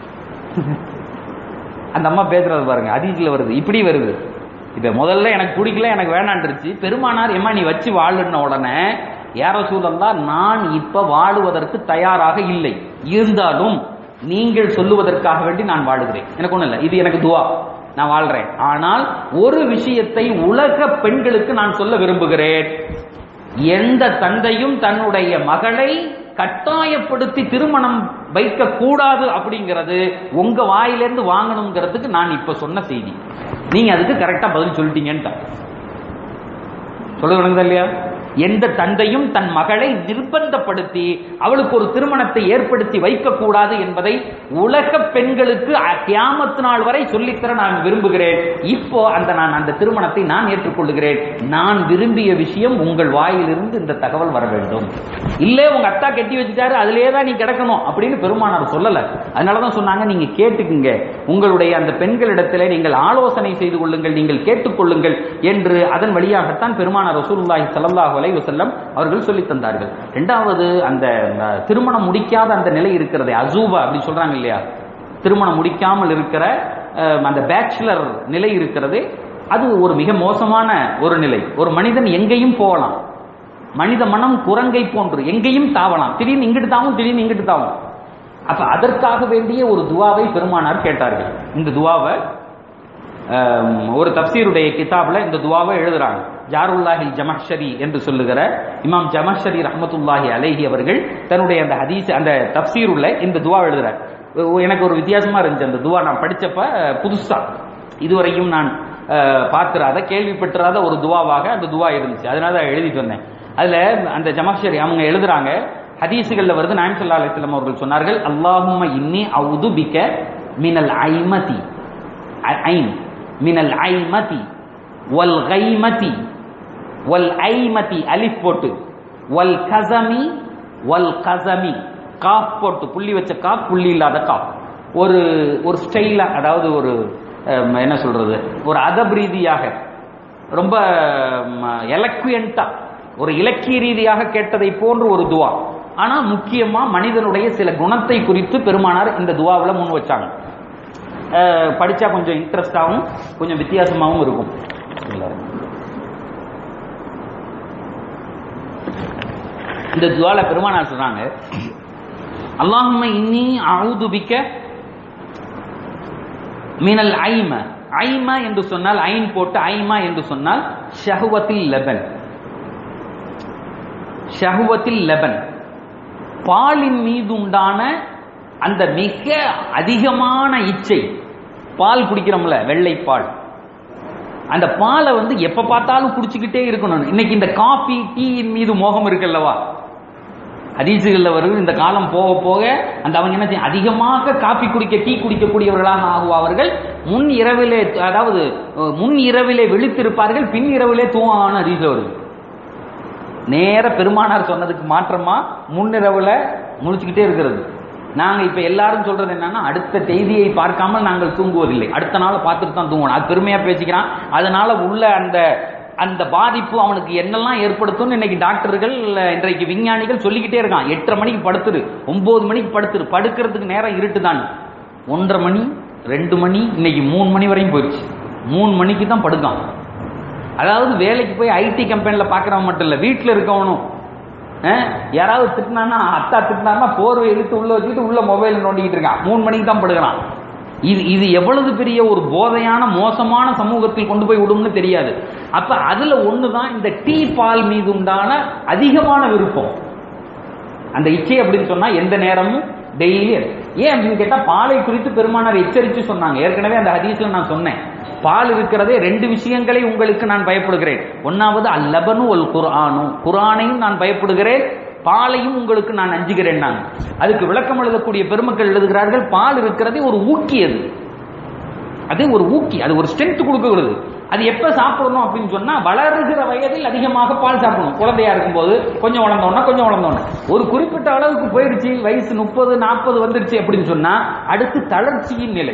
அந்த அம்மா பேசுறது பாருங்க அதீஸ்ல வருது இப்படி வருது இப்ப முதல்ல எனக்கு பிடிக்கல எனக்கு வேணான்றுச்சு பெருமானார் எம்மா நீ வச்சு வாழுன உடனே யார சூழல்லாம் நான் இப்ப வாழுவதற்கு தயாராக இல்லை இருந்தாலும் நீங்கள் சொல்லுவதற்காக வேண்டி நான் வாழுகிறேன் எனக்கு ஒண்ணும் இல்லை இது எனக்கு துவா நான் வாழ்றேன் ஆனால் ஒரு விஷயத்தை உலக பெண்களுக்கு நான் சொல்ல விரும்புகிறேன் எந்த தந்தையும் தன்னுடைய மகளை கட்டாயப்படுத்தி திருமணம் வைக்க கூடாது அப்படிங்கிறது உங்க வாயிலிருந்து வாங்கணுங்கிறதுக்கு நான் இப்ப சொன்ன செய்தி நீங்க அதுக்கு கரெக்டா பதில் சொல்லிட்டீங்கன்ட்டு சொல்ல விளங்குதா இல்லையா எந்த தந்தையும் தன் மகளை நிர்பந்தப்படுத்தி அவளுக்கு ஒரு திருமணத்தை ஏற்படுத்தி வைக்கக்கூடாது என்பதை உலக பெண்களுக்கு கியாமத்து நாள் வரை சொல்லித்தர நான் விரும்புகிறேன் இப்போ அந்த நான் அந்த திருமணத்தை நான் ஏற்றுக்கொள்கிறேன் நான் விரும்பிய விஷயம் உங்கள் வாயிலிருந்து இந்த தகவல் வர வேண்டும் இல்ல உங்க அத்தா கட்டி வச்சுட்டாரு அதுலயே தான் நீ கிடக்கணும் அப்படின்னு பெருமானார் சொல்லல அதனாலதான் சொன்னாங்க நீங்க கேட்டுக்குங்க உங்களுடைய அந்த பெண்களிடத்திலே நீங்கள் ஆலோசனை செய்து கொள்ளுங்கள் நீங்கள் கேட்டுக்கொள்ளுங்கள் என்று அதன் வழியாகத்தான் பெருமானார் பெருமான ரசூலுல்லாஹி ஸல்லல்லாஹு அலைஹி வஸல்லம் அவர்கள் சொல்லி தந்தார்கள் ரெண்டாவது அந்த அஹ், திருமணம் முடிக்காத அந்த நிலை இருக்கிறதே அசூபா அப்படி சொல்றாங்க இல்லையா திருமணம் முடிக்காமல் இருக்கிற அஹ், அந்த பேச்சுலர் நிலை இருக்கிறது அது ஒரு மிக மோசமான ஒரு நிலை ஒரு மனிதன் எங்கேயும் போகலாம் மனித மனம் குரங்கை போன்று எங்கேயும் தாவலாம் திடீர்னு இங்கிட்டு தாவும் திடீர்னு இங்கிட்டு தாவும் அப்ப அதற்காக வேண்டிய ஒரு துவாவை பெருமானார் கேட்டார்கள் இந்த துவாவை ஆம், ஒரு தப்சீருடைய கிதாப்ல இந்த துவாவை எழுதுறாங்க ஜாருல்லாஹில் ஜமஹ்ஷரி என்று சொல்லுகிற இமாம் ஜமஹ்ஷரி ரஹ்மத்துல்லாஹி அலைஹி அவர்கள் தன்னுடைய அந்த ஹதீஸ் அந்த தப்சீருள்ள இந்த துவா எழுதுறார் ஒ- எனக்கு ஒரு வித்தியாசமா இருந்துச்சு அந்த துவா நான் படிச்சப்ப அஹ், புதுசா இதுவரையும் நான் அஹ், பார்த்திராத கேள்விப்பட்டிராத ஒரு துவாவாக அந்த துவா இருந்துச்சு அதனால தான் எழுதிட்டு வந்தேன் அதுல அந்த ஜமஹ்ஷரி அவங்க எழுதுறாங்க ஹதீஸுகள்ல வருது நாயம் ஸல்லல்லாஹு அலைஹி வஸல்லம் அவர்கள் சொன்னார்கள் அல்லாஹும்ம இன்னி அவுது பிக மினல் ஐமதி ஐ- ஐன் மினல் ஐமதி வல் கைமதி வல் ஐமதி அலிஃப் போட்டு வல் கசமி வல் கசமி காஃப் போட்டு புள்ளி வச்ச காஃப் புள்ளி இல்லாத காஃப் ஒரு ஒரு ஸ்டைலா அதாவது ஒரு அஹ், என்ன சொல்றது ஒரு அதப் ரீதியாக ரொம்ப எலக்வியண்டா ஒரு இலக்கிய ரீதியாக கேட்டதை போன்று ஒரு துவா ஆனா முக்கியமா மனிதனுடைய சில குணத்தை குறித்து பெருமானார் இந்த துவாவுல முன் வச்சாங்க அஹ், படிச்சா கொஞ்சம் இன்ட்ரெஸ்டாகவும் கொஞ்சம் வித்தியாசமாகவும் இருக்கும் இந்த துவால பெருமானார் சொல்றாங்க அல்லாஹும்ம இன்னி அவுது பிக்க மினல் ஐம ஐம என்று சொன்னால் ஐன் போட்டு ஐமா என்று சொன்னால் ஷஹுவத்தில் லெபன் ஷஹுவத்தில் லெபன் பாலின் மீது உண்டான அந்த மிக அதிகமான இச்சை பால் குடிக்கிறோம்ல வெள்ளை பால் அந்த பாலை வந்து எப்ப பார்த்தாலும் குடிச்சுக்கிட்டே இருக்கணும் இன்னைக்கு இந்த காபி டீயின் மீது மோகம் இருக்குல்லவா ஹதீசுகள்ல வருது இந்த காலம் போக போக அந்த அவங்க என்ன செய்ய அதிகமாக காப்பி குடிக்க டீ குடிக்கக்கூடியவர்களாக ஆகுவார்கள் முன் இரவிலே அதாவது அஹ், முன் இரவிலே விழித்திருப்பார்கள் பின் இரவிலே தூவான ஹதீஸ்ல வருது நேர பெருமானார் சொன்னதுக்கு மாற்றமா முன்னிரவுல முழிச்சுக்கிட்டே இருக்கிறது நாங்க இப்ப எல்லாரும் சொல்றது என்னன்னா அடுத்த செய்தியை பார்க்காமல் நாங்கள் தூங்குவதில்லை அடுத்த நாள் பார்த்துட்டு தான் தூங்கணும் அது பெருமையா பேசிக்கிறான் அதனால உள்ள அந்த அந்த பாதிப்பு அவனுக்கு என்னெல்லாம் ஏற்படுத்தும்னு இன்னைக்கு டாக்டர்கள் இன்றைக்கு விஞ்ஞானிகள் சொல்லிக்கிட்டே இருக்கான் எட்டரை மணிக்கு படுத்துரு ஒன்பது மணிக்கு படுத்துரு படுக்கிறதுக்கு நேரம் இருட்டு தான் ஒன்றரை மணி ரெண்டு மணி இன்னைக்கு மூணு மணி வரையும் போயிடுச்சு மூணு மணிக்கு தான் படுக்கான் அதாவது வேலைக்கு போய் ஐடி கம்பெனியில் பார்க்குறவன் மட்டும் இல்லை வீட்டில் இருக்கவனும் அஹ், யாராவது திட்டினான்னா அத்தா திட்டினாருன்னா போர்வை இழுத்து உள்ள வச்சுட்டு உள்ள மொபைல் நோண்டிக்கிட்டு இருக்கான் மூணு மணிக்கு தான் படுக்கிறான் இது இது எவ்வளவு பெரிய ஒரு போதையான மோசமான சமூகத்தில் கொண்டு போய் விடும்னு தெரியாது அப்ப அதுல ஒண்ணுதான் இந்த டீ பால் மீது உண்டான அதிகமான விருப்பம் அந்த இச்சை அப்படின்னு சொன்னா எந்த நேரமும் டெய்லி ஏன் அப்படின்னு கேட்டா பாலை குறித்து பெருமானார் எச்சரித்து சொன்னாங்க ஏற்கனவே அந்த ஹதீஸ்ல நான் சொன்னேன் பால் இருக்கிறதே ரெண்டு விஷயங்களை உங்களுக்கு நான் பயப்படுகிறேன் ஒன்னாவது அல்லபனு ஒல் குர்ஆனு குர்ஆனையும் நான் பயப்படுகிறேன் பாலையும் உங்களுக்கு நான் அஞ்சுகிறேன் நான் அதுக்கு விளக்கம் எழுதக்கூடிய பெருமக்கள் எழுதுகிறார்கள் பால் இருக்கிறதே ஒரு ஊக்கி அது அது ஒரு ஊக்கி அது ஒரு ஸ்ட்ரென்த் கொடுக்கிறது அது எப்ப சாப்பிடணும் அப்படின்னு சொன்னா வளருகிற வயதில் அதிகமாக பால் சாப்பிடணும் குழந்தையா இருக்கும்போது கொஞ்சம் வளர்ந்தோன்னா கொஞ்சம் வளர்ந்தோன்னா ஒரு குறிப்பிட்ட அளவுக்கு போயிருச்சு வயசு முப்பது நாற்பது வந்துருச்சு அப்படின்னு சொன்னா அடுத்து தளர்ச்சியின் நிலை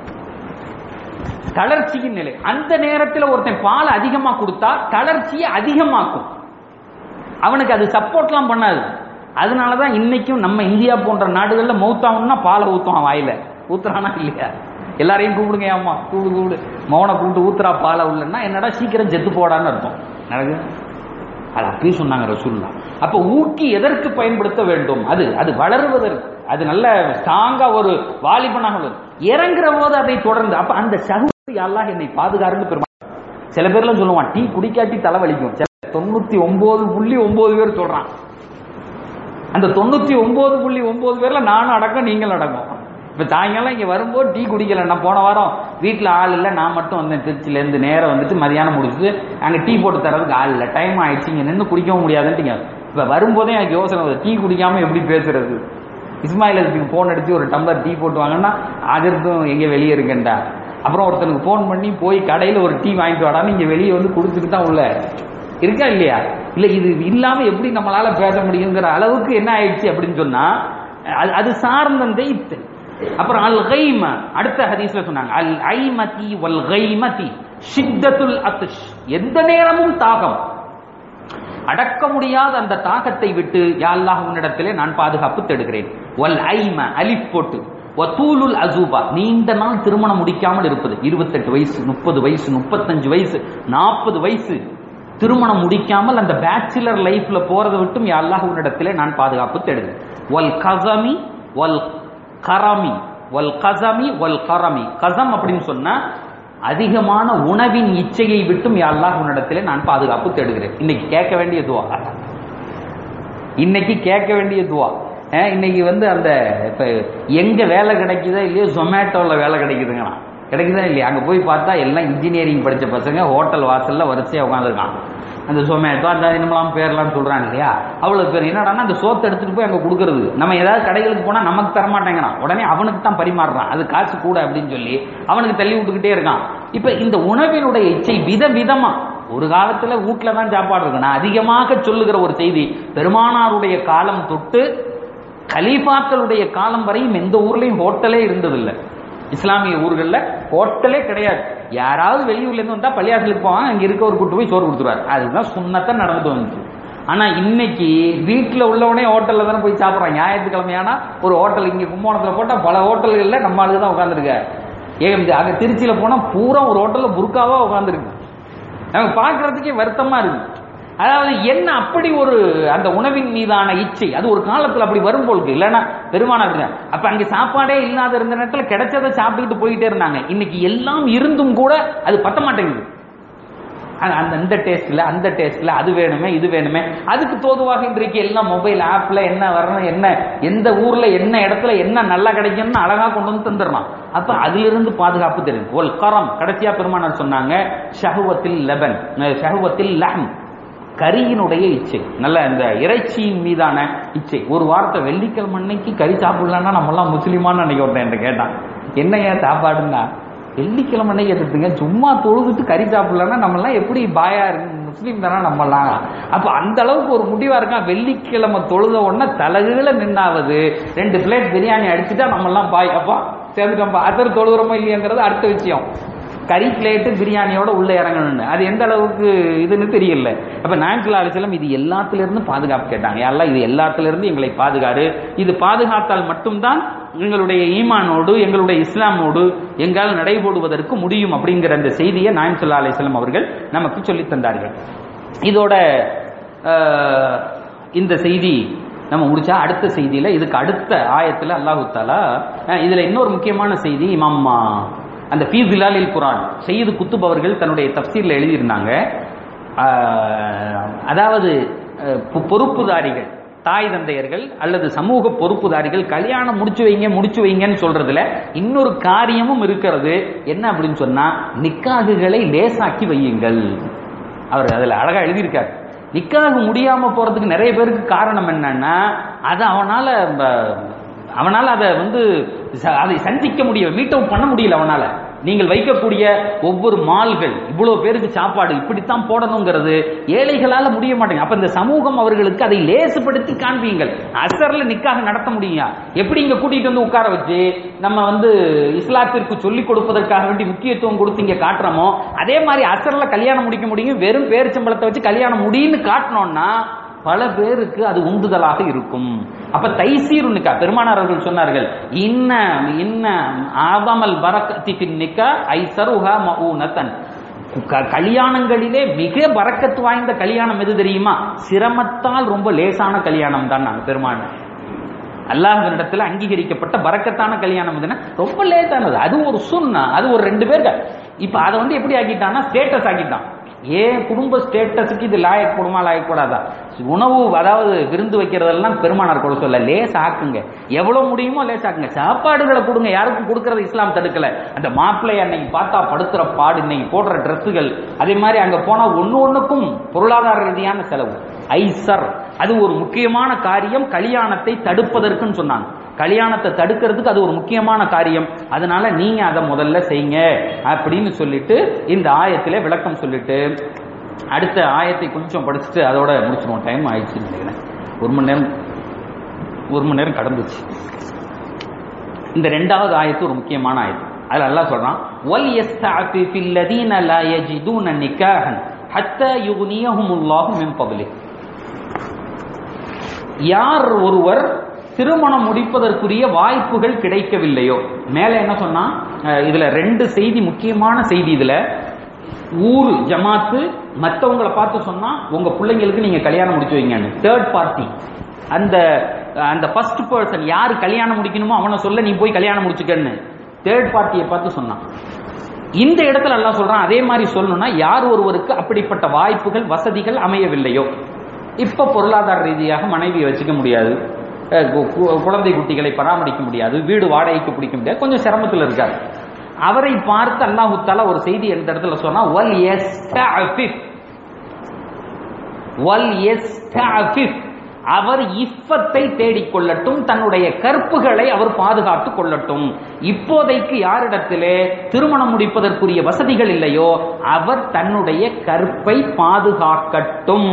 தளர்ச்சியின் நிலை அந்த நேரத்தில் ஒருத்தன் பால் அதிகமா கொடுத்தா தளர்ச்சியை அதிகமாக்கும் அவனுக்கு அது சப்போர்ட்லாம் பண்ணாது அதனாலதான் இன்னைக்கும் நம்ம இந்தியா போன்ற நாடுகள்ல மௌத்தாகணும்னா பாலை ஊத்துவான் வாயில ஊத்துறானா இல்லையா எல்லாரையும் கூப்பிடுங்க அம்மா கூப்பிடு கூப்பிடு மௌன கூப்பிட்டு ஊத்துறா பாலை உள்ளன்னா என்னடா சீக்கிரம் செத்து போடான்னு அர்த்தம் நடக்கு அது அப்பயே சொன்னாங்க ரசூல்லா அப்ப ஊக்கி எதற்கு பயன்படுத்த வேண்டும் அது அது வளருவதற்கு அது நல்ல ஸ்ட்ராங்கா ஒரு வாலிபனாக உள்ளது இறங்குற போது அதை தொடர்ந்து அப்ப அந்த சகுதி அல்லாஹ் என்னை பாதுகாருன்னு பெருமா சில பேர்லாம் சொல்லுவான் டீ குடிக்காட்டி தலைவலிக்கும் சில தொண்ணூத்தி ஒன்பது புள்ளி ஒன்பது பேர் சொல்றான் அந்த தொண்ணூத்தி ஒன்பது புள்ளி ஒன்பது பேர்ல நானும் அடக்கம் நீங்கள் அடக்கம் இப்ப சாயங்காலம் இங்க வரும்போது டீ குடிக்கல நான் போன வாரம் வீட்டுல ஆள் இல்ல நான் மட்டும் வந்தேன் திருச்சில இருந்து நேரம் வந்துட்டு மதியானம் முடிச்சுட்டு அங்க டீ போட்டு தரதுக்கு ஆள் இல்ல டைம் ஆயிடுச்சு இங்க நின்று குடிக்கவும் முடியாதுன்ட்டுங்க இப்ப வரும்போதே எனக்கு யோசனை வருது டீ குடிக்காம எப்படி பேசுறது இஸ்மாயில் அதுக்கு போன் அடிச்சு ஒரு டம்ளர் டீ போட்டு வாங்கன்னா அதிர்ந்தும் எங்க வெளியே இருக்கேன்டா அப்புறம் ஒருத்தனுக்கு ஃபோன் பண்ணி போய் கடையில் ஒரு டீ வாங்கிட்டு வாடான்னு இங்கே வெளியே வந்து கொடுத்துட்டு தான் உள்ள இருக்கா இல்லையா இல்லை இது இல்லாம எப்படி நம்மளால பேச முடியுங்கிற அளவுக்கு என்ன ஆயிடுச்சு அப்படின்னு சொன்னா அது அது சார்ந்த இத்து அப்புறம் அல் கைம அடுத்த ஹதீஸ்ல சொன்னாங்க அல் ஐமதி வல் கைமதி ஷித்தத்துல் அத்ஷ் எந்த நேரமும் தாகம் அடக்க முடியாத அந்த தாகத்தை விட்டு யா அல்லாஹ் உன்னிடத்திலே நான் பாதுகாப்பு தேடுகிறேன் வல் ஐம அலிஃப் போட்டு வத்தூலுல் அசூபா நீண்ட நாள் திருமணம் முடிக்காமல் இருப்பது இருபத்தெட்டு வயசு முப்பது வயசு முப்பத்தஞ்சு வயசு நாற்பது வயசு திருமணம் முடிக்காமல் அந்த பேச்சுலர் லைஃப்ல போறதை விட்டும் யா அல்லாஹ் உன்னிடத்திலே நான் பாதுகாப்பு தேடுகிறேன் வல் கசமி வல் கரமி வல் கசமி வல் கரமி கசம் அப்படின்னு சொன்னா அதிகமான உணவின் இச்சையை விட்டும் யா அல்லாஹ் உன்னிடத்திலே நான் பாதுகாப்பு தேடுகிறேன் இன்னைக்கு கேட்க வேண்டிய துவா இன்னைக்கு கேட்க வேண்டிய துவா அஹ் இன்னைக்கு வந்து அந்த இப்ப எங்க வேலை கிடைக்குதோ இல்லையோ ஜொமேட்டோல வேலை கிடைக்குதுங்களா கிடைக்குதா இல்லையா அங்க போய் பார்த்தா எல்லாம் இன்ஜினியரிங் படிச்ச பசங்க ஹோட்டல் வாசல்ல வரிசையா உட்காந்துருக்கான் அந்த ஜொமேட்டோ அந்த என்னமெல்லாம் பேர்லாம் சொல்றாங்க இல்லையா அவ்வளவு பேர் என்னடான்னா அந்த சோத்தை எடுத்துட்டு போய் அங்க கொடுக்கறது நம்ம ஏதாவது கடைகளுக்கு போனா நமக்கு தர மாட்டேங்கிறான் உடனே அவனுக்கு தான் பரிமாறுறான் அது காசு கூட அப்படின்னு சொல்லி அவனுக்கு தள்ளி விட்டுக்கிட்டே இருக்கான் இப்ப இந்த உணவினுடைய இச்சை வித விதமா ஒரு காலத்துல வீட்டுல தான் சாப்பாடு இருக்கு நான் அதிகமாக சொல்லுகிற ஒரு செய்தி பெருமானாருடைய காலம் தொட்டு கலீஃபாக்களுடைய காலம் வரையும் எந்த ஊர்லயும் ஹோட்டலே இருந்ததில்லை இஸ்லாமிய ஊர்கள்ல ஹோட்டலே கிடையாது யாராவது வெளியூர்ல இருந்து வந்தா பள்ளியாசலுக்கு போவாங்க அங்க இருக்க ஒரு கூட்டு போய் சோறு கொடுத்துருவாரு அதுதான் சுண்ணத்தான் நடந்து வந்துச்சு ஆனா இன்னைக்கு வீட்டுல உள்ளவனே ஹோட்டல்ல தானே போய் சாப்பிடுறான் ஞாயிற்றுக்கிழமையானா ஒரு ஹோட்டல் இங்க கும்போணத்துல போட்டா பல ஹோட்டல்கள்ல நம்ம ஆளுக்கு தான் உட்காந்துருக்க ஏன் அங்க திருச்சியில போனா பூரா ஒரு ஹோட்டல்ல புர்காவா உட்காந்துருக்கு நமக்கு பார்க்கறதுக்கே வருத்தமா இருக்கு அதாவது என்ன அப்படி ஒரு அந்த உணவின் மீதான இச்சை அது ஒரு காலத்துல அப்படி வரும் போலுக்கு இல்லைன்னா பெருமானா இருந்தாங்க அப்ப அங்க சாப்பாடே இல்லாத இருந்த நேரத்துல கிடைச்சதை சாப்பிட்டுக்கிட்டு போயிட்டே இருந்தாங்க இன்னைக்கு எல்லாம் இருந்தும் கூட அது பத்த மாட்டேங்குது அந்த- அந்த இந்த டேஸ்ட்ல அந்த டேஸ்ட்ல அது வேணுமே இது வேணுமே அதுக்கு தோதுவாக இன்றைக்கு எல்லாம் மொபைல் ஆப்ல என்ன வரணும் என்ன எந்த ஊர்ல என்ன இடத்துல என்ன நல்லா கிடைக்கும்னு அழகா கொண்டு வந்து தந்துடலாம் அப்ப அதுல இருந்து பாதுகாப்பு தெரியும் ஒல் கரம் கடைசியா பெருமானார் சொன்னாங்க ஷஹுவத்தில் லெபன் ஷஹுவத்தில் லஹம் கரியினுடைய இச்சை நல்ல இந்த இறைச்சியின் மீதான இச்சை ஒரு வாரத்தை வெள்ளிக்கிழமை அன்னைக்கு கறி சாப்பிடலாம்னா நம்மலாம் முஸ்லிமான்னு அன்னைக்கு ஒருத்தன் என்கிட்ட கேட்டான் என்னையா சாப்பாடுன்னா வெள்ளிக்கிழமை அன்னைக்கு எடுத்துங்க சும்மா தொழுதுட்டு கறி சாப்பிடலாம்னா நம்மலாம் எப்படி பாயா இருக்கு முஸ்லீம் தானே நம்மலாம் அப்ப அந்த அளவுக்கு ஒரு முடிவா இருக்கான் வெள்ளிக்கிழமை தொழுத உடனே தலகுல நின்னாவது ரெண்டு பிளேட் பிரியாணி அடிச்சுட்டா நம்மலாம் பாய் அப்பா சேர்ந்துட்டோம்ப்பா அதர் தொழுகிறோமோ இல்லையாங்கிறது அடுத்த விஷயம் கறி பிளேட்டு பிரியாணியோட உள்ள இறங்கணும்னு அது எந்த அளவுக்கு இதுன்னு தெரியல அப்ப நாயன்குல்லா அலிசலம் இது எல்லாத்துல இருந்து பாதுகாப்பு கேட்டாங்க எல்லாம் இது எல்லாத்துல இருந்து எங்களை பாதுகாரு இது பாதுகாத்தால் மட்டும்தான் எங்களுடைய ஈமானோடு எங்களுடைய இஸ்லாமோடு எங்கால் நடைபோடுவதற்கு முடியும் அப்படிங்கிற அந்த செய்தியை நாயம் சொல்லா அலிஸ்லாம் அவர்கள் நமக்கு சொல்லித் தந்தார்கள் இதோட அஹ், இந்த செய்தி நம்ம முடிச்சா அடுத்த செய்தியில இதுக்கு அடுத்த ஆயத்துல அல்லாஹு தாலா அஹ், இதுல இன்னொரு முக்கியமான செய்தி இமாம் அந்த ஃபீ ஜிலாலில் குரான் செய்து குத்துப் அவர்கள் தன்னுடைய தப்சீர்ல எழுதியிருந்தாங்க அஹ், அதாவது அஹ், பொ- பொறுப்புதாரிகள் தாய் தந்தையர்கள் அல்லது சமூக பொறுப்புதாரிகள் கல்யாணம் முடிச்சு வைங்க முடிச்சு வைங்கன்னு சொல்றதுல இன்னொரு காரியமும் இருக்கிறது என்ன அப்படின்னு சொன்னா நிக்காகுகளை லேசாக்கி வையுங்கள் அவர் அதுல அழகா எழுதியிருக்காரு நிக்காக முடியாம போறதுக்கு நிறைய பேருக்கு காரணம் என்னன்னா அது அவனால ப- அவனால அதை வந்து ச- அதை சந்திக்க முடியல மீட் அவுட் பண்ண முடியல அவனால நீங்கள் வைக்கக்கூடிய ஒவ்வொரு மால்கள் இவ்வளவு பேருக்கு சாப்பாடு இப்படித்தான் போடணுங்கிறது ஏழைகளால முடிய மாட்டேங்க அப்ப இந்த சமூகம் அவர்களுக்கு அதை லேசுபடுத்தி காண்பீங்கள் அசர்ல நிக்காக நடத்த முடியும் எப்படி இங்க கூட்டிட்டு வந்து உட்கார வச்சு நம்ம வந்து இஸ்லாத்திற்கு சொல்லிக் கொடுப்பதற்காக வேண்டி முக்கியத்துவம் கொடுத்து இங்க காட்டுறோமோ அதே மாதிரி அசர்ல கல்யாணம் முடிக்க முடியும் வெறும் பேரிச்சம்பளத்தை வச்சு கல்யாணம் முடியும்னு காட்டினோம்னா பல பேருக்கு அது உந்துதலாக இருக்கும் அப்ப தைசீர் நிக்கா பெருமானார் அவர்கள் சொன்னார்கள் இன்ன இன்ன ஆதமல் பரக்கத்தி பின் நிக்கா ஐசருஹா மஊனத்தன் க- கல்யாணங்களிலே மிக பரக்கத்து வாய்ந்த கல்யாணம் எது தெரியுமா சிரமத்தால் ரொம்ப லேசான கல்யாணம் தான் நாங்க பெருமான் அல்லாஹ்வினிடத்துல அங்கீகரிக்கப்பட்ட பரக்கத்தான கல்யாணம் எதுனா ரொம்ப லேட்டானது அது ஒரு சுன்னா அது ஒரு ரெண்டு பேருக்கு இப்ப அதை வந்து எப்படி ஆக்கிட்டான்னா ஸ்டேட்டஸ் ஆக்கிட்டான் ஏன் குடும்ப ஸ்டேட்டஸுக்கு இது லாயக் கூடுமா லாயக் கூடாதா உணவு அதாவது விருந்து வைக்கிறதெல்லாம் பெருமானார் கூட சொல்ல லேஸ் ஆக்குங்க எவ்வளவு முடியுமோ லேஸ் ஆக்குங்க சாப்பாடுகளை கொடுங்க யாருக்கும் கொடுக்கறது இஸ்லாம் தடுக்கல அந்த மாப்பிள்ளை அன்னைக்கு பார்த்தா படுத்துற பாடு இன்னைக்கு போடுற ட்ரெஸ்ஸுகள் அதே மாதிரி அங்க போனா ஒண்ணு ஒண்ணுக்கும் பொருளாதார ரீதியான செலவு ஐசர் அது ஒரு முக்கியமான காரியம் கல்யாணத்தை தடுப்பதற்குன்னு சொன்னாங்க கல்யாணத்தை தடுக்கிறதுக்கு அது ஒரு முக்கியமான காரியம் அதனால நீங்க அதை முதல்ல செய்யுங்க அப்படின்னு சொல்லிட்டு இந்த ஆயத்திலே விளக்கம் சொல்லிட்டு அடுத்த ஆயத்தை கொஞ்சம் படிச்சுட்டு அதோட முடிச்சிருவோம் டைம் ஆயிடுச்சுன்னு நினைக்கிறேன் ஒரு மணி நேரம் ஒரு மணி நேரம் கடந்துச்சு இந்த ரெண்டாவது ஆயத்து ஒரு முக்கியமான ஆயத்து அதுல அல்லாஹ் சொல்றான் வல் யஸ்தஅஃபிஃபில் லதீன லா யஜிதூன நிகாஹன் ஹத்தா யுக்னியஹுமுல்லாஹு மின் ஃபضله யார் ஒருவர் திருமணம் முடிப்பதற்குரிய வாய்ப்புகள் கிடைக்கவில்லையோ மேல என்ன சொன்னா அஹ், இதுல ரெண்டு செய்தி முக்கியமான செய்தி இதுல ஊரு ஜமாத்து மத்தவங்கள பார்த்து சொன்னா உங்க பிள்ளைங்களுக்கு நீங்க கல்யாணம் முடிச்சு வைங்கன்னு தேர்ட் பார்ட்டி அந்த அந்த ஃபர்ஸ்ட் பர்சன் யாரு கல்யாணம் முடிக்கணுமோ அவனை சொல்ல நீ போய் கல்யாணம் முடிச்சுக்கன்னு தேர்ட் பார்ட்டியை பார்த்து சொன்னான் இந்த இடத்துல எல்லாம் சொல்றான் அதே மாதிரி சொல்லணும்னா யார் ஒருவருக்கு அப்படிப்பட்ட வாய்ப்புகள் வசதிகள் அமையவில்லையோ இப்ப பொருளாதார ரீதியாக மனைவியை வச்சுக்க முடியாது அஹ் கு- கு- குழந்தை குட்டிகளை பராமரிக்க முடியாது வீடு வாடகைக்கு பிடிக்க முடியாது கொஞ்சம் சிரமத்தில் இருக்காரு அவரை பார்த்து அல்லாஹு தாலா ஒரு செய்தி எந்த இடத்துல சொன்னா வல் யஸ்தஅஃபிஃப் வல் யஸ்தஅஃபிஃப் அவர் இஃபத்தை தேடிக் கொள்ளட்டும் தன்னுடைய கற்புகளை அவர் பாதுகாத்துக் கொள்ளட்டும் இப்போதைக்கு யாரிடத்திலே திருமணம் முடிப்பதற்குரிய வசதிகள் இல்லையோ அவர் தன்னுடைய கற்பை பாதுகாக்கட்டும்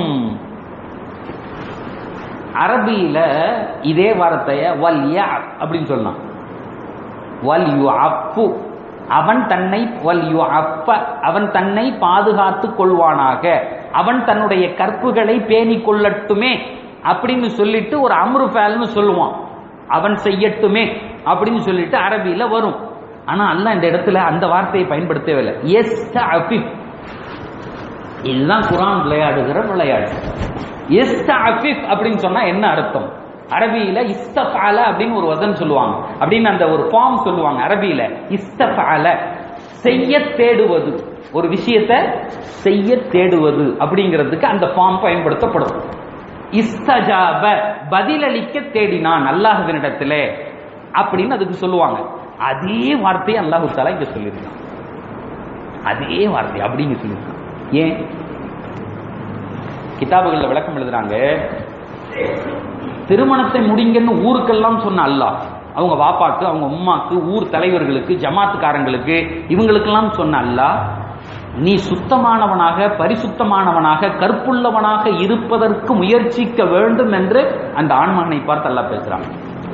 அரபியில இதே வார்த்தைய வல் ய அப்படின்னு சொல்லலாம் வல் யு அப்பு அவன் தன்னை வல் யு அப்ப அவன் தன்னை பாதுகாத்துக் கொள்வானாக அவன் தன்னுடைய கற்புகளை பேணிக் கொள்ளட்டுமே அப்படின்னு சொல்லிட்டு ஒரு அம்ரு ஃபேல்னு சொல்லுவான் அவன் செய்யட்டுமே அப்படின்னு சொல்லிட்டு அரபியில வரும் ஆனா அல்லாஹ் இந்த இடத்துல அந்த வார்த்தையை பயன்படுத்தவே இல்லை எஸ்தஅஃபிஃப் இதுதான் குரான் விளையாடுகிற விளையாட்டு இஸ்தஅஃபிஃப் அப்படின்னு சொன்னா என்ன அர்த்தம் அரபியில இஸ்தஃபால அப்படின்னு ஒரு வசன் சொல்லுவாங்க அப்படின்னு அந்த ஒரு ஃபார்ம் சொல்லுவாங்க அரபியில இஸ்தஃபால செய்ய தேடுவது ஒரு விஷயத்தை செய்ய தேடுவது அப்படிங்கிறதுக்கு அந்த ஃபார்ம் பயன்படுத்தப்படும் இஸ்தஜாப பதிலளிக்க தேடினான் அல்லாஹுவினிடத்திலே அப்படின்னு அதுக்கு சொல்லுவாங்க அதே வார்த்தையை அல்லாஹு தாலா இங்க சொல்லியிருக்கான் அதே வார்த்தை அப்படிங்க சொல்லியிருக்கான் ஏன் கிதாபுகள்ல விளக்கம் எழுதுறாங்க திருமணத்தை முடிங்கன்னு ஊருக்கெல்லாம் சொன்ன அல்லாஹ் அவங்க வாப்பாக்கு அவங்க உம்மாக்கு ஊர் தலைவர்களுக்கு ஜமாத்துக்காரங்களுக்கு இவங்களுக்கெல்லாம் சொன்ன அல்லாஹ் நீ சுத்தமானவனாக பரிசுத்தமானவனாக கற்புள்ளவனாக இருப்பதற்கு முயற்சிக்க வேண்டும் என்று அந்த ஆண்மகனை பார்த்து அல்லாஹ் பேசுறான்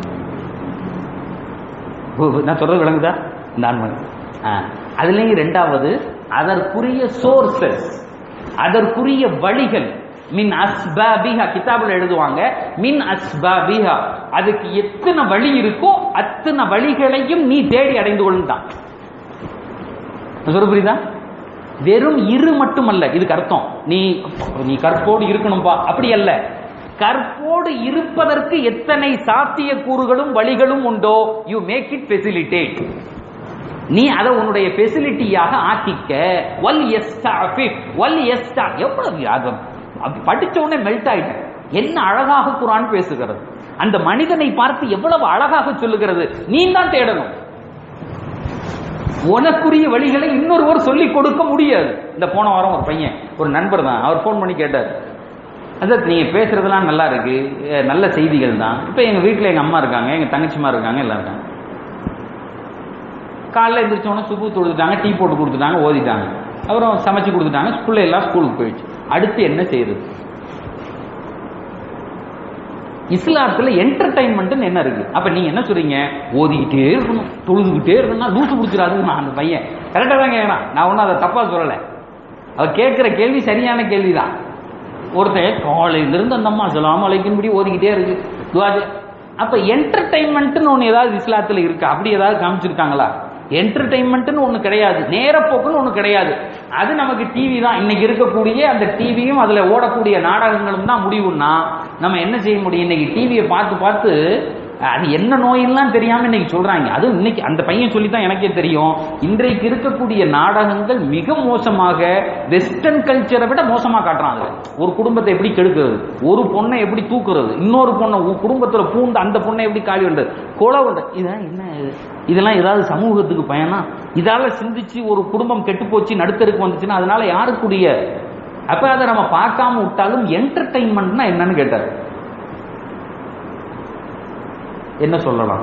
ஓ, நான் சொல்றது விளங்குதா இந்த ஆண்மகன் ஆ, அதுலயும் ரெண்டாவது அதற்குரிய சோர்சஸ் அதற்குரிய வழிகள் மின் அஸ்பாபிஹா கிதாபில் எழுதுவாங்க மின் அஸ்பாபிஹா அதுக்கு எத்தனை வழி இருக்கோ அத்தனை வழிகளையும் நீ தேடி அடைந்து கொள்ளுதான் சொல்ல புரியுதா வெறும் இரு மட்டுமல்ல இதுக்கு அர்த்தம் நீ நீ கற்போடு இருக்கணும்பா அப்படி அல்ல கற்போடு இருப்பதற்கு எத்தனை சாத்திய கூறுகளும் வழிகளும் உண்டோ யூ மேக் இட் ஃபெசிலிட்டேட் நீ அதை உன்னுடைய ஃபெசிலிட்டியாக ஆக்கிக்க வல் எஸ்டாஃபிக் வல் எஸ்டா எவ்வளவு அது அப்படி படிச்ச உடனே மெல்ட் ஆயிட்டேன் என்ன அழகாக குரான் பேசுகிறது அந்த மனிதனை பார்த்து எவ்வளவு அழகாக சொல்லுகிறது நீ தான் தேடணும் உனக்குரிய வழிகளை இன்னொருவர் சொல்லிக் கொடுக்க முடியாது இந்த போன வாரம் ஒரு பையன் ஒரு நண்பர் தான் அவர் ஃபோன் பண்ணி கேட்டார் அதான் நீங்க பேசுறதெல்லாம் நல்லா இருக்கு அஹ் நல்ல செய்திகள் தான் இப்போ எங்க வீட்டில் எங்க அம்மா இருக்காங்க எங்க தங்கச்சிமா இருக்காங்க எல்லாம் இருக்காங்க காலைல எந்திரிச்ச உடனே சுப்பு தொழுதுட்டாங்க டீ போட்டு கொடுத்துட்டாங்க ஓதிட்டாங்க அப்புறம் சமைச்சு கொடுத்துட்டாங்க ஸ்கூல்ல எல்லாம் ஸ்கூலுக்கு போயிடுச்சு அடுத்து என்ன செய்யறது இஸ்லாத்துல என்டர்டைன்மெண்ட் என்ன இருக்கு அப்ப நீங்க என்ன சொல்றீங்க ஓதிக்கிட்டே இருக்கணும் தொழுதுகிட்டே இருக்கணும் லூசு பிடிச்சிடாது நான் அந்த பையன் கரெக்டா தான் கேட்கறான் நான் ஒன்றும் அதை தப்பா சொல்லலை அவர் கேட்கிற கேள்வி சரியான கேள்விதான் ஒருத்தன் காலையில இருந்து அந்த அம்மா சொல்லாம அழைக்கும்படி ஓதிக்கிட்டே இருக்கு துவாஜ் அப்ப என்டர்டைன்மெண்ட்னு ஒண்ணு ஏதாவது இஸ்லாத்துல இருக்கு அப்படி ஏதாவது காமிச்சிருக்காங்களா என்டர்டைன்மெண்ட்னு ஒண்ணு கிடையாது நேரப்போக்குன்னு ஒண்ணு கிடையாது அது நமக்கு டிவி தான் இன்னைக்கு இருக்கக்கூடிய அந்த டிவியும் அதுல ஓடக்கூடிய நாடகங்களும் தான் முடிவுன்னா நம்ம என்ன செய்ய முடியும் இன்னைக்கு டிவியை பார்த்து பார்த்து அது என்ன நோயெல்லாம் தெரியாம இன்னைக்கு சொல்றாங்க அதுவும் இன்னைக்கு அந்த பையன் சொல்லி தான் எனக்கே தெரியும் இன்றைக்கு இருக்கக்கூடிய நாடகங்கள் மிக மோசமாக வெஸ்டர்ன் கல்ச்சரை விட மோசமா காட்டுறான் அதுல ஒரு குடும்பத்தை எப்படி கெடுக்கிறது ஒரு பொண்ணை எப்படி தூக்குறது இன்னொரு பொண்ணை உன் குடும்பத்துல பூந்து அந்த பொண்ணை எப்படி காலி பண்றது கொலை பண்றது இதெல்லாம் என்ன இது? இதெல்லாம் ஏதாவது சமூகத்துக்கு பயனா இதால சிந்திச்சு ஒரு குடும்பம் கெட்டு போச்சு நடுத்தருக்கு வந்துச்சுன்னா அதனால யாருக்குரிய அப்ப அதை நம்ம பார்க்காம விட்டாலும் என்டர்டைன்மெண்ட்னா என்னன்னு கேட்டாரு என்ன சொல்லலாம்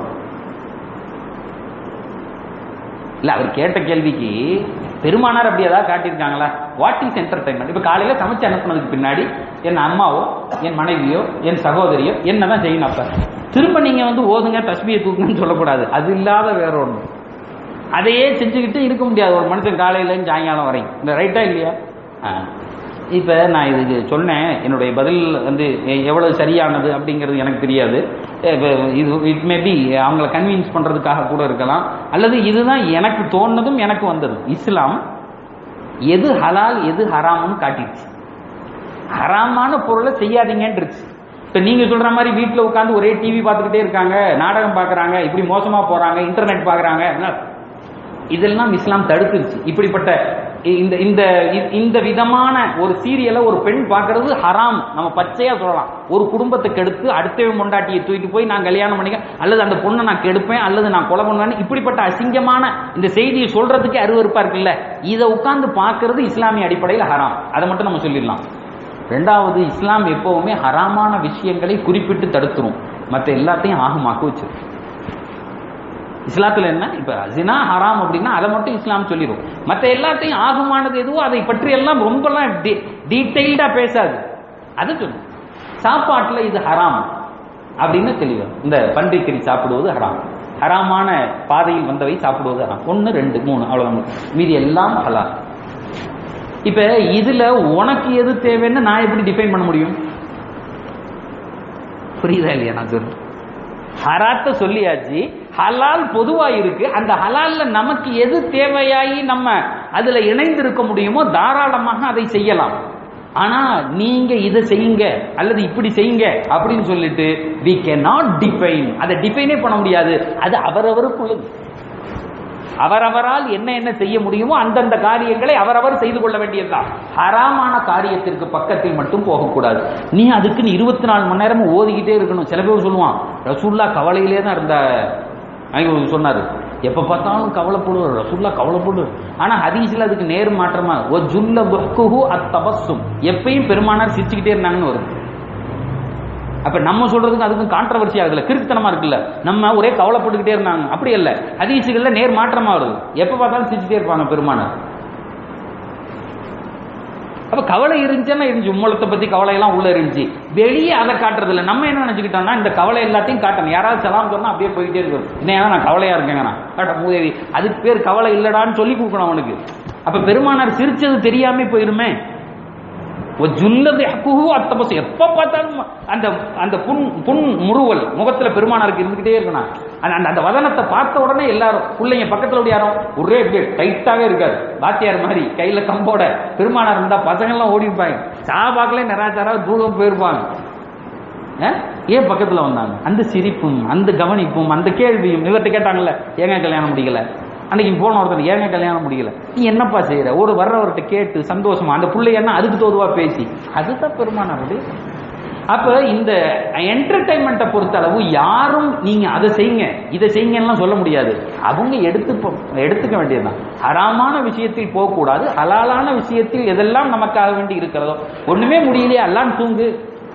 இல்ல அவர் கேட்ட கேள்விக்கு பெருமானார் அப்படி ஏதாவது காட்டியிருக்காங்களா வாட் இஸ் என்டர்டைன்மெண்ட் இப்ப காலையில சமைச்சு அனுப்புனதுக்கு பின்னாடி என் அம்மாவோ என் மனைவியோ என் சகோதரியோ என்னதான் செய்யணும் அப்ப திரும்ப நீங்க வந்து ஓதுங்க தஸ்மியை தூக்குங்கன்னு சொல்லக்கூடாது அது இல்லாத வேற ஒண்ணு அதையே செஞ்சுக்கிட்டு இருக்க முடியாது ஒரு மனுஷன் காலையில இருந்து சாயங்காலம் வரைக்கும் இந்த ரைட்டா இல்லையா ஆ. இப்போ நான் இதுக்கு சொன்னேன் என்னுடைய பதில் வந்து எ- எவ்வளவு சரியானது அப்படிங்கிறது எனக்கு தெரியாது இப்போ இது இட் மேபி அவங்கள கன்வின்ஸ் பண்ணுறதுக்காக கூட இருக்கலாம் அல்லது இதுதான் எனக்கு தோணுனதும் எனக்கு வந்தது இஸ்லாம் எது ஹலால் எது ஹராம்னு காட்டிடுச்சு ஹராமான பொருளை செய்யாதீங்கன்றுச்சு இப்போ நீங்க சொல்ற மாதிரி வீட்டில் உட்காந்து ஒரே டிவி பார்த்துக்கிட்டே இருக்காங்க நாடகம் பார்க்கறாங்க இப்படி மோசமா போறாங்க இன்டர்நெட் பார்க்கறாங்க இதெல்லாம் இஸ்லாம் தடுத்துருச்சு இப்படிப்பட்ட இந்த இந்த இந்த விதமான ஒரு சீரியலை ஒரு பெண் பார்க்கறது ஹராம் நம்ம பச்சையா சொல்லலாம் ஒரு குடும்பத்தை கெடுத்து அடுத்தவன் பொண்டாட்டியை தூக்கிட்டு போய் நான் கல்யாணம் பண்ணிக்க அல்லது அந்த பொண்ணை நான் கெடுப்பேன் அல்லது நான் கொலை பண்ணுவேன் இப்படிப்பட்ட அசிங்கமான இந்த செய்தியை சொல்றதுக்கே அருவருப்பா இருக்குல்ல இதை உட்கார்ந்து பார்க்கறது இஸ்லாமிய அடிப்படையில் ஹராம் அதை மட்டும் நம்ம சொல்லிடலாம் ரெண்டாவது இஸ்லாம் எப்பவுமே ஹராமான விஷயங்களை குறிப்பிட்டு தடுத்துரும் மற்ற எல்லாத்தையும் ஆகமாக்க வச்சிரும் இஸ்லாத்துல என்ன இப்ப ஜினா ஹராம் அப்படின்னா அதை மட்டும் இஸ்லாம் சொல்லிடும் மற்ற எல்லாத்தையும் ஆகுமானது எதுவோ அதை பற்றி எல்லாம் ரொம்பலாம் டீட்டெயில்டா பேசாது அது சொல்லும் சாப்பாட்டுல இது ஹராம் அப்படின்னு தெளிவு இந்த பன்றிக்கறி சாப்பிடுவது ஹராம் ஹராமான பாதையில் வந்தவை சாப்பிடுவது ஹராம் ஒன்னு ரெண்டு மூணு அவ்வளவுதான் மீதி எல்லாம் ஹலால் இப்ப இதுல உனக்கு எது தேவைன்னு நான் எப்படி டிஃபைன் பண்ண முடியும் புரியுதா இல்லையா நான் சொல்றேன் ஹராத்த சொல்லியாச்சு ஹலால் பொதுவா இருக்கு அந்த ஹலால்ல நமக்கு எது தேவையாகி நம்ம அதுல இணைந்து இருக்க முடியுமோ தாராளமாக அதை செய்யலாம் ஆனா நீங்க இதை செய்யுங்க அல்லது இப்படி செய்யுங்க அப்படின்னு சொல்லிட்டு வி கேன் நாட் டிஃபைன் அதை டிஃபைனே பண்ண முடியாது அது அவரவருக்குள்ளது அவரவரால் என்ன என்ன செய்ய முடியுமோ அந்தந்த காரியங்களை அவரவர் செய்து கொள்ள வேண்டியதுதான் ஹராமான காரியத்திற்கு பக்கத்தில் மட்டும் போகக்கூடாது நீ அதுக்குன்னு இருபத்தி நாலு மணி நேரமும் ஓதிக்கிட்டே இருக்கணும் சில பேர் சொல்லுவான் ரசூல்லா கவலையிலே தான் இருந்த அவங்க சொன்னாரு எப்ப பார்த்தாலும் கவலைப்படுவார் ரசூல்லா கவலைப்படுவார் ஆனா ஹதீஸ்ல அதுக்கு நேர் மாற்றமா ஒ ஜுல்ல புக்குஹு அத் தபஸ்ஸும் எப்பயும் பெருமானார் சிரிச்சுக்கிட்டே இருந்தாங்கன்னு வருது அப்ப நம்ம சொல்றதுக்கு அதுக்கும் கான்ட்ரவர்சி ஆகுதுல கிறுக்குத்தனமா இருக்குல்ல நம்ம ஒரே கவலைப்பட்டுக்கிட்டே இருந்தாங்க அப்படி இல்ல ஹதீசுகள்ல நேர் மாற்றமா வருது எப்ப பார்த்தாலும் சிரிச்சுட்டே இருப்பாங்க பெருமானார் அப்ப கவலை இருந்துச்சுன்னா இருந்துச்சு உம்மளத்தை பத்தி கவலை எல்லாம் உள்ள இருந்துச்சு வெளியே அதை காட்டுறது இல்ல நம்ம என்ன நினைச்சுக்கிட்டோம்னா இந்த கவலை எல்லாத்தையும் காட்டணும் யாராவது சலாம் சொன்னா அப்படியே போயிட்டே இருக்கும் இன்னும் நான் கவலையா இருக்கேங்கண்ணா காட்ட மூதேவி அதுக்கு பேர் கவலை இல்லடான்னு சொல்லி கொடுக்கணும் அவனுக்கு அப்ப பெருமானார் சிரிச்சது தெரியாம போயிருமே ஜுல்லது ஹக்குஹு அத்தபஸ் எப்ப பார்த்தாலும் அந்த அந்த புண் புண் முறுவல் முகத்துல பெருமானாருக்கு இருந்துகிட்டே இருக்கணும் அந்த அந்த- அந்த வதனத்தை பார்த்த உடனே எல்லாரும் பிள்ளைங்க பக்கத்துல ஓடி யாரும் ஒரே அப்படியே டைட்டாவே இருக்காது வாத்தியார் மாதிரி கையில கம்போட பெருமானார் இருந்தா பசங்க எல்லாம் ஓடி இருப்பாங்க சாபாக்களே நிராச்சாரா தூரம் போயிருப்பாங்க அஹ்? ஏன் பக்கத்துல வந்தாங்க அந்த சிரிப்பும் அந்த கவனிப்பும் அந்த கேள்வியும் இவர்கிட்ட கேட்டாங்கல்ல ஏங்க கல்யாணம் முடிக்கல அன்னைக்கு போன ஒருத்தர் ஏங்க கல்யாணம் முடியல நீ என்னப்பா செய்யற ஒரு வர்றவர்கிட்ட கேட்டு சந்தோஷமா அந்த பிள்ளை என்ன அதுக்கு தோதுவா பேசி அதுதான் பெருமானாருடைய அப்ப இந்த என்டர்டைன்மெண்ட்டை பொறுத்த அளவு யாரும் நீங்க அதை செய்யுங்க இதை செய்யுங்கலாம் சொல்ல முடியாது அவங்க எடுத்து எடுத்துக்க வேண்டியதுதான் ஹராமான விஷயத்தில் போகக்கூடாது ஹலாலான விஷயத்தில் எதெல்லாம் நமக்காக வேண்டி இருக்கிறதோ ஒண்ணுமே முடியலையா அல்லான்னு தூங்கு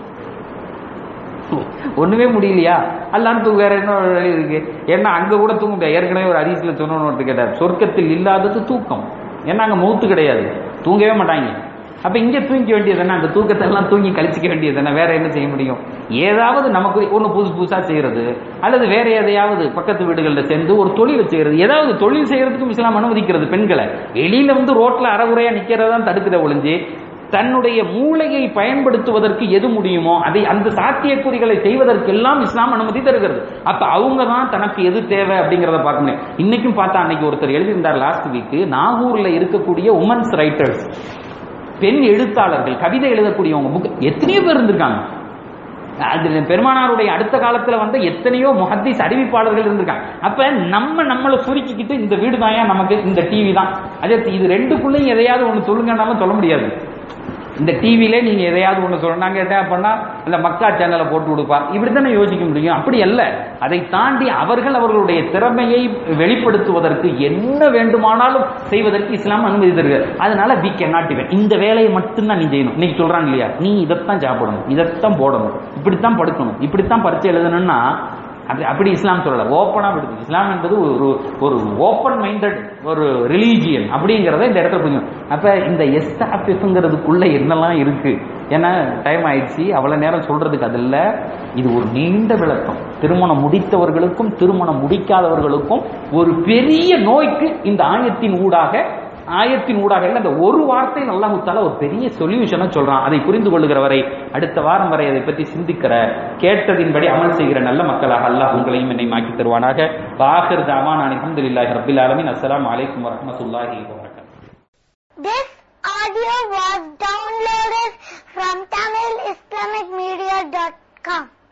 ஒண்ணுமே முடியலையா அல்லான்னு தூங்க வேற என்ன வழி இருக்கு ஏன்னா அங்க கூட தூங்க முடியாது ஏற்கனவே ஒரு அதிசல சொன்னோன்னு கேட்டார் சொர்க்கத்தில் இல்லாதது தூக்கம் ஏன்னா அங்க மௌத்து கிடையாது தூங்கவே மாட்டாங்க அப்ப இங்க தூங்கிக்க வேண்டியது என்ன அந்த தூக்கத்தை எல்லாம் தூங்கி கழிச்சிக்க வேண்டியது என்ன வேற என்ன செய்ய முடியும் ஏதாவது நமக்கு ஒண்ணு புதுசு புதுசா செய்யறது அல்லது வேற எதையாவது பக்கத்து வீடுகளில் சேர்ந்து ஒரு தொழில் செய்யறது ஏதாவது தொழில் செய்யறதுக்கும் இஸ்லாம் அனுமதிக்கிறது பெண்களை வெளியில வந்து ரோட்ல அறகுறையா நிக்கிறதான் தடுக்கிற ஒளிஞ்சு தன்னுடைய மூளையை பயன்படுத்துவதற்கு எது முடியுமோ அதை அந்த சாத்தியக்குறிகளை செய்வதற்கெல்லாம் இஸ்லாம் அனுமதி தருகிறது அப்ப அவங்க தான் தனக்கு எது தேவை அப்படிங்கறத பார்க்க முடியும் இன்னைக்கும் பார்த்தா அன்னைக்கு ஒருத்தர் எழுதியிருந்தார் லாஸ்ட் வீக் நாகூர்ல இருக்கக்கூடிய உமன்ஸ் ரைட்டர்ஸ் பெண் எழுத்தாளர்கள் கவிதை எழுதக்கூடியவங்க புக் எத்தனையோ பேர் இருந்திருக்காங்க அதுல பெருமானாருடைய அடுத்த காலத்துல வந்து எத்தனையோ முஹத்திஸ் அறிவிப்பாளர்கள் இருந்திருக்காங்க அப்ப நம்ம நம்மளை சுருக்கிக்கிட்டு இந்த வீடு தான் நமக்கு இந்த டிவி தான் அதே இது ரெண்டுக்குள்ளேயும் எதையாவது ஒண்ணு சொல்லுங்கன்னாலும் சொல்ல முடியாது இந்த டிவிலே நீங்க எதையாவது ஒண்ணு சொல்லணும் நாங்க என்ன பண்ணா இந்த மக்கா சேனலை போட்டு கொடுப்பா இப்படித்தானே யோசிக்க முடியும் அப்படி அல்ல அதை தாண்டி அவர்கள் அவர்களுடைய திறமையை வெளிப்படுத்துவதற்கு என்ன வேண்டுமானாலும் செய்வதற்கு இஸ்லாம் அனுமதி தருகிறது அதனால வி கேன் நாட் இந்த வேலையை மட்டும்தான் நீ செய்யணும் இன்னைக்கு சொல்றாங்க இல்லையா நீ இதைத்தான் சாப்பிடணும் இதைத்தான் போடணும் இப்படித்தான் படுக்கணும் இப்படித்தான் பரிச்சை எழுதணும்னா அப்படி அப்படி இஸ்லாம் சொல்லல ஓப்பனா விடுது இஸ்லாம் என்பது ஒரு ஒரு ஓப்பன் மைண்டட் ஒரு ரிலீஜியன் அப்படிங்கிறத இந்த இடத்துல புரியும் அப்ப இந்த எஸ்டாபிஸ்ங்கிறதுக்குள்ள என்னெல்லாம் இருக்கு ஏன்னா டைம் ஆயிடுச்சு அவ்வளவு நேரம் சொல்றதுக்கு அது இல்ல இது ஒரு நீண்ட விளக்கம் திருமணம் முடித்தவர்களுக்கும் திருமணம் முடிக்காதவர்களுக்கும் ஒரு பெரிய நோய்க்கு இந்த ஆயத்தின் ஊடாக ஆயத்தின் ஊடாக இல்ல, அந்த ஒரு வார்த்தையில் அல்லாஹு தாலா ஒரு பெரிய சொல்யூஷனை சொல்றான் அதை புரிந்து கொள்ளுகிற வரை அடுத்த வாரம் வரை அதை பற்றி சிந்திக்கிற கேட்டதின்படி அமல் செய்கிற நல்ல மக்களாக அல்லாஹ் உங்களையும் என்னை மாக்கி தருவானாக வாஹிர் தாவான் நான் அல்ஹம்துலில்லாஹி ரப்பில் ஆலமீன் அஸ்ஸலாமு அலைக்கும் வரஹ்மத்துல்லாஹி வபரகாத்துஹு This audio was downloaded from TamilIslamicMedia.com.